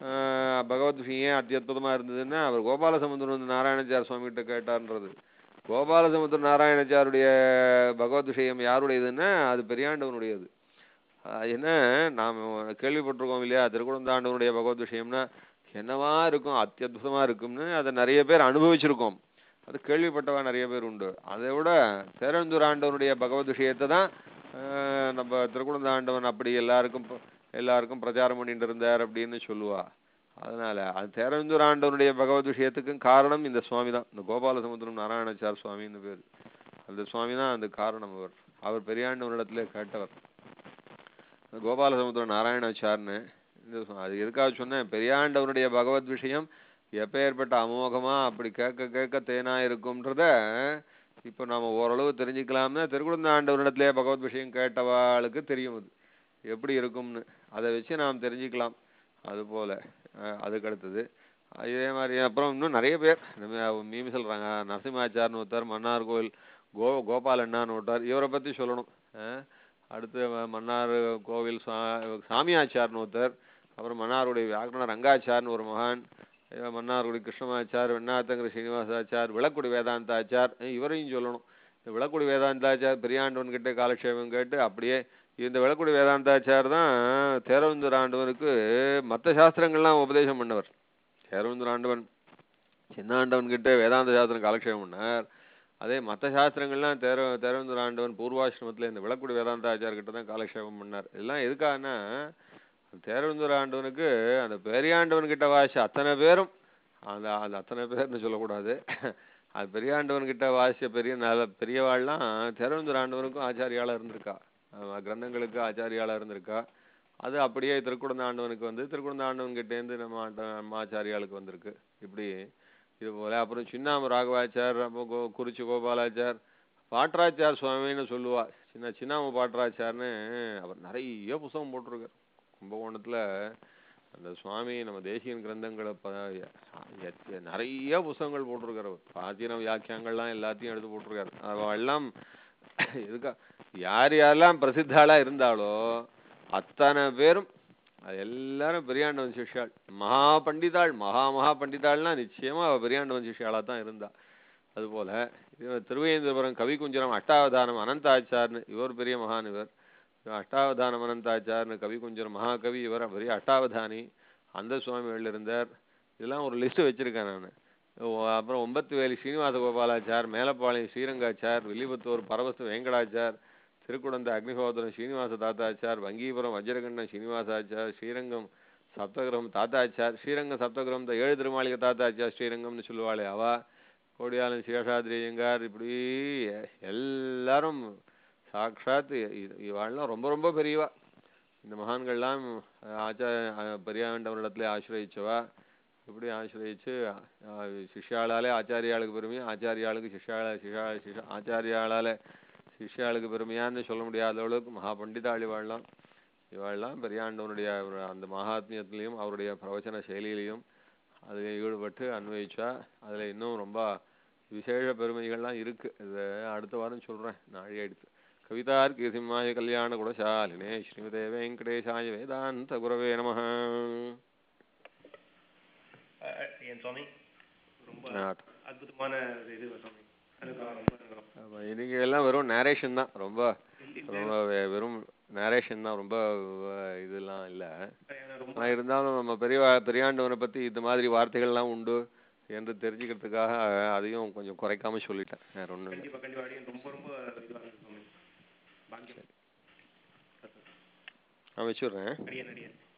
ஆஹ் பகவத் விஷயம் ஏன் அத்தியுதமா இருந்ததுன்னா அவர் கோபாலசமுத்திரம் நாராயணாச்சார சுவாமி கிட்ட கேட்டார்ன்றது கோபாலசமுத்திர நாராயணாச்சாருடைய பகவத் விஷயம் யாருடையதுன்னா அது பெரியாண்டவனுடையது ஆஹ் என்ன நாம் கேள்விப்பட்டிருக்கோம் இல்லையா திருக்குழந்தாண்டவனுடைய பகவத் விஷயம்னா என்னவா இருக்கும் அத்தியுதமா இருக்கும்னு அதை நிறைய பேர் அனுபவிச்சிருக்கோம் அது கேள்விப்பட்டவா நிறைய பேர் உண்டு அதை விட தேரந்தூர் ஆண்டவனுடைய பகவத் விஷயத்தை தான் ஆஹ் நம்ம திருக்குழந்தாண்டவன் அப்படி எல்லாருக்கும் ப- எல்லாருக்கும் பிரச்சாரம் பண்ணிட்டு இருந்தார் அப்படின்னு சொல்லுவா அதனால அது தேரந்தூர் ஆண்டவனுடைய பகவத் விஷயத்துக்கும் காரணம் இந்த சுவாமி தான் இந்த கோபாலசமுத்திரம் நாராயணாச்சார் சுவாமின்னு பேர் அந்த சுவாமி தான் அந்த காரணம் அவர் அவர் பெரியாண்டவனிடத்துல கேட்டவர் கோபாலசமுத்திரம் நாராயணாச்சார்னு இந்த சு- அது எதுக்காக சொன்னேன் பெரியாண்டவனுடைய பகவத் விஷயம் எப்பேற்பட்ட அமோகமா அப்படி கேட்க கேட்க தேனா இருக்கும்ன்றத இப்போ நாம ஓரளவு தெரிஞ்சுக்கலாம்னா திருக்குழந்த ஆண்டவரிடத்திலே பகவத் விஷயம் கேட்டவாளுக்கு தெரியும் அது எப்படி இருக்கும்னு அதை வச்சு நாம் தெரிஞ்சுக்கலாம் அது போல அஹ் அதுக்கு அடுத்தது இதே மாதிரி அப்புறம் இன்னும் நிறைய பேர் நம்ம மீமி சொல்றாங்க நரசிம்மாச்சார்னு ஒருத்தர் மன்னார் கோயில் கோ கோபாலண்ணான்னு ஒருத்தர் இவரை பத்தி சொல்லணும் அஹ் அடுத்து ம- மன்னார் கோவில் சா சாமியாச்சார்னு ஒருத்தர் அப்புறம் மன்னாருடைய வியாக்கரண ரங்காச்சார்னு ஒரு மகான் இவர் மன்னார்குடி கிருஷ்ணமாச்சார் வெண்ணாத்தங்கர ஸ்ரீனிவாசாச்சார் விளக்குடி வேதாந்தாச்சார் அஹ் இவரையும் சொல்லணும் இந்த விளக்குடி வேதாந்தாச்சார் பெரியாண்டவன் கிட்ட காலக்ஷேபம் கேட்டு அப்படியே இந்த விளக்குடி வேதாந்தாச்சார் தான் தேரவந்தூர் ஆண்டவனுக்கு மற்ற சாஸ்திரங்கள்லாம் உபதேசம் பண்ணவர் தேரவந்தூர் ஆண்டவன் சின்ன ஆண்டவன் கிட்ட வேதாந்த சாஸ்திரம் காலக்ஷேபம் பண்ணார் அதே மற்ற சாஸ்திரங்கள்லாம் தேர தேரவந்தூர் ஆண்டவன் பூர்வாசிரமத்துல இந்த விளக்குடி வேதாந்தாச்சார் கிட்ட தான் காலக்ஷேபம் பண்ணார் இதெல்லாம் எதுக்காகனா தேரவந்தூர் ஆண்டவனுக்கு அந்த பெரியாண்டவன் கிட்ட வாசி அத்தனை பேரும் அந்த அந்த அத்தனை பேர்னு சொல்லக்கூடாது அது பெரியாண்டவன் கிட்ட வாசிய பெரிய நல்ல பெரியவாள்லாம் தேரவந்தூர் ஆண்டவனுக்கும் ஆச்சாரியாளா இருந்திருக்கா ஆமா, கிரந்தங்களுக்கு ஆச்சாரியாளா இருந்திருக்கா அது அப்படியே திருக்குடந்த ஆண்டவனுக்கு வந்து திருக்குடந்த ஆண்டவன் கிட்டேருந்து நம்ம ஆண்ட நம்ம ஆச்சாரியாளுக்கு வந்திருக்கு இப்படி இது போல அப்புறம் சின்னாம ராகவாச்சார் அப்போ கோ குறிச்சி கோபாலாச்சார் பாட்டராச்சார் சுவாமின்னு சொல்லுவா சின்ன சின்னாம பாட்டராச்சார்னு அவர் நிறைய புஸ்தகம் போட்டிருக்கார் கும்பகோணத்துல அந்த சுவாமி நம்ம தேசியன் கிரந்தங்களை ப எத்- நிறைய புஸ்தகங்கள் போட்டிருக்காரு அவர். பிராச்சீன வியாக்கியங்கள்லாம் எல்லாத்தையும் எடுத்து போட்டிருக்காரு அவ எல்லாம் எதுக்கா யார் யாரெல்லாம் பிரசித்தாளா இருந்தாலோ அத்தனை பேரும் அது எல்லாரும் பெரியாண்டவன் சிஷ்யாள் மகா பண்டிதாள் மகா மகா பண்டிதாள்னா நிச்சயமா அவ பெரியாண்டவன் சிஷ்யாளா தான் இருந்தா அதுபோல இவர் திருவேந்திரபுரம் கவி குஞ்சரம் அஷ்டாவதானம் அனந்தாச்சார்னு இவர் பெரிய மகான் இவர் இவர் அஷ்டாவதானம் அனந்தாச்சார்னு கவி குஞ்சரம் மகாகவி இவர் பெரிய அஷ்டாவதானி அந்த சுவாமிகள் இருந்தார் இதெல்லாம் ஒரு லிஸ்ட் வச்சிருக்கேன் நான் அப்புறம் ஒன்பத்து வேலி ஸ்ரீனிவாச கோபாலாச்சார் மேலப்பாளையம் ஸ்ரீரங்காச்சார் வில்லிபுத்தூர் பரவசு வெங்கடாச்சார் திருக்குடந்த அக்னிஹோத்திரம் ஸ்ரீனிவாச தாத்தாச்சார் வங்கீபுரம் வஜ்ரகண்டம் ஸ்ரீனிவாசாச்சார் ஸ்ரீரங்கம் சப்தகிரகம் தாத்தாச்சார் ஸ்ரீரங்கம் சப்தகிரகம் இந்த ஏழு திருமாளிகை தாத்தாச்சார் ஸ்ரீரங்கம்னு சொல்லுவாளே அவா கோடியாளன் சேஷாத்ரி ஐயங்கார் இப்படி எ- எல்லாரும் சாக்ஷாத் இ- இவாள்லாம் ரொம்ப ரொம்ப பெரியவா இந்த மகான்கள்லாம் ஆச்சார பெரியாண்டவரிடத்துல ஆசிரயிச்சவா இப்படி ஆசிரயிச்சு அஹ், சிஷ்யாளாலே ஆச்சாரியாளுக்கு பெருமையா ஆச்சாரியாளுக்கு சிஷ்யாள சிஷ்யா சிஷ்யா ஆச்சாரியாளால சிஷ்யாளுக்கு பெருமையான்னு சொல்ல முடியாத அளவுக்கு மகா பண்டிதாள் இவாள்லாம் இவாள்லாம் பெரியாண்டவனுடைய ஒரு அந்த மகாத்மியத்திலையும் அவருடைய பிரவச்சன செயலியிலையும் அதில் ஈடுபட்டு அன்வயிச்சா அதுல இன்னும் ரொம்ப விசேஷ பெருமைகள்லாம் இருக்கு இது அடுத்த வாரம் சொல்றேன் நாழி எடுத்து கவிதார்க்கிய சிம்மாய கல்யாண குணசாலினே ஸ்ரீமதே வெங்கடேசாய வேதாந்த குரவே நம என் சுவாமி ரொம்ப ஆகட்டும். அற்புதமான இது சுவாமி அனுகிரகம் ரொம்ப அனுகிரகம். ஆமா, இன்னைக்கு எல்லாம் வெறும் நேரேஷன் தான் ரொம்ப இந்த- ரொம்ப வெ- வெறும் நேரேஷன் தான் ரொம்ப அஹ், இதெல்லாம் இல்ல இந்த ரொம்ப ஆனா இருந்தாலும் நம்ம பெரிய பெரியாண்டவனை பத்தி இந்த மாதிரி வார்த்தைகள்லாம் உண்டு என்று தெரிஞ்சுக்கிறதுக்காக அதையும் கொஞ்சம் குறைக்காம சொல்லிட்டேன் வேற ஒண்ணும் இல்லை கண்டிப்பா கண்டிப்பா அடியேன் ரொம்ப ரொம்ப இதுவாக இருக்கு சுவாமி பாக்கியம் நான் வச்சுடுறேன் அடியேன் அடியேன்